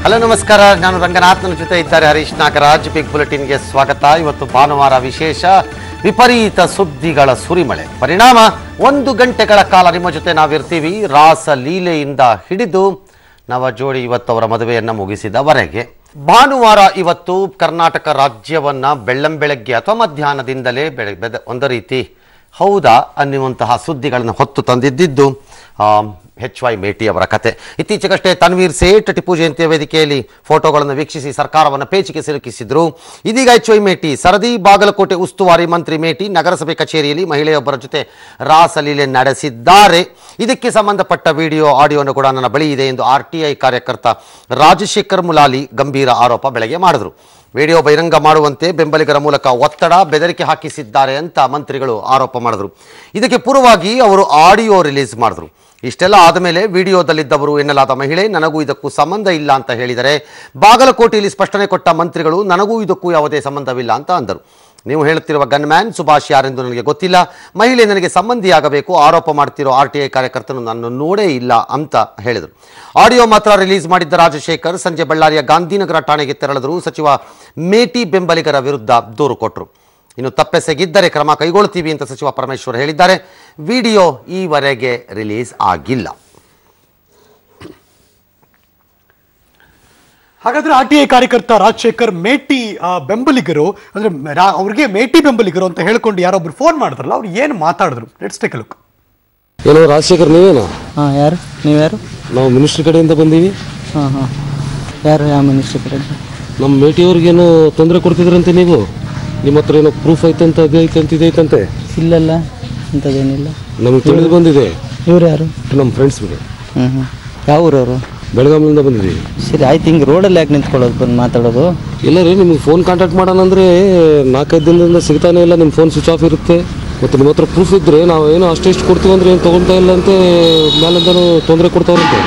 Hello ನಮಸ್ಕಾರ ನಾನು ರಂಗನಾಥನ ಜೊತೆ ಇದ್ದಾರೆ ಹರೀಶ್ ನಾಗರಾಜ್ ಬಿಗ್ ಬುಲೆಟಿನ್ಗೆ ಸ್ವಾಗತ ಇವತ್ತು ಭಾನುವಾರ ವಿಶೇಷ ವಿಪರೀತ ಸುದ್ದಿಗಳ ಸುರಿಮಳೆ ಪರಿಣಾಮ ಒಂದು ಗಂಟೆಗಳ ಕಾಲ ನಿಮ್ಮ ಜೊತೆ ನಾವಿರ್ತೀವಿ ರಾಸ ಲೀಲೆಯಿಂದ ಹಿಡಿದು ನವ ಜೋಡಿ ಇವತ್ತು ಅವರ ಮದುವೆಯನ್ನು ಮುಗಿಸಿದವರೆಗೆ ಭಾನುವಾರ ಇವತ್ತು ಕರ್ನಾಟಕ ರಾಜ್ಯವನ್ನ ಬೆಳ್ಳಂಬೆಳಗ್ಗೆ ಅಥವಾ ಮಧ್ಯಾಹ್ನದಿಂದಲೇ ಬೆಳೆ ಬೆದ ಒಂದು ರೀತಿ ಹೌದಾ ಅನ್ನುವಂತಹ ಸುದ್ದಿಗಳನ್ನು ಹೊತ್ತು ತಂದಿದ್ದಿದ್ದು ಹೆಚ್ ವೈ ಮೇಟಿ ಅವರ ಕತೆ ಇತ್ತೀಚೆಗಷ್ಟೇ ತನ್ವೀರ್ ಸೇಠ್ ಟಿಪ್ಪು ಜಯಂತಿಯ ವೇದಿಕೆಯಲ್ಲಿ ಫೋಟೋಗಳನ್ನು ವೀಕ್ಷಿಸಿ ಸರ್ಕಾರವನ್ನು ಪೇಚಿಗೆ ಸಿಲುಕಿಸಿದ್ರು ಇದೀಗ ಎಚ್ ವೈ ಮೇಟಿ ಸರದಿ ಬಾಗಲಕೋಟೆ ಉಸ್ತುವಾರಿ ಮಂತ್ರಿ ಮೇಟಿ ನಗರಸಭೆ ಕಚೇರಿಯಲ್ಲಿ ಮಹಿಳೆಯೊಬ್ಬರ ಜೊತೆ ರಾಸಲೀಲೆ ನಡೆಸಿದ್ದಾರೆ ಇದಕ್ಕೆ ಸಂಬಂಧಪಟ್ಟ ವಿಡಿಯೋ ಆಡಿಯೋನು ಕೂಡ ನನ್ನ ಬಳಿ ಇದೆ ಎಂದು ಆರ್ ಟಿ ಐ ಕಾರ್ಯಕರ್ತ ರಾಜಶೇಖರ್ ಮುಲಾಲಿ ಗಂಭೀರ ಆರೋಪ ಬೆಳಗ್ಗೆ ಮಾಡಿದ್ರು ವಿಡಿಯೋ ಬಹಿರಂಗ ಮಾಡುವಂತೆ ಬೆಂಬಲಿಗರ ಮೂಲಕ ಒತ್ತಡ ಬೆದರಿಕೆ ಹಾಕಿಸಿದ್ದಾರೆ ಅಂತ ಮಂತ್ರಿಗಳು ಆರೋಪ ಮಾಡಿದ್ರು ಇದಕ್ಕೆ ಪೂರ್ವವಾಗಿ ಅವರು ಆಡಿಯೋ ರಿಲೀಸ್ ಮಾಡಿದ್ರು ಇಷ್ಟೆಲ್ಲ ಆದಮೇಲೆ ವಿಡಿಯೋದಲ್ಲಿದ್ದವರು ಎನ್ನಲಾದ ಮಹಿಳೆ ನನಗೂ ಇದಕ್ಕೂ ಸಂಬಂಧ ಇಲ್ಲ ಅಂತ ಹೇಳಿದರೆ ಬಾಗಲಕೋಟೆಯಲ್ಲಿ ಸ್ಪಷ್ಟನೆ ಕೊಟ್ಟ ಮಂತ್ರಿಗಳು ನನಗೂ ಇದಕ್ಕೂ ಯಾವುದೇ ಸಂಬಂಧವಿಲ್ಲ ಅಂತ ಅಂದರು ನೀವು ಹೇಳುತ್ತಿರುವ ಗನ್ಮ್ಯಾನ್ ಸುಭಾಷ್ ಯಾರೆಂದು ನನಗೆ ಗೊತ್ತಿಲ್ಲ ಮಹಿಳೆ ನನಗೆ ಸಂಬಂಧಿಯಾಗಬೇಕು ಆರೋಪ ಮಾಡ್ತಿರೋ ಆರ್ ಟಿ ಐ ಕಾರ್ಯಕರ್ತನು ನಾನು ನೋಡೇ ಇಲ್ಲ ಅಂತ ಹೇಳಿದರು ಆಡಿಯೋ ಮಾತ್ರ ರಿಲೀಸ್ ಮಾಡಿದ್ದ ರಾಜಶೇಖರ್ ಸಂಜೆ ಬಳ್ಳಾರಿಯ ಗಾಂಧಿನಗರ ಠಾಣೆಗೆ ತೆರಳಿದ್ರು ಸಚಿವ ಮೇಟಿ ಬೆಂಬಲಿಗರ ವಿರುದ್ಧ ದೂರು ಕೊಟ್ಟರು ಇನ್ನು ತಪ್ಪೆಸಗಿದ್ದರೆ ಕ್ರಮ ಕೈಗೊಳ್ತೀವಿ ಅಂತ ಸಚಿವ ಪರಮೇಶ್ವರ್ ಹೇಳಿದ್ದಾರೆ ವಿಡಿಯೋ ಈವರೆಗೆ ರಿಲೀಸ್ ಆಗಿಲ್ಲ ಹಾಗಾದ್ರೆ ಆರ್ ಟಿ ಐ ಕಾರ್ಯಕರ್ತ ರಾಜಶೇಖರ್ ಮೇಟಿ ಆ, ಬೆಂಬಲಿಗರು ಅಂದ್ರೆ ರಾ- ಅವ್ರಿಗೆ ಮೇಟಿ ಬೆಂಬಲಿಗರು ಅಂತ ಹೇಳ್ಕೊಂಡು ಯಾರೊಬ್ರು ಫೋನ್ ಮಾಡಿದ್ರಲ್ಲ ಅವ್ರು ಏನು ಮಾತಾಡಿದ್ರು ಲೆಟ್ಸ್ ಟೇಕ್ ಲುಕ್ ಏನೋ ರಾಜಶೇಖರ್ ನೀವೇನಾ ಹಾಂ ಯಾರು ನೀವ್ಯಾರು ನಾವು ಮಿನಿಸ್ಟ್ರ್ ಕಡೆಯಿಂದ ಬಂದೀವಿ ಹಾಂ ಹಾಂ ಯಾರು ಯಾವ ಮಿನಿಸ್ಟ್ರ್ ಕಡೆ ನಮ್ಮ ಮೇಟಿಯವ್ರಿಗೇನೋ ತೊಂದರೆ ಕೊಡ್ತಿದ್ರಂತೆ ನೀವು ನಿಮ್ಮ ಹತ್ರ ಏನೋ ಪ್ರೂಫ್ ಐತಂತ ಅದು ಐತಂತ ಇದೈತಂತೆ ಇಲ್ಲಲ್ಲ ಅಂಥದ್ದೇನಿಲ್ಲ ನಮಗೆ ತಿಳಿದು ಬಂದಿದೆ ಇವ್ರು ಯಾರು ನಮ್ಮ ಫ್ರೆಂಡ್ಸ್ ಹ್ಞೂ ಹ್ಞೂ ಯಾವ ಊರವರು ಬೆಳಗಾವಿಯಿಂದ ಬಂದಿದ್ದೀವಿ ಸರಿ ಆಯ್ತು ಹಿಂಗೆ ರೋಡಲ್ಲಿ ಯಾಕೆ ನಿಂತ್ಕೊಳ್ಳೋದು ಬಂದು ಮಾತಾಡೋದು ಇಲ್ಲ ರೀ ನಿಮ್ಗೆ ಫೋನ್ ಕಾಂಟ್ಯಾಕ್ಟ್ ಮಾಡೋಣ ಅಂದರೆ ನಾಲ್ಕೈದು ದಿನದಿಂದ ಸಿಗ್ತಾನೆ ಇಲ್ಲ ನಿಮ್ಮ ಫೋನ್ ಸ್ವಿಚ್ ಆಫ್ ಇರುತ್ತೆ ಮತ್ತು ನಿಮ್ಮ ಹತ್ರ ಪ್ರೂಫ್ ಇದ್ದರೆ ನಾವು ಏನೋ ಅಷ್ಟೆಷ್ಟು ಕೊಡ್ತೀವಿ ಅಂದರೆ ಏನು ತೊಗೊಳ್ತಾ ಇಲ್ಲ ಅಂತೆ ಮೇಲಿಂದನೂ ತೊಂದರೆ ಕೊಡ್ತಾವ್ರಂತೆ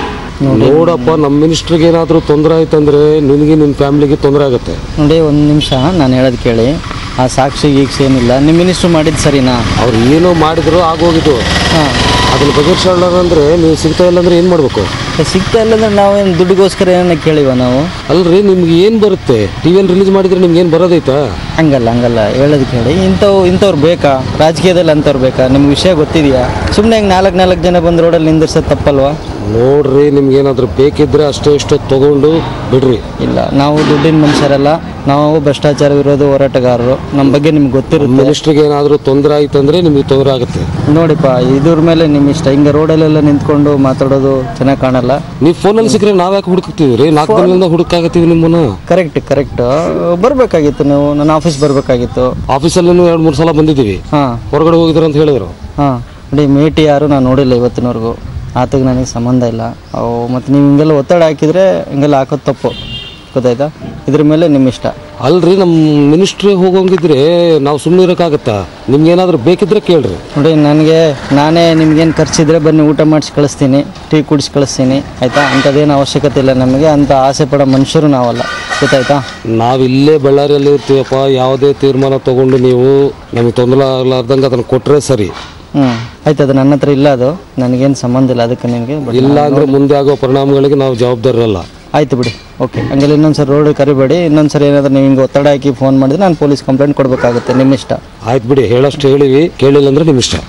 ನೋಡಪ್ಪ ನಮ್ಮ ಮಿನಿಸ್ಟ್ರಿಗೆ ಏನಾದರೂ ತೊಂದರೆ ಆಯ್ತಂದ್ರೆ ನಿನಗೆ ನಿನ್ನ ಫ್ಯಾಮಿಲಿಗೆ ತೊಂದರೆ ಆಗುತ್ತೆ ನೋಡಿ ಒಂದು ನಿಮಿಷ ನಾನು ಹೇಳೋದು ಕೇಳಿ ಆ ಸಾಕ್ಷಿ ಗೀಕ್ಷಿ ಏನಿಲ್ಲ ನಿಮ್ಮ ಮಿನಿಸ್ಟ್ರು ಮಾಡಿದ್ದು ಸರಿನಾ ಅವ್ರು ಏನೋ ಮಾಡಿದ್ರು ಆಗೋಗಿದ್ದು ಹಾಂ ಅದನ್ನ ಬಗೆಹರಿಸೋಣ ಅಂದ್ರೆ ನೀವು ಸಿಗ್ತಾ ಇಲ್ಲ ಅಂದ್ರೆ ಏನು ಮಾಡಬೇಕು ಸಿಗ್ತಾ ಇಲ್ಲ ಅಂದ್ರೆ ನಾವೇನು ದುಡ್ಡಿಗೋಸ್ಕರ ಏನನ್ನ ಕೇಳಿವ ನಾವು ಅಲ್ರಿ ನಿಮ್ಗೆ ಏನು ಬರುತ್ತೆ ಟಿವಿಯಲ್ಲಿ ರಿಲೀಸ್ ಮಾಡಿದ್ರೆ ನಿಮ್ಗೆ ಏನು ಬರೋದೈತಾ ಹಂಗಲ್ಲ ಹಂಗಲ್ಲ ಹೇಳೋದು ಕೇಳಿ ಇಂಥವು ಇಂಥವ್ರು ಬೇಕಾ ರಾಜಕೀಯದಲ್ಲಿ ಅಂಥವ್ರು ಬೇಕಾ ನಿಮ್ಗೆ ವಿಷಯ ಗೊತ್ತಿದೆಯಾ ಸುಮ್ಮನೆ ಹಿಂಗೆ ನಾಲ್ಕು ನಾಲ್ಕು ಜನ ಬಂದು ರೋಡಲ್ಲಿ ನಿಂದಿರ್ಸೋದು ತಪ್ಪಲ್ವಾ ನೋಡ್ರಿ ನಿಮ್ಗೆ ಏನಾದರೂ ಬೇಕಿದ್ರೆ ಅಷ್ಟೇ ಇಷ್ಟು ತಗೊಂಡು ಬಿಡ್ರಿ ಇಲ್ಲ ನಾವು ದುಡ್ಡಿನ ಮನುಷ್ಯರಲ್ಲ ನಾವು ಭ್ರಷ್ಟಾಚಾರ ವಿರೋಧ ಹೋರಾಟಗಾರರು ನಮ್ಮ ಬಗ್ಗೆ ನಿಮ್ಗೆ ಗೊತ್ತಿರುತ್ತೆ ಮಿನಿಸ್ಟ್ರಿಗೆ ಏನಾದರೂ ತೊಂದರೆ ಆಯ್ತಂದ್ರೆ ನಿಮ್ಗೆ ತೊಂದರೆ ಆಗುತ್ತೆ ನೋಡಿಪ್ಪ ಇದ್ರ ಮೇಲೆ ನಿಮ್ಮ ಇಷ್ಟ ಹಿಂಗೆ ರೋಡಲ್ಲೆಲ್ಲ ನಿಂತ್ಕೊಂಡು ಮಾತಾಡೋದು ಚೆನ್ನಾಗಿ ಕಾಣಲ್ಲ ನೀವು ಫೋನಲ್ಲಿ ಸಿಕ್ಕರೆ ನಾವ್ ಯಾಕೆ ಹುಡುಕ್ತಿದ್ರಿ ನಾಲ್ಕು ದಿನದಿಂದ ಹುಡುಕಾಗತ್ತೀವಿ ನಿಮ್ಮನ್ನ ಕರೆಕ್ಟ್ ಕರೆಕ್ಟ್ ಬರಬೇಕಾಗಿತ್ತು ನೀವು ನನ್ನ ಆಫೀಸ್ ಬರಬೇಕಾಗಿತ್ತು ಆಫೀಸಲ್ಲಿ ಎರಡು ಮೂರು ಸಲ ಬಂದಿದ್ದೀವಿ ಹಾಂ ಹೊರಗಡೆ ಹೋಗಿದ್ರ ಅಂತ ಹೇಳಿದ್ರು ಹಾಂ ನೋಡಿ ಮೇಟಿ ಯಾರು ನಾನು ನೋಡಿಲ್ಲ ಇವತ್ತಿನವರೆಗೂ ಆತಗೆ ನನಗೆ ಸಂಬಂಧ ಇಲ್ಲ ಅವು ಮತ್ತು ನೀವು ಹಿಂಗೆಲ್ಲ ಒತ್ತಡ ಹಾಕಿದರೆ ಹಿಂಗೆಲ್ಲ ಹಾಕೋದು ತಪ್ಪು ಗೊತ್ತಾಯ್ತಾ ಇದ್ರ ಮೇಲೆ ನಿಮ್ಮ ಇಷ್ಟ ಅಲ್ರಿ ನಮ್ಮ ಮಿನಿಸ್ಟ್ರಿ ಹೋಗೋಂಗಿದ್ರೆ ನಾವು ಸುಮ್ಮನೆ ಇರೋಕ್ಕಾಗತ್ತಾ ನಿಮ್ಗೆ ಏನಾದರೂ ಬೇಕಿದ್ರೆ ಕೇಳ್ರಿ ನೋಡಿ ನನಗೆ ನಾನೇ ನಿಮ್ಗೇನು ಖರ್ಚಿದ್ರೆ ಬನ್ನಿ ಊಟ ಮಾಡಿಸಿ ಕಳಿಸ್ತೀನಿ ಟೀ ಕುಡಿಸಿ ಕಳಿಸ್ತೀನಿ ಆಯಿತಾ ಅಂಥದ್ದೇನು ಅವಶ್ಯಕತೆ ಇಲ್ಲ ನಮಗೆ ಅಂತ ಆಸೆ ಪಡೋ ಮನುಷ್ಯರು ನಾವಲ್ಲ ಗೊತ್ತಾಯ್ತಾ ನಾವು ಇಲ್ಲೇ ಬಳ್ಳಾರಿಯಲ್ಲಿ ಇರ್ತೀವಪ್ಪ ಯಾವುದೇ ತೀರ್ಮಾನ ತಗೊಂಡು ನೀವು ನಮಗೆ ತೊಂದರೆ ಆಗಲಾರ್ದಂಗೆ ಅದನ್ನು ಕೊಟ್ಟರೆ ಸರಿ ಹ್ಞೂ ಆಯ್ತು ಅದು ನನ್ನ ಹತ್ರ ಇಲ್ಲ ಅದು ನನಗೇನು ಸಂಬಂಧ ಇಲ್ಲ ಅದಕ್ಕೆ ನಿನಗೆ ಬಟ್ ಇಲ್ಲ ಅಂದ್ರೆ ಮುಂದೆ ಆಗೋ ಪರಿಣಾಮಗಳಿಗೆ ನಾವು ಜವಾಬ್ದಾರರಲ್ಲ ಆಯ್ತು ಬಿಡಿ ಓಕೆ ಹಂಗೆಲ್ಲ ಇನ್ನೊಂದ್ಸರಿ ರೋಡ್ ಕರಿಬೇಡಿ ಇನ್ನೊಂದ್ಸರಿ ಏನಾದರೂ ನೀವು ಹಿಂಗೆ ಒತ್ತಡ ಹಾಕಿ ಫೋನ್ ಮಾಡಿದ್ರೆ ನಾನು ಪೊಲೀಸ್ ಕಂಪ್ಲೇಂಟ್ ಕೊಡಬೇಕಾಗುತ್ತೆ ನಿಮ್ಮ ಇಷ್ಟ ಆಯ್ತು ಬಿಡಿ ಹೇಳಷ್ಟು ಹೇಳಿವಿ ಕೇಳಿಲ್ಲ ಅಂದ್ರೆ ನಿಮ್ಮ ಇಷ್ಟ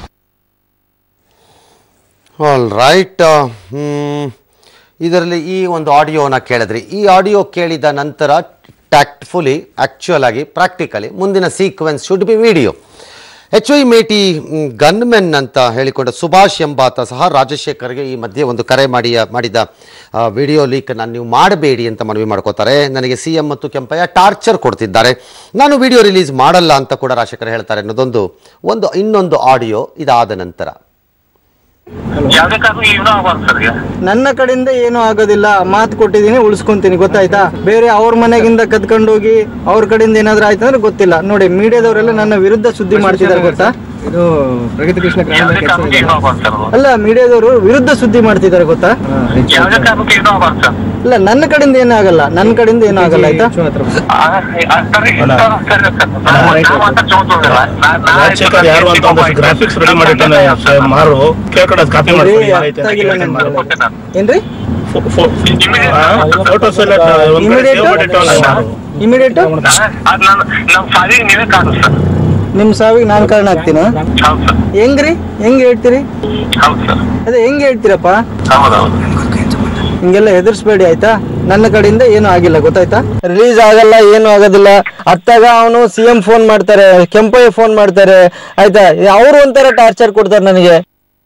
ಆಲ್ ರೈಟ್ ಇದರಲ್ಲಿ ಈ ಒಂದು ಆಡಿಯೋನ ಕೇಳಿದ್ರಿ ಈ ಆಡಿಯೋ ಕೇಳಿದ ನಂತರ ಟ್ಯಾಕ್ಟ್ಫುಲಿ ಆ್ಯಕ್ಚುಯಲ್ ಆಗಿ ಪ್ರಾಕ್ಟಿಕಲಿ ಮುಂದಿನ sequence should be video H I Meti gunmen ಅಂತ ಹೇಳಿಕೊಂಡ ಸುಭಾಷ್ ಎಂಬಾತ ಸಹ ರಾಜಶೇಖರ್ಗೆ ಈ ಮಧ್ಯೆ ಒಂದು ಕರೆ ಮಾಡಿ ಮಾಡಿದ ವಿಡಿಯೋ ಲೀಕನ್ನು ನೀವು ಮಾಡಬೇಡಿ ಅಂತ ಮನವಿ ಮಾಡ್ಕೋತಾರೆ ನನಗೆ ಸಿ ಎಂ ಮತ್ತು ಕೆಂಪಯ್ಯ ಟಾರ್ಚರ್ ಕೊಡ್ತಿದ್ದಾರೆ ನಾನು ವಿಡಿಯೋ ರಿಲೀಸ್ ಮಾಡಲ್ಲ ಅಂತ ಕೂಡ ರಾಜಶೇಖರ್ ಹೇಳ್ತಾರೆ ಅನ್ನೋದೊಂದು ಒಂದು ಇನ್ನೊಂದು ಆಡಿಯೋ ಇದಾದ ನಂತರ ಯಾವುದೇ ಕಾರಣಕ್ಕೂ ಏನೂ ಆಗಬಾರ್ದು ಸರ್ ಈಗ ನನ್ನ ಕಡೆಯಿಂದ ಏನು ಆಗೋದಿಲ್ಲ ಮಾತು ಕೊಟ್ಟಿದ್ದೀನಿ ಉಳಿಸ್ಕೊಂತೀನಿ ಗೊತ್ತಾಯ್ತಾ ಬೇರೆ ಅವ್ರ ಮನೆಗಿಂದ ಕದ್ಕೊಂಡು ಹೋಗಿ ಅವ್ರ ಕಡೆಯಿಂದ ಏನಾದ್ರೂ ಆಯ್ತು ಅಂದ್ರೆ ಗೊತ್ತಿಲ್ಲ ನೋಡಿ ಮೀಡಿಯಾದವರೆಲ್ಲ ನನ್ನ ವಿರುದ್ಧ ಸುದ್ದಿ ಮಾಡ್ತಿದ್ದಾರೆ ಗೊತ್ತಾ ಇದು ಪ್ರಗತಿ ಕೃಷ್ಣ ಯಾವುದೇ ಕಾರಣಕ್ಕೂ ಏನೂ ಆಗಬಾರ್ದು ಸರ್ ಅದು. ಅಲ್ಲ ಮೀಡಿಯಾದವರು ವಿರುದ್ಧ ಸುದ್ದಿ ಮಾಡ್ತಿದ್ದಾರೆ ಗೊತ್ತಾ ಯಾವುದೇ ಕಾರಣಕ್ಕೂ ಏನೂ ಆಗಬಾರ್ದು ಸರ್ ಇಲ್ಲ ನನ್ನ ಕಡೆಯಿಂದ ಏನೂ ಆಗಲ್ಲ ನನ್ನ ಕಡೆಯಿಂದ ಏನೂ ಆಗಲ್ಲ ಆಯ್ತಾ ಆ, ಆ, ಸರಿ ಸರ್, ಸರಿ ಸರ್. ನಾವು- ನಾವು ಮಾತ್ರ ಚೌತೋದಿಲ್ಲ. ನಾ- ನಾ- ರಾಜಶೇಖರ್ ಯಾರು ಅಂತ ಒಂದು ಗ್ರಾಫಿಕ್ಸ್ ರೆಡಿ ಮಾಡಿರ್ತಾನೆ ಮಾರು ಕೇಳ್ಕೊಂಡು ಅದು ಕಾಪಿ ಏ, ಮಾಡ್ಕೊಳ್ಳಿ ಅರ್ಥ ಆಗಿಲ್ಲ ನನ್ಗೆ. ಏನ್ರಿ ಫೋಟೋಸ್ ಎಲ್ಲ ಒಂದ್ ಕಡೆ save ಮಾಡಿಟ್ಟವಲ್ಲ ನಾನು. ಇಮಿಡಿಯೇಟ್ ಅದ್ ನಾನು ನಮ್ ಸಾವಿಗೆ ನೀವೇ ಕಾರಣ ಸರ್ ನಿಮ್ ಸಾವಿಗೆ ನಾನ್ ಕಾರಣ ಆಗ್ತೀನ ಹೌದು ಸರ್ ಹೆಂಗ್ರಿ ಹೆಂಗ್ ಹೇಳ್ತೀರಿ ಹೌದು ಸರ್ ಅದೇ ಹೆಂಗ್ ಹೇಳ್ತೀರಪ್ಪ ಹೌದೌದು ಹಿಂಗೆಲ್ಲ ಹೆದರ್ಸ್ಬೇಡಿ ಆಯ್ತಾ ನನ್ನ ಕಡೆಯಿಂದ ಏನು ಆಗಿಲ್ಲ ಗೊತ್ತಾಯ್ತಾ ರಿಲೀಸ್ ಆಗಲ್ಲ ಏನು ಆಗೋದಿಲ್ಲ ಅತ್ತಾಗ ಅವನು ಸಿ ಎಂ ಫೋನ್ ಮಾಡ್ತಾರೆ ಕೆಂಪಯ್ಯ ಫೋನ್ ಮಾಡ್ತಾರೆ ಆಯ್ತಾ ಅವರು ಒಂಥರ ಟಾರ್ಚರ್ ಕೊಡ್ತಾರೆ ನನಗೆ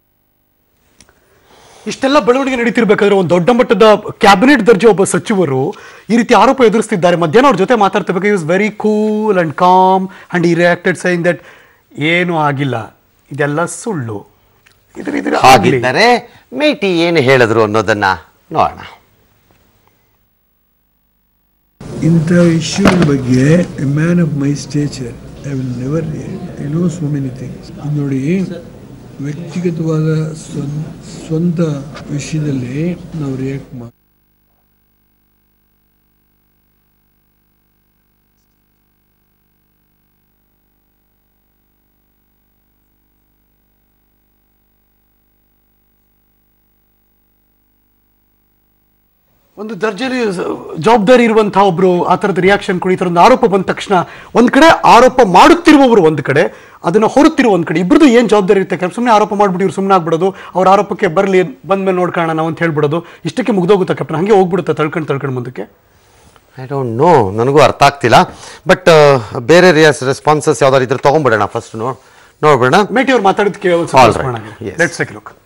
ಇಷ್ಟೆಲ್ಲ ಬೆಳವಣಿಗೆ ನಡೀತಿರ್ಬೇಕಾದ್ರೆ ಒಂದು ದೊಡ್ಡ ಮಟ್ಟದ ಕ್ಯಾಬಿನೆಟ್ ದರ್ಜೆ ಒಬ್ಬ ಸಚಿವರು ಈ ರೀತಿ ಆರೋಪ ಎದುರಿಸ್ತಿದ್ದಾರೆ ಮಧ್ಯಾಹ್ನ ಅವ್ರ ಜೊತೆ ಮಾತಾಡ್ತಿರ್ಬೇಕು is very cool and calm and ಈ ರಿಯಾಕ್ಟೆಡ್ ಸೈನ್ ದಟ್ ಏನು ಆಗಿಲ್ಲ ಇದೆಲ್ಲ ಸುಳ್ಳು ಇದ್ರ ಇದ್ರ ಆಗ್ಲಿ. ಹಾಗಿದ್ದರೆ ಮೇಟಿ ಏನು ಹೇಳಿದ್ರು ಅನ್ನೋದನ್ನ ನೋಡೋಣ ಇಂಥ ಇಶ್ಯೂ ಬಗ್ಗೆ a man of my stature I will never I know so many things ನೋಡಿ ವ್ಯಕ್ತಿಗತವಾದ ಸ್ವಂತ ಸ್ವಂತ ವಿಷಯದಲ್ಲಿ ನಾವು ರಿಯಾಕ್ಟ್ ಮಾಡಿ ಒಂದು ದರ್ಜೆಲಿ ಜವಾಬ್ದಾರಿ ಇರುವಂತಹ ಒಬ್ರು ಆ ಥರದ ರಿಯಾಕ್ಷನ್ ಕೊಡಿ ಈ ಥರ ಒಂದು ಆರೋಪ ಬಂದ ತಕ್ಷಣ ಒಂದ್ ಕಡೆ ಆರೋಪ ಮಾಡುತ್ತಿರುವವರು ಒಂದ್ ಕಡೆ ಅದನ್ನ ಹೊರುತ್ತಿರುವ ಒಂದ್ ಕಡೆ ಇಬ್ಬರದು ಏನ್ ಜವಾಬ್ದಾರಿ ಇರುತ್ತೆ ಕೆಲವು ಸುಮ್ಮನೆ ಆರೋಪ ಮಾಡ್ಬಿಟ್ಟು ಇವ್ರು ಸುಮ್ಮನೆ ಆಗ್ಬಿಡೋದು ಅವ್ರ ಆರೋಪಕ್ಕೆ ಬರಲಿ ಬಂದ್ಮೇಲೆ ನೋಡ್ಕೊಳ್ಳೋಣ ನಾವು ಅಂತ ಹೇಳ್ಬಿಡೋದು ಇಷ್ಟಕ್ಕೆ ಮುಗ್ದೋಗುತ್ತಾ ಕೆಪ್ಟನ್ ಹಂಗೆ ಹೋಗ್ಬಿಡುತ್ತಾ ತಳ್ಕೊಂಡು ತಳ್ಕೊಂಡು ಮುಂದಕ್ಕೆ ಐ ಡೋಂಟ್ ನೋ ನನಗೂ ಅರ್ಥ ಆಗ್ತಿಲ್ಲ ಬಟ್ ಬೇರೆ ರಿಯಾಸ್ ರೆಸ್ಪಾನ್ಸಸ್ ಯಾವ್ದಾರು ಇದ್ರೆ ತಗೊಂಡ್ಬಿಡೋಣ ಫಸ್ಟ್ ನೋ ನೋಡ್ಬಿಡೋಣ ಮೇಟಿ ಅವ್ರು ಮಾತಾಡಿದಕ್ಕೆ All right. Yes. Let's take look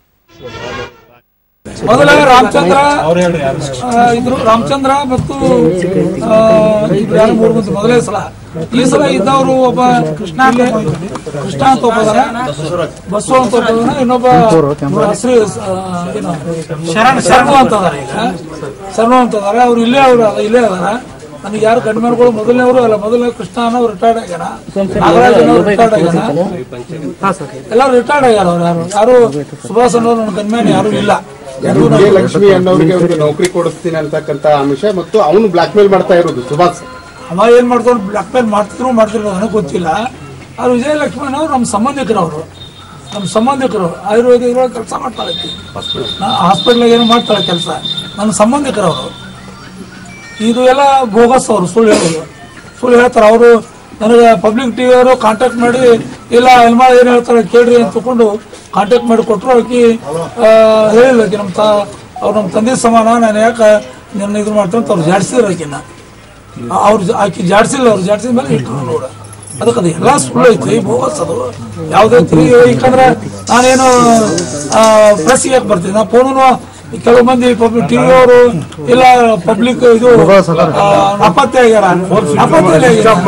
ಮೊದಲ ರಾಮಚಂದ್ರ ಆ, ಇದ್ರು ರಾಮಚಂದ್ರ ಮತ್ತು ಆ, ಇಬ್ರು ಯಾರು ಮೂರು ಮಂದಿ ಮೊದಲೇ ಸಲ ಈ ಸಲ ಇದ್ದವರು ಒಬ್ಬ ಕೃಷ್ಣ ಅಂತ- ಕೃಷ್ಣ ಅಂತ ಒಬ್ಬ ಅದಾರ ಬಸವ ಅಂತ ಒಬ್ಬ ಅದಾನ, ಇನ್ನೊಬ್ಬ ಶ್ರೀ ಆ, ಏನು ಶರಣ ಶರಣು ಅಂತ ಅದಾರ ಈಗ ಶರಣು ಅಂತ ಅದಾರ ಅವ್ರು ಇಲ್ಲೇ ಅವರು ಇಲ್ಲೇ ಅದಾರ ನನಗೆ ಯಾರು ಗಂಡ್ಮನ್ಗಳು ಮೊದಲನೇವರು ಅಲ್ಲ ಮೊದಲನೇ ಕೃಷ್ಣ ಅನ್ನೋ ರಿಟೈರ್ಡ್ ಆಗ್ಯಾನ ನಾಗರಾಜ್ ಅನ್ನೋರು ರಿಟೈರ್ಡ್ ಆಗ್ಯಾನ ಎಲ್ಲರೂ ರಿಟೈರ್ಡ್ ಆಗ್ಯಾರ ಅವ್ರು ಯಾರು ಯಾರು ಸುಭಾಷ್ ಅನ್ನೋರು ನನ್ನ ಗನ್ಮ್ಯಾನ್ ಯಾರು ಇಲ್ಲ ಯಾರು ಲಕ್ಷ್ಮಿ ಅನ್ನೋರಿಗೆ ಒಂದು ನೌಕರಿ ಕೊಡಿಸ್ತೀನಿ ಅಂತಕ್ಕಂತ ಅಂಶ ಮತ್ತು ಅವನು ಬ್ಲಾಕ್ ಮೇಲ್ ಮಾಡ್ತಾ ಇರೋದು ಸುಭಾಷ್ ಅವ ಏನ್ ಮಾಡ್ಕೊಂಡು ಬ್ಲಾಕ್ ಮೇಲ್ ಮಾಡ್ತಿದ್ರು ಮಾಡ್ತಿರೋ ನನಗೆ ಗೊತ್ತಿಲ್ಲ ಅವ್ರು ವಿಜಯ ಲಕ್ಷ್ಮಣ್ ಅವ್ರು ನಮ್ಮ ಸಂಬಂಧಿಕರು ಅವರು ನಮ್ಮ ಸಂಬಂಧಿಕರು ಆಯುರ್ವೇದ ಇದ್ರೊಳಗೆ ಕೆಲಸ ಮಾಡ್ತಾಳೆ ಹಾಸ್ಪಿಟ್ಲಾಗ ಏನು ಮಾಡ್ತಾಳೆ ಕೆಲಸ ನನ್ನ ಸಂಬಂಧಿಕರು ಅವರು ಇದು ಎಲ್ಲ ಬೋಗಸ್ ಅವರು ಸುಳ್ಳು ಹೇಳೋದು ಸುಳ್ಳು ಹೇಳ್ತಾರೆ ಅವರು ನನಗೆ ಪಬ್ಲಿಕ್ ಟಿ ಅವರು ಕಾಂಟ್ಯಾಕ್ಟ್ ಮಾಡಿ ಇಲ್ಲ ಎಲ್ಮಾ ಏನು ಹೇಳ್ತಾರೆ ಕೇಳ್ರಿ ಅಂತ ತಗೊಂಡು ಕಾಂಟ್ಯಾಕ್ಟ್ ಮಾಡಿ ಕೊಟ್ಟರು ಆಕಿ ಆ, ಹೇಳಿಲ್ಲ ಆಕಿ ನಮ್ಮ ತ ಅವ್ರು ನಮ್ಮ ತಂದೆ ಸಮಾನ ನಾನು ಯಾಕೆ ನನ್ನ ಇದು ಮಾಡ್ತಾರೆ ಅಂತ ಅವ್ರು ಜಾಡಿಸಿದ್ರು ಆಕಿನ ಅವ್ರು ಜ- ಆಕಿ ಜಾಡ್ಸಿಲ್ಲ ಅವ್ರು ಜಾಡ್ಸಿದ ಮೇಲೆ ಇಟ್ಟರು ನೋಡ ಅದಕ್ಕೆ ಅದು ಎಲ್ಲ ಸುಳ್ಳು ಐತಿ ಬೋಗಸ್ ಅದು ಯಾವುದೇ ತಿರುಗಿ ಯಾಕಂದ್ರೆ ನಾನೇನು ಪ್ರೆಸ್ಗೆ ಯಾಕೆ ಬರ್ತೀನಿ ನಾ ಫೋನು ಕೆಲವು ಮಂದಿ ಪಬ್ಲಿಕ್ ಟಿವಿ ಅವರು ಇಲ್ಲ ಪಬ್ಲಿಕ್ ಇದು ಆ, ನಾಪತ್ತೆ ಆಗ್ಯಾರ ನಾಪತ್ತೆ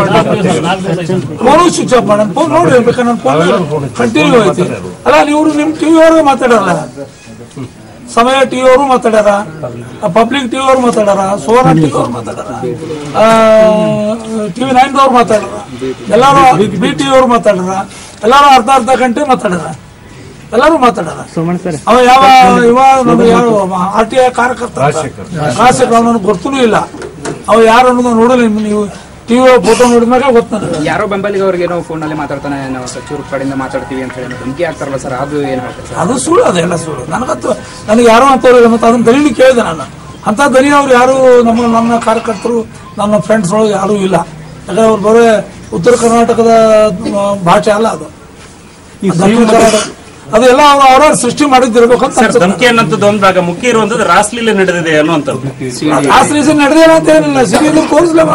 ಫೋನು ಸ್ವಿಚ್ ಆಫ್ ಮಾಡಿ ಫೋನ್ ನೋಡಿ ಬೇಕಾದ್ರೆ ನನ್ನ ಫೋನ್ ಕಂಟಿನ್ಯೂ ಐತಿ ಅಲ್ಲ ನೀವು ನಿಮ್ಮ ಟಿವಿ ಅವ್ರಿಗೆ ಮಾತಾಡಲ್ಲ ಸಮಯ ಟಿವಿ ಅವರು ಮಾತಾಡ್ಯಾರ ಪಬ್ಲಿಕ್ ಟಿವಿ ಅವ್ರು ಮಾತಾಡ್ಯಾರ ಸುವರ್ಣ ಟಿವಿ ಅವ್ರು ಮಾತಾಡ್ಯಾರ ಟಿವಿ ನೈನ್ ಅವ್ರು ಮಾತಾಡ್ಯಾರ ಎಲ್ಲಾರು ಬಿ ಟಿವಿ ಅವ್ರು ಮಾತಾಡ್ಯಾರ ಎಲ್ಲಾರು ಅರ್ಧ ಅರ್ಧ ಗಂಟೆ ಮಾತಾಡ್ಯಾರ ಎಲ್ಲರೂ ಮಾತಾಡ್ಯಾರ ಅವ ಯಾವ ಇವ ನಮ್ಗೆ ಯಾವ ಆರ್ ಟಿ ಐ ಕಾರ್ಯಕರ್ತ ರಾಜಶೇಖರ್ ನನಗೆ ಗೊತ್ತೂ ಇಲ್ಲ ಅವ ಯಾರು ಅನ್ನೋದು ನೋಡಲ್ಲ ನೀವು ಟಿವಿ ಫೋಟೋ ನೋಡಿದ್ಮ್ಯಾಗ ಗೊತ್ತ ನನಗೆ ಯಾರೋ ಬೆಂಬಲಿಗೆ ಅವ್ರಿಗೆ ಏನೋ ಫೋನ್ ನಲ್ಲಿ ಮಾತಾಡ್ತಾನೆ ನಾವು ಸಚಿವರ ಕಡೆಯಿಂದ ಮಾತಾಡ್ತೀವಿ ಅಂತ ಹೇಳಿ ಧಮಕಿ ಆಗ್ತಾರಲ್ಲ ಸರ್ ಅದು ಏನ್ ಹೇಳ್ತಾರೆ ಸರ್ ಅದು ಸುಳ್ಳು ಅದೆಲ್ಲ ಸುಳ್ಳು ನನಗಂತೂ ನನಗೆ ಯಾರೋ ಅಂತವ್ರು ಮತ್ತೆ ಅದನ್ನ ದನಿನು ಕೇಳಿದೆ ನಾನು ಅಂತ ದನಿ ಅವ್ರು ಯಾರು ನಮ್ಮ ನನ್ನ ಕಾರ್ಯಕರ್ತರು ನನ್ನ ಫ್ರೆಂಡ್ಸ್ ಒಳಗೆ ಯಾರೂ ಇಲ್ಲ ಯಾಕಂದ್ರೆ ಅವ್ರು ಬರೋ ಉತ್ತರ ಕರ್ನಾಟಕದ ಆ, ಭಾಷೆ ಅಲ್ಲ ಅದು ದಕ್ಷಿಣ ಕರ್ನಾಟಕ ಅದೆಲ್ಲ ಅವ್ರು ಅವರ ಸೃಷ್ಟಿ ಮಾಡಿದ್ದಿರ್ಬೇಕು ಅಂತ ಅನ್ಸುತ್ತೆ. ಧಮಕಿ ಅನ್ನೋಂಥದ್ದು ಒಂದಾಗ ಮುಖ್ಯ ಇರುವಂತದ್ದು ರಾಸ್ಲೀಲೆ ನಡೆದಿದೆ ಅನ್ನುವಂಥದ್ದು ಆ ರೀಸನ್ ನಡೆದಿಲ್ಲ ಅಂತ ಏನಿಲ್ಲ ಸಿಡಿ ಇದ್ರೆ ತೋರಿಸ್ಲೇವ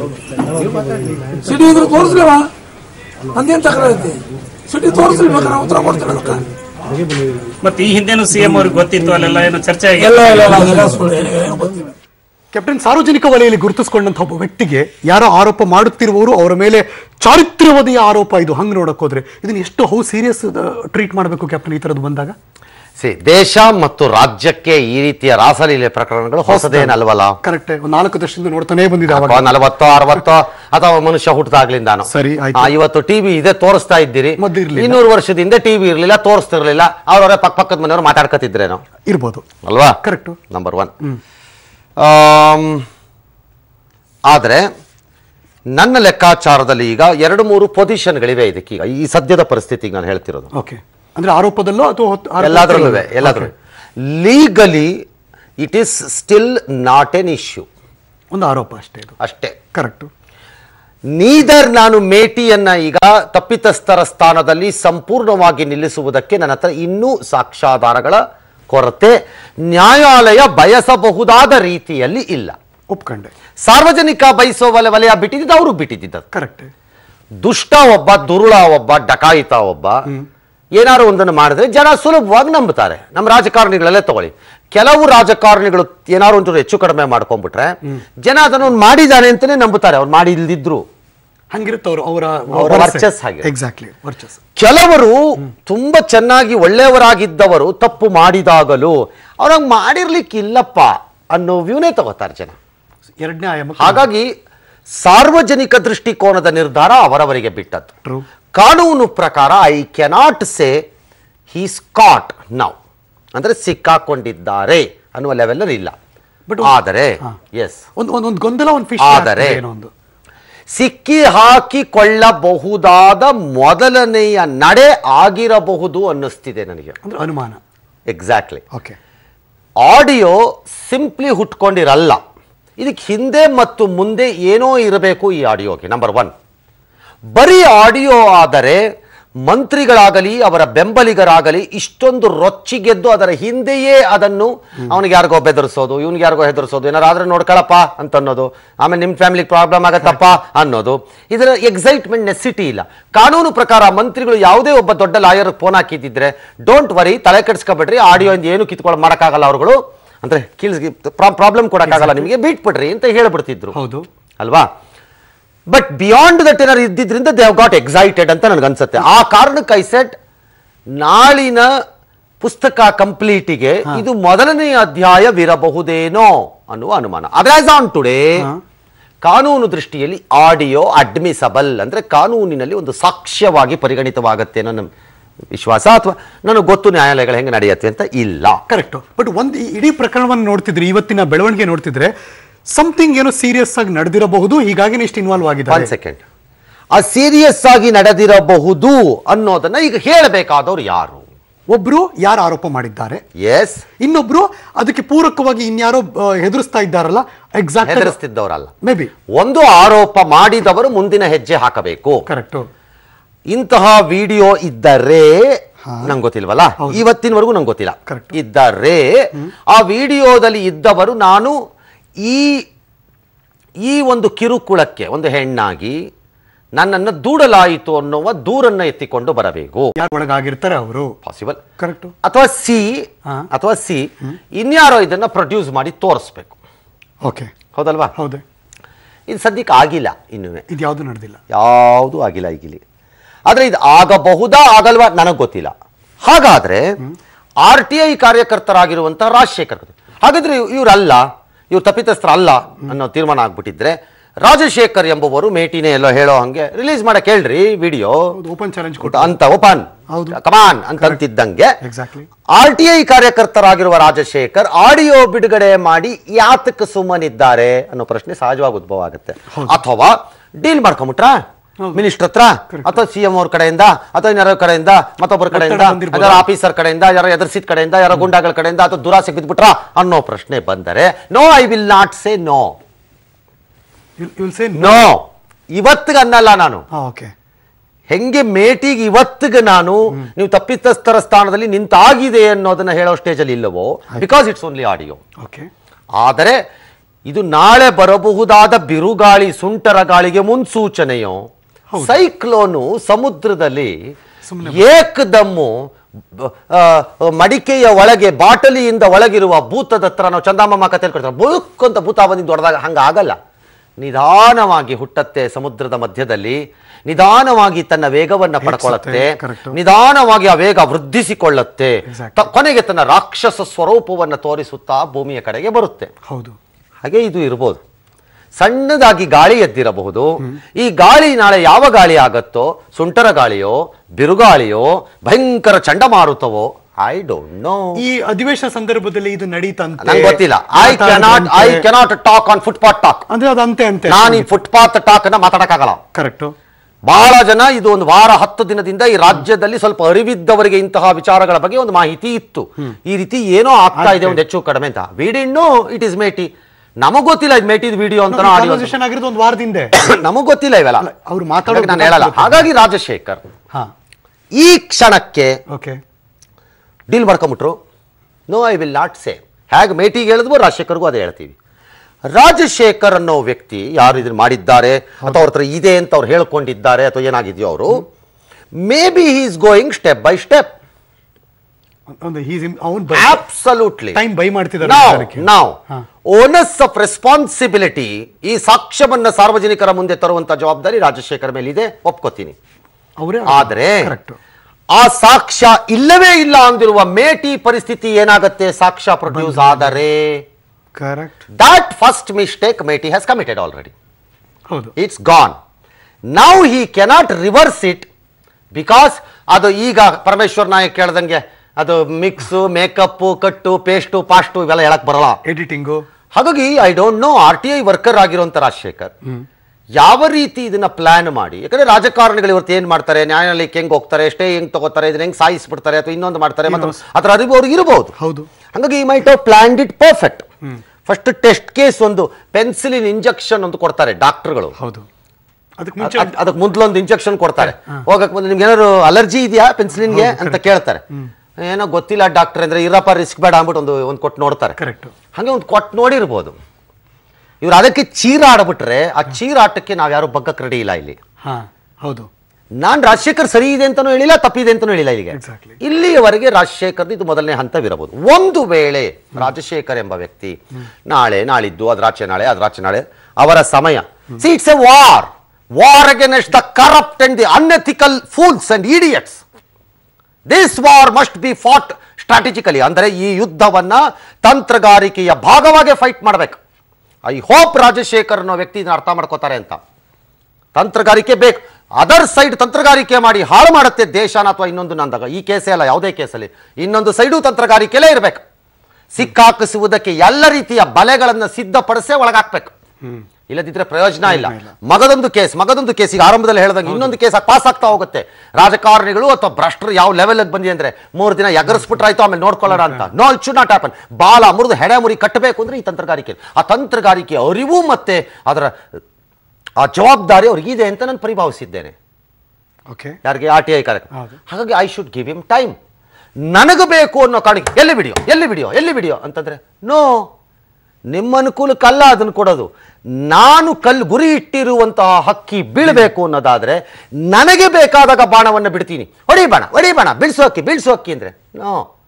ಸಿಡಿ ಇದ್ರೆ ತೋರಿಸ್ಲೇವ ಅಂದೇನ್ ತಕರ ಐತಿ ಸಿಡಿ ತೋರಿಸ್ಲಿ ಬೇಕಾದ್ರೆ ಉತ್ತರ ಕೊಡ್ತೀನಿ ಅದಕ್ಕೆ ಮತ್ತೆ ಈ ಹಿಂದೆನೂ ಸಿಎಂ ಅವ್ರಿಗೆ ಗೊತ್ತಿತ್ತು ಅಲ್ಲೆಲ್ಲ ಏನೋ ಚರ್ಚೆ ಆಗಿ ಎಲ್ಲ ಇಲ್ಲ ಇಲ್ಲ, ಅದೆಲ್ಲ ಸುಳ್ಳು ಏನು- ಏನು ಗೊತ್ತಿಲ್ಲ ಕ್ಯಾಪ್ಟನ್ ಸಾರ್ವಜನಿಕ ವಲಯದಲ್ಲಿ ಗುರುತಿಸಿಕೊಂಡಂತ ಒಬ್ಬ ವ್ಯಕ್ತಿಗೆ ಯಾರೋ ಆರೋಪ ಮಾಡುತ್ತಿರುವವರು ಅವರ ಮೇಲೆ ಚಾರಿತ್ರ್ಯವದಿಯ ಆರೋಪ ಇದು ಹಂಗ್ ನೋಡಕ್ ಹೋದ್ರೆ ಇದನ್ನ ಎಷ್ಟು ಹೌ ಸೀರಿಯಸ್ ಟ್ರೀಟ್ ಮಾಡಬೇಕು ಕ್ಯಾಪ್ಟನ್ ಈ ತರದ್ದು ಬಂದಾಗ ಸಿ ದೇಶ ಮತ್ತು ರಾಜ್ಯಕ್ಕೆ ಈ ರೀತಿಯ ರಾಸಲೀಲೆ ಪ್ರಕರಣಗಳು ಹೊಸದೇನಲ್ವಲ್ಲ ಕರೆಕ್ಟ್ ಒಂದು ನಾಲ್ಕು ದಶಕದಿಂದ ನೋಡ್ತಾನೆ ಬಂದಿದೆ ಅವಾಗ ನಲವತ್ತೋ ಅರವತ್ತೋ ಅಥವಾ ಮನುಷ್ಯ ಹುಟ್ಟಿದಾಗ್ಲಿಂದಾನು ಸರಿ, ಆಯ್ತು. ಆ, ಇವತ್ತು ಟಿವಿ ಇದೆ ತೋರಿಸ್ತಾ ಇದ್ದೀರಿ ಮೊದ್ಲು ಇರ್ಲಿಲ್ಲ. ಇನ್ನೂರು ವರ್ಷದಿಂದ ಟಿವಿ ಇರ್ಲಿಲ್ಲ ತೋರಿಸ್ತಿರ್ಲಿಲ್ಲ ಅವ್ರವರೇ ಪಕ್ಕ ಪಕ್ಕದ ಮನೆಯವರು ಮಾತಾಡ್ಕತಿದ್ರೇನೋ ಇರ್ಬೋದು ಅಲ್ವಾ Correct. ನಂಬರ್ ಒನ್ ಆದರೆ ನನ್ನ ಲೆಕ್ಕಾಚಾರದಲ್ಲಿ ಈಗ ಎರಡು ಮೂರು ಪೊಸಿಷನ್ಗಳಿವೆ ಇದಕ್ಕೀಗ ಈ ಸದ್ಯದ ಪರಿಸ್ಥಿತಿಗೆ ನಾನು ಹೇಳ್ತಿರೋದು ಓಕೆ ಅಂದ್ರೆ ಆರೋಪದಲ್ಲೋ ಅಥವಾ ಹೊತ್ತು- ಆರೋಪ- ಎಲ್ಲಾದ್ರಲ್ಲೂ ಎಲ್ಲಾದ್ರೂ legally it is still not an issue ಒಂದು ಆರೋಪ ಅಷ್ಟೇ ಇದು ಅಷ್ಟೇ ಕರೆಕ್ಟು ನೀದರ್ ನಾನು ಮೇಟಿಯನ್ನ ಈಗ ತಪ್ಪಿತಸ್ಥರ ಸ್ಥಾನದಲ್ಲಿ ಸಂಪೂರ್ಣವಾಗಿ ನಿಲ್ಲಿಸುವುದಕ್ಕೆ ನನ್ನ ಹತ್ರ ಇನ್ನೂ ಸಾಕ್ಷ್ಯಾಧಾರಗಳ ಕೊರತೆ ನ್ಯಾಯಾಲಯ ಬಯಸಬಹುದಾದ ರೀತಿಯಲ್ಲಿ ಇಲ್ಲ ಒಪ್ಕೊಂಡೆ ಸಾರ್ವಜನಿಕ ಬಯಸೋ ವಲ ವಲಯ ಬಿಟ್ಟಿದ್ದು ಅವರು ಬಿಟ್ಟಿದ್ದ ಕರೆಕ್ಟ್ ದುಷ್ಟ ಒಬ್ಬ ದುರುಳ ಒಬ್ಬ ಡಕಾಯಿತ ಒಬ್ಬ ಏನಾದ್ರು ಒಂದನ್ನು ಮಾಡಿದ್ರೆ ಜನ ಸುಲಭವಾಗಿ ನಂಬುತ್ತಾರೆ ನಮ್ಮ ರಾಜಕಾರಣಿಗಳಲ್ಲೇ ತಗೊಳ್ಳಿ ಕೆಲವು ರಾಜಕಾರಣಿಗಳು ಏನಾದ್ರು ಒಂಚೂರು ಹೆಚ್ಚು ಕಡಿಮೆ ಮಾಡ್ಕೊಂಡ್ಬಿಟ್ರೆ ಜನ ಅದನ್ನು ಅವ್ನು ಮಾಡಿದ್ದಾನೆ ಅಂತಾನೆ ನಂಬುತ್ತಾರೆ ಅವ್ರು ಮಾಡಿ ಇಲ್ದಿದ್ರು ಹಂಗಿರುತ್ತೆ ಅವರು ಅವರ ಅವರ ವರ್ಚಸ್ ಹಾಗೆ. ಎಕ್ಸಾಕ್ಟ್ಲಿ ವರ್ಚಸ್ ಕೆಲವರು ತುಂಬಾ ಚೆನ್ನಾಗಿ ಒಳ್ಳೆಯವರಾಗಿದ್ದವರು ತಪ್ಪು ಮಾಡಿದಾಗಲೂ ಅವ್ರಂಗ್ ಮಾಡಿರ್ಲಿಕ್ಕಿಲ್ಲಪ್ಪ ಅನ್ನೋ ವ್ಯೂನೇ ತಗೋತಾರೆ ಜನ ಎರಡನೇ ಆಯಾಮ ಹಾಗಾಗಿ ಸಾರ್ವಜನಿಕ ದೃಷ್ಟಿಕೋನದ ನಿರ್ಧಾರ ಅವರವರಿಗೆ ಬಿಟ್ಟದ್ದು ಟ್ರೂ ಕಾನೂನು ಪ್ರಕಾರ ಐ ಕೆನಾಟ್ ಸೇ ಹೀ ಸ್ಕಾಟ್ ನೌ ಅಂದ್ರೆ ಸಿಕ್ಕಾಕೊಂಡಿದ್ದಾರೆ ಅನ್ನುವ ಲೆವೆಲ್ ಇಲ್ಲ But ಆದರೆ ಎಸ್ ಒಂದು ಒಂದು ಒಂದು ಗೊಂದಲ ಒಂದು ಫಿಶ್ ಆದರೆ ಏನೋ ಒಂದು ಸಿಕ್ಕಿ ಹಾಕಿಕೊಳ್ಳಬಹುದಾದ ಮೊದಲನೆಯ ನಡೆ ಆಗಿರಬಹುದು ಅನ್ನಿಸ್ತಿದೆ ನನಗೆ ಅಂದ್ರೆ ಅನುಮಾನ ಎಕ್ಸಾಕ್ಟ್ಲಿ ಓಕೆ ಆಡಿಯೋ ಸಿಂಪ್ಲಿ ಹುಟ್ಕೊಂಡಿರಲ್ಲ ಇದಕ್ಕೆ ಹಿಂದೆ ಮತ್ತು ಮುಂದೆ ಏನೋ ಇರಬೇಕು ಈ ಆಡಿಯೋಗೆ ನಂಬರ್ ಒನ್ ಬರೀ ಆಡಿಯೋ ಆದರೆ ಮಂತ್ರಿಗಳಾಗಲಿ ಅವರ ಬೆಂಬಲಿಗರಾಗಲಿ ಇಷ್ಟೊಂದು ರೊಚ್ಚಿಗೆದ್ದು ಅದರ ಹಿಂದೆಯೇ ಅದನ್ನು ಅವನಿಗೆ ಯಾರಿಗೋ ಬೆದರಿಸೋದು ಇವನಿಗೆ ಯಾರಿಗೋ ಹೆದರಿಸೋದು ಏನಾರು ಆದ್ರೆ ನೋಡ್ಕೊಳಪ್ಪ ಅಂತ ಅನ್ನೋದು ಆಮೇಲೆ ನಿಮ್ಮ ಫ್ಯಾಮಿಲಿಗೆ ಪ್ರಾಬ್ಲಮ್ ಆಗತ್ತಪ್ಪ ಅನ್ನೋದು ಇದರ ಎಕ್ಸೈಟ್ಮೆಂಟ್ ನೆಸಿಟಿ ಇಲ್ಲ ಕಾನೂನು ಪ್ರಕಾರ ಮಂತ್ರಿಗಳು ಯಾವುದೇ ಒಬ್ಬ ದೊಡ್ಡ ಲಾಯರ್ ಫೋನ್ ಹಾಕಿದ್ದಿದ್ರೆ ಡೋಂಟ್ ವರಿ ತಲೆ ಕೆಡಿಸ್ಕೊಬೇಡ್ರಿ ಆಡಿಯೋ ಇಂದ ಏನು ಕಿತ್ಕೊಳ್ಳೋ ಮಾಡೋಕ್ಕಾಗಲ್ಲ ಅವರುಗಳು ಅಂದ್ರೆ ಕೀಳ್ಸ್ಗೆ ಪ್ರಾಬ್ಲಮ್ ಕೊಡಕ್ಕಾಗಲ್ಲ ನಿಮಗೆ ಬಿಟ್ಬಿಡ್ರಿ ಅಂತ ಹೇಳ್ಬಿಡ್ತಿದ್ರು ಹೌದು ಅಲ್ವಾ ಬಟ್ ಬಿಯಾಂಡ್ ದಟ್ ಏನಾರು ಇದ್ದಿದ್ರಿಂದ ದೇ ಹವ್ ಗಾಟ್ ಎಕ್ಸೈಟೆಡ್ ಅಂತ ನನಗನ್ಸುತ್ತೆ ಆ ಕಾರಣಕ್ಕೆ ಐ ಸೆಟ್ ನಾಳಿನ ಪುಸ್ತಕ ಕಂಪ್ಲೀಟಿಗೆ ಇದು ಮೊದಲನೇ ಅಧ್ಯಾಯವಿರಬಹುದೇನೋ ಅನ್ನುವ ಅನುಮಾನ ಅದರ್ ಆನ್ ಟುಡೇ ಕಾನೂನು ದೃಷ್ಟಿಯಲ್ಲಿ ಆಡಿಯೋ ಅಡ್ಮಿಸಬಲ್ ಅಂದ್ರೆ ಕಾನೂನಿನಲ್ಲಿ ಒಂದು ಸಾಕ್ಷ್ಯವಾಗಿ ಪರಿಗಣಿತವಾಗತ್ತೆ ಅನ್ನೋ ನಮ್ಮ ವಿಶ್ವಾಸ ಅಥವಾ ನನಗೆ ಗೊತ್ತು ನ್ಯಾಯಾಲಯಗಳು ಹೆಂಗೆ ನಡೆಯುತ್ತೆ ಅಂತ ಇಲ್ಲ ಕರೆಕ್ಟ್ ಬಟ್ ಒಂದು ಈ ಇಡೀ ಪ್ರಕರಣವನ್ನು ನೋಡ್ತಿದ್ರೆ ಇವತ್ತಿನ ಬೆಳವಣಿಗೆ ನೋಡ್ತಿದ್ರೆ ಸಮಥಿಂಗ್ ಏನೋ ಸೀರಿಯಸ್ ಆಗಿ ನಡೆದಿರಬಹುದು ಹೀಗಾಗಿ ಇಷ್ಟು ಇನ್ವಾಲ್ವ್ ಒನ್ ಆಗಿದ್ದಾರೆ ಸೆಕೆಂಡ್ ಆ ಸೀರಿಯಸ್ ಆಗಿ ನಡೆದಿರಬಹುದು ಅನ್ನೋದನ್ನ ಈಗ ಹೇಳಬೇಕಾದವ್ರು ಯಾರು ಒಬ್ರು ಯಾರು ಆರೋಪ ಮಾಡಿದ್ದಾರೆ ಎಸ್ ಇನ್ನೊಬ್ರು ಅದಕ್ಕೆ ಪೂರಕವಾಗಿ ಇನ್ಯಾರೋ ಆ, ಹೆದರಿಸ್ತಾ ಇದ್ದಾರಲ್ಲ ಎಕ್ಸಾಕ್ಟ್ ಹೆದರಿಸ್ತಿದ್ದವರಲ್ಲ ಮೇ ಬಿ ಒಂದು ಆರೋಪ ಮಾಡಿದವರು ಮುಂದಿನ ಹೆಜ್ಜೆ ಹಾಕಬೇಕು ಕರೆಕ್ಟ್ ಇಂತಹ ವಿಡಿಯೋ ಇದ್ದರೆ ನಂಗೆ ಗೊತ್ತಿಲ್ವಲ್ಲ ಇವತ್ತಿನವರೆಗೂ ನಂಗೆ ಗೊತ್ತಿಲ್ಲ Correct. ಇದ್ದರೆ ಆ ವಿಡಿಯೋದಲ್ಲಿ ಇದ್ದವರು ನಾನು ಈ ಈ ಒಂದು ಕಿರುಕುಳಕ್ಕೆ ಒಂದು ಹೆಣ್ಣಾಗಿ ನನ್ನನ್ನು ದೂಡಲಾಯಿತು ಅನ್ನುವ ದೂರನ್ನ ಎತ್ತಿಕೊಂಡು ಬರಬೇಕು ಯಾರು ಒಳಗಾಗಿರ್ತಾರೆ ಅವರು ಪಾಸಿಬಲ್ ಕರೆಕ್ಟ್ ಅಥವಾ ಸಿ ಹಾ. ಅಥವಾ ಸಿ ಇನ್ಯಾರೋ ಇದನ್ನ ಪ್ರೊಡ್ಯೂಸ್ ಮಾಡಿ ತೋರಿಸ್ಬೇಕು ಓಕೆ ಹೌದಲ್ವಾ ಹೌದೇ ಇದು ಸದ್ಯಕ್ಕೆ ಆಗಿಲ್ಲ ಇನ್ನೂ ಇದು ಯಾವುದು ನಡೆದಿಲ್ಲ ಯಾವುದೂ ಆಗಿಲ್ಲ ಈಗಿಲಿ ಆದರೆ ಇದು ಆಗಬಹುದಾ ಆಗಲ್ವಾ ನನಗೆ ಗೊತ್ತಿಲ್ಲ ಹಾಗಾದ್ರೆ ಆರ್ ಟಿ ಐ ಕಾರ್ಯಕರ್ತರಾಗಿರುವಂತಹ ರಾಜಶೇಖರ್ ಹಾಗಾದ್ರೆ ಇವರಲ್ಲ ಇವ್ರು ತಪ್ಪಿತಸ್ಥರಲ್ಲ ಅನ್ನೋ ತೀರ್ಮಾನ ಆಗ್ಬಿಟ್ಟಿದ್ರೆ ರಾಜಶೇಖರ್ ಎಂಬುವರು ಮೇಟಿನೇ ಎಲ್ಲೋ ಹೇಳೋ ಹಂಗೆ ರಿಲೀಸ್ ಮಾಡಕ್ ಹೇಳ್ರಿ ವಿಡಿಯೋ ಓಪನ್ ಚಾಲೆಂಜ್ ಕೊಟ್ಟು ಅಂತ ಓಪನ್ ಹೌದು. ಕಮಾನ್ ಅಂತಂತಿದ್ದಂಗೆ ಎಕ್ಸಾಕ್ಟ್ಲಿ ಆರ್ ಟಿ ಐ ಕಾರ್ಯಕರ್ತರಾಗಿರುವ ರಾಜಶೇಖರ್ ಆಡಿಯೋ ಬಿಡುಗಡೆ ಮಾಡಿ ಯಾತಕ್ಕೆ ಸುಮ್ಮನಿದ್ದಾರೆ ಅನ್ನೋ ಪ್ರಶ್ನೆ ಸಹಜವಾಗಿ ಉದ್ಭವ ಆಗುತ್ತೆ ಅಥವಾ ಡೀಲ್ ಮಾಡ್ಕೊಂಬಿಟ್ರ ಮಿನಿಸ್ಟರ್ ಹತ್ರ ಅಥವಾ ಸಿ ಎಂ ಅವ್ರ ಕಡೆಯಿಂದ ಅಥವಾ ಇನ್ಯಾರ ಕಡೆಯಿಂದ ಮತ್ತೊಬ್ಬರ ಕಡೆಯಿಂದ ಬಂದಿರ್ಬೋದಾ? ಯಾರೋ ಆಫೀಸರ್ ಕಡೆಯಿಂದ ಯಾರೋ ಎದುರಿಸಿದ ಕಡೆಯಿಂದ ಯಾರೋ ಗುಂಡಾಗಳ ಕಡೆಯಿಂದ ಅಥವಾ ದುರಾಸೆ ಬಿದ್ಬಿಟ್ರ ಅನ್ನೋ ಪ್ರಶ್ನೆ ಬಂದರೆ no I will not say no will say no ಇವತ್ತಿಗೆ ಅನ್ನಲ್ಲ ನಾನು ಓಕೆ ಹೆಂಗೆ ಮೇಟಿಗೆ ಇವತ್ತಿಗೆ ನಾನು ನೀವು ತಪ್ಪಿತಸ್ಥರ ಸ್ಥಾನದಲ್ಲಿ ನಿಂತಾಗಿದೆ ಅನ್ನೋದನ್ನ ಹೇಳೋ ಸ್ಟೇಜಲ್ಲಿ ಇಲ್ಲವೋ because it's only audio okay ಆದರೆ ಇದು ನಾಳೆ ಬರಬಹುದಾದ ಬಿರುಗಾಳಿ ಸುಂಟರ ಗಾಳಿಗೆ ಮುನ್ಸೂಚನೆಯೋ ಸೈಕ್ಲೋನು ಸಮುದ್ರದಲ್ಲಿ ಏಕದಮ್ಮು ಬ- ಆ, ಮಡಿಕೆಯ ಒಳಗೆ ಬಾಟಲಿಯಿಂದ ಒಳಗಿರುವ ಭೂತದ ಹತ್ರ ನಾವು ಚಂದಮಾಮ ಕತೆ ಹೇಳ್ಕೊಡ್ತಾರೆ ಬುಕ್ ಅಂತ ಭೂತ ಬಂದಿದ್ದು ಹೊಡೆದಾಗ ಹಂಗ ಆಗಲ್ಲ ನಿಧಾನವಾಗಿ ಹುಟ್ಟತ್ತೆ ಸಮುದ್ರದ ಮಧ್ಯದಲ್ಲಿ ನಿಧಾನವಾಗಿ ತನ್ನ ವೇಗವನ್ನ ಪಡ್ಕೊಳ್ಳುತ್ತೆ correct. ನಿಧಾನವಾಗಿ ಆ ವೇಗ ವೃದ್ಧಿಸಿಕೊಳ್ಳುತ್ತೆ Exactly. ತ- ಕೊನೆಗೆ ತನ್ನ ರಾಕ್ಷಸ ಸ್ವರೂಪವನ್ನು ತೋರಿಸುತ್ತಾ ಭೂಮಿಯ ಕಡೆಗೆ ಬರುತ್ತೆ ಹೌದು ಹಾಗೆ ಇದು ಇರ್ಬೋದು ಸಣ್ಣದಾಗಿ ಗಾಳಿ ಎದ್ದಿರಬಹುದು ಈ ಗಾಳಿ ನಾಳೆ ಯಾವ ಗಾಳಿ ಆಗತ್ತೋ ಸುಂಟರ ಗಾಳಿಯೋ ಬಿರುಗಾಳಿಯೋ ಭಯಂಕರ ಚಂಡಮಾರುತವೋ ಐ ಡೋಂಟ್ ನೋ ಈ ಅಧಿವೇಶನ ಸಂದರ್ಭದಲ್ಲಿ ಇದು ನಡೀತಂತೆ ನಂಗೆ ಗೊತ್ತಿಲ್ಲ I cannot I cannot talk on footpath talk ಅಂದ್ರೆ ಅದು ಅಂತೆ ಅಂತೆ ನಾನು ಈ ಫುಟ್ಪಾತ್ ಟಾಕ್ ಅನ್ನ ಮಾತಾಡಕ್ಕಾಗಲ್ಲ ಕರೆಕ್ಟ್ ಬಹಳ ಜನ ಇದು ಒಂದು ವಾರ ಹತ್ತು ದಿನದಿಂದ ಈ ರಾಜ್ಯದಲ್ಲಿ ಸ್ವಲ್ಪ ಅರಿವಿದ್ದವರಿಗೆ ಇಂತಹ ವಿಚಾರಗಳ ಬಗ್ಗೆ ಒಂದು ಮಾಹಿತಿ ಇತ್ತು ಈ ರೀತಿ ಏನೋ ಆಗ್ತಾ ಇದೆ ಒಂದು ಹೆಚ್ಚು ಕಡಿಮೆ ಅಂತ ವಿಡಿನ್ನು ಇಟ್ ಇಸ್ ಮೇಟಿ ನಮಗ್ ಗೊತ್ತಿಲ್ಲ ಇದು ಮೇಟಿದ್ ವಿಡಿಯೋ ಅಂತ ಆಡಿಯೋ ಕಾನ್ವರ್ಸೇಷನ್ ಆಗಿರೋದು ಒಂದು ವಾರದಿಂದ ನಮಗ್ ಗೊತ್ತಿಲ್ಲ ಇವೆಲ್ಲ ಅವ್ರು ಮಾತಾಡೋದು ನಾನು ಹೇಳಲ್ಲ ಹಾಗಾಗಿ ರಾಜಶೇಖರ್ ಹಾ ಈ ಕ್ಷಣಕ್ಕೆ ಓಕೆ ಡೀಲ್ ಮಾಡ್ಕೊಂಬಿಟ್ರು no I will not say ಹೇಗೆ ಮೇಟಿಗೆ ಹೇಳಿದ್ವು ರಾಜಶೇಖರ್ಗೂ ಅದೇ ಹೇಳ್ತೀವಿ ರಾಜಶೇಖರ್ ಅನ್ನೋ ವ್ಯಕ್ತಿ ಯಾರು ಇದನ್ನ ಮಾಡಿದ್ದಾರೆ ಅಥವಾ ಅವ್ರ ಹತ್ರ ಇದೆ ಅಂತ ಅವ್ರು ಹೇಳ್ಕೊಂಡಿದ್ದಾರೆ ಅಥವಾ ಏನಾಗಿದೆಯೋ ಅವರು may be he is going step by step ಒಂದು ಹೀಸ್ ಅವ್ನು ಅಬ್ಸಲ್ಯೂಟ್ಲಿ ಟೈಮ್ ಬೈ ಮಾಡ್ತಿದ್ದಾರೆ ನಾವು ವಿಚಾರಕ್ಕೆ. ನಾವು ಹಾ. ಓನಸ್ ಆಫ್ ರೆಸ್ಪಾನ್ಸಿಬಿಲಿಟಿ ಈ ಸಾಕ್ಷ್ಯವನ್ನ ಸಾರ್ವಜನಿಕರ ಮುಂದೆ ತರುವಂತ ಜವಾಬ್ದಾರಿ ರಾಜಶೇಖರ್ ಮೇಲೆ ಇದೆ ಒಪ್ಕೋತೀನಿ ಅವರೇ ಆದ್ರೆ ಕರೆಕ್ಟ್ ಆ ಸಾಕ್ಷ್ಯ ಇಲ್ಲವೇ ಇಲ್ಲ ಅಂದಿರುವ ಮೇಟಿ ಪರಿಸ್ಥಿತಿ ಏನಾಗತ್ತೆ ಸಾಕ್ಷ್ಯ ಪ್ರೊಡ್ಯೂಸ್ ಆದರೆ correct that first mistake Meti has committed already ಹೌದು it's gone now he cannot reverse it because ಅದು ಈಗ ಪರಮೇಶ್ವರ್ ನಾಯಕ್ ಕೇಳ್ದಂಗೆ ಅದು mix makeup cut paste paste ಇವೆಲ್ಲ ಹೇಳಕ್ ಬರಲ್ಲ ಎಡಿಟಿಂಗು ಹಾಗಾಗಿ I don't know R T I worker ಆಗಿರುವಂತ ರಾಜಶೇಖರ್ ಯಾವ ರೀತಿ ಇದನ್ನ ಪ್ಲಾನ್ ಮಾಡಿ ಯಾಕಂದ್ರೆ ರಾಜಕಾರಣಿಗಳು ಇವತ್ತು ಏನ್ ಮಾಡ್ತಾರೆ ನ್ಯಾಯಾಲಯಕ್ಕೆ ಹೆಂಗ್ ಹೋಗ್ತಾರೆ ಸ್ಟೇ ಹೆಂಗ್ ತಗೋತಾರೆ ಇದನ್ನ ಹೆಂಗ್ ಸಾಯಿಸ್ಬಿಡ್ತಾರೆ ಅಥವಾ ಇನ್ನೊಂದು ಮಾಡ್ತಾರೆ ಮತ್ತು ಅದರ ಅರಿವು ಅವ್ರಿಗೆ ಇರಬಹುದು ಹೌದು ಹಾಗಾಗಿ ಈ might have planned it perfect first test case ಒಂದು ಪೆನ್ಸಿಲಿನ್ ಇಂಜೆಕ್ಷನ್ ಒಂದು ಕೊಡ್ತಾರೆ ಡಾಕ್ಟರ್ಗಳು ಹೌದು ಅದಕ್ಕೆ ಮುಂಚೆ ಅದ್- ಅದಕ್ಕೆ ಮೊದ್ಲೊಂದು ಇಂಜೆಕ್ಷನ್ ಕೊಡ್ತಾರೆ ಹೋಗಕ್ ಮುಂದೆ ನಿಮ್ಗೆ ಏನಾದ್ರು ಅಲರ್ಜಿ ಇದೆಯಾ ಪೆನ್ಸಿಲಿನ್ಗೆ ಅಂತ ಕೇಳ್ತಾರೆ ಏನೋ ಗೊತ್ತಿಲ್ಲ ಡಾಕ್ಟರ್ ಅಂದ್ರೆ ಇರಪ್ಪ ರಿಸ್ಕ್ ಬೇಡ ಅಂದ್ಬಿಟ್ಟು ಒಂದು ಒಂದು ಕೊಟ್ಟು ನೋಡ್ತಾರೆ ಕರೆಕ್ಟ್ ಹಂಗೆ ಒಂದು ಕೊಟ್ಟು ನೋಡಿರ್ಬೋದು ಇವ್ರು ಅದಕ್ಕೆ ಚೀರಾಡ್ಬಿಟ್ರೆ ಆ ಚೀರಾಟಕ್ಕೆ ನಾವು ಯಾರು ಬಗ್ಗಕ್ಕೆ ರೆಡಿ ಇಲ್ಲ ಇಲ್ಲಿ ಹಾ ಹೌದು ನಾನ್ ರಾಜಶೇಖರ್ ಸರಿ ಇದೆ ಅಂತಾನೂ ಹೇಳಿಲ್ಲ ತಪ್ಪಿದೆ ಅಂತಾನೂ ಹೇಳಿಲ್ಲ ಇಲ್ಲಿಗೆ Exactly. ಇಲ್ಲಿಯವರೆಗೆ ರಾಜಶೇಖರ್ ಇದು ಮೊದಲನೇ ಹಂತವಿರಬಹುದು ಒಂದು ವೇಳೆ ರಾಜಶೇಖರ್ ಎಂಬ ವ್ಯಕ್ತಿ ನಾಳೆ ನಾಳಿದ್ದು ಅದ್ರಾಚೆ ನಾಳೆ ಅದ್ರಾಚೆ ನಾಳೆ ಅವರ ಸಮಯ see it's a war war against the corrupt and the unethical fools and idiots this war must be fought strategically ಅಂದರೆ ಈ ಯುದ್ಧವನ್ನ ತಂತ್ರಗಾರಿಕೆಯ ಭಾಗವಾಗಿ ಫೈಟ್ ಮಾಡಬೇಕು ಐ ಹೋಪ್ ರಾಜಶೇಖರ್ ಅನ್ನೋ ವ್ಯಕ್ತಿ ಇದನ್ನ ಅರ್ಥ ಮಾಡ್ಕೋತಾರೆ ಅಂತ ತಂತ್ರಗಾರಿಕೆ ಬೇಕು ಅದರ್ ಸೈಡ್ ತಂತ್ರಗಾರಿಕೆ ಮಾಡಿ ಹಾಳು ಮಾಡುತ್ತೆ ದೇಶನ ಅಥವಾ ಇನ್ನೊಂದು ನಂದಾಗ ಈ ಕೇಸೇ ಅಲ್ಲ ಯಾವುದೇ ಕೇಸಲ್ಲಿ ಇನ್ನೊಂದು ಸೈಡು ತಂತ್ರಗಾರಿಕೆಲೇ ಇರಬೇಕು ಸಿಕ್ಕಾಕಿಸುವುದಕ್ಕೆ ಎಲ್ಲ ರೀತಿಯ ಬಲೆಗಳನ್ನು ಸಿದ್ಧಪಡಿಸೇ ಒಳಗಾಕ್ಬೇಕು ಇಲ್ಲದಿದ್ರೆ ಪ್ರಯೋಜನ ಇಲ್ಲ ಮಗದೊಂದು ಕೇಸ್ ಮಗದೊಂದು ಕೇಸ್ ಈಗ ಆರಂಭದಲ್ಲಿ ಹೇಳ್ದಂಗೆ ಇನ್ನೊಂದು ಕೇಸ್ ಪಾಸ್ ಆಗ್ತಾ ಹೋಗುತ್ತೆ ರಾಜಕಾರಣಿಗಳು ಅಥವಾ ಭ್ರಷ್ಟರು ಯಾವ ಲೆವೆಲ್ ಬಂದಿ ಅಂದ್ರೆ ಮೂರು ದಿನ ಎಗರಿಸ್ಬಿಟ್ರಾಯ್ತು ಆಮೇಲೆ ನೋಡ್ಕೊಳ್ಳೋಣ ಅಂತ no it should not happen ಬಾಲ ಮುರಿದು ಹೆಡೆ ಮುರಿ ಕಟ್ಟಬೇಕು ಅಂದ್ರೆ ಈ ತಂತ್ರಗಾರಿಕೆ ಆ ತಂತ್ರಗಾರಿಕೆ ಅರಿವು ಮತ್ತೆ ಅದರ ಆ ಜವಾಬ್ದಾರಿ ಅವ್ರಿಗಿದೆ ಅಂತ ನಾನು ಪರಿಭಾವಿಸಿದ್ದೇನೆ ಓಕೆ ಯಾರಿಗೆ ಆರ್ ಟಿ ಐ ಕಾರ್ಯಕ್ರಮ ಹೌದು. ಹಾಗಾಗಿ I should give him time ನನಗೆ ಬೇಕು ಅನ್ನೋ ಕಾರಣಕ್ಕೆ ಎಲ್ಲಿ ವಿಡಿಯೋ ಎಲ್ಲಿ ವಿಡಿಯೋ ಎಲ್ಲಿ ವಿಡಿಯೋ ಅಂತಂದ್ರೆ ನೋ ನಿಮ್ಮ ಅನುಕೂಲಕ್ಕಲ್ಲ ಅದನ್ನು ಕೊಡೋದು ನಾನು ಕಲ್ಲು ಗುರಿ ಇಟ್ಟಿರುವಂತಹ ಹಕ್ಕಿ ಬೀಳಬೇಕು ಅನ್ನೋದಾದ್ರೆ ನನಗೆ ಬೇಕಾದಾಗ ಬಾಣವನ್ನು ಬಿಡ್ತೀನಿ ಹೊಡಿ ಬಾಣ ಹೊಡಿ ಬಾಣ ಬಿಡಿಸು ಹಕ್ಕಿ ಬಿಡಿಸು ಹಕ್ಕಿ ಅಂದ್ರೆ ನೋ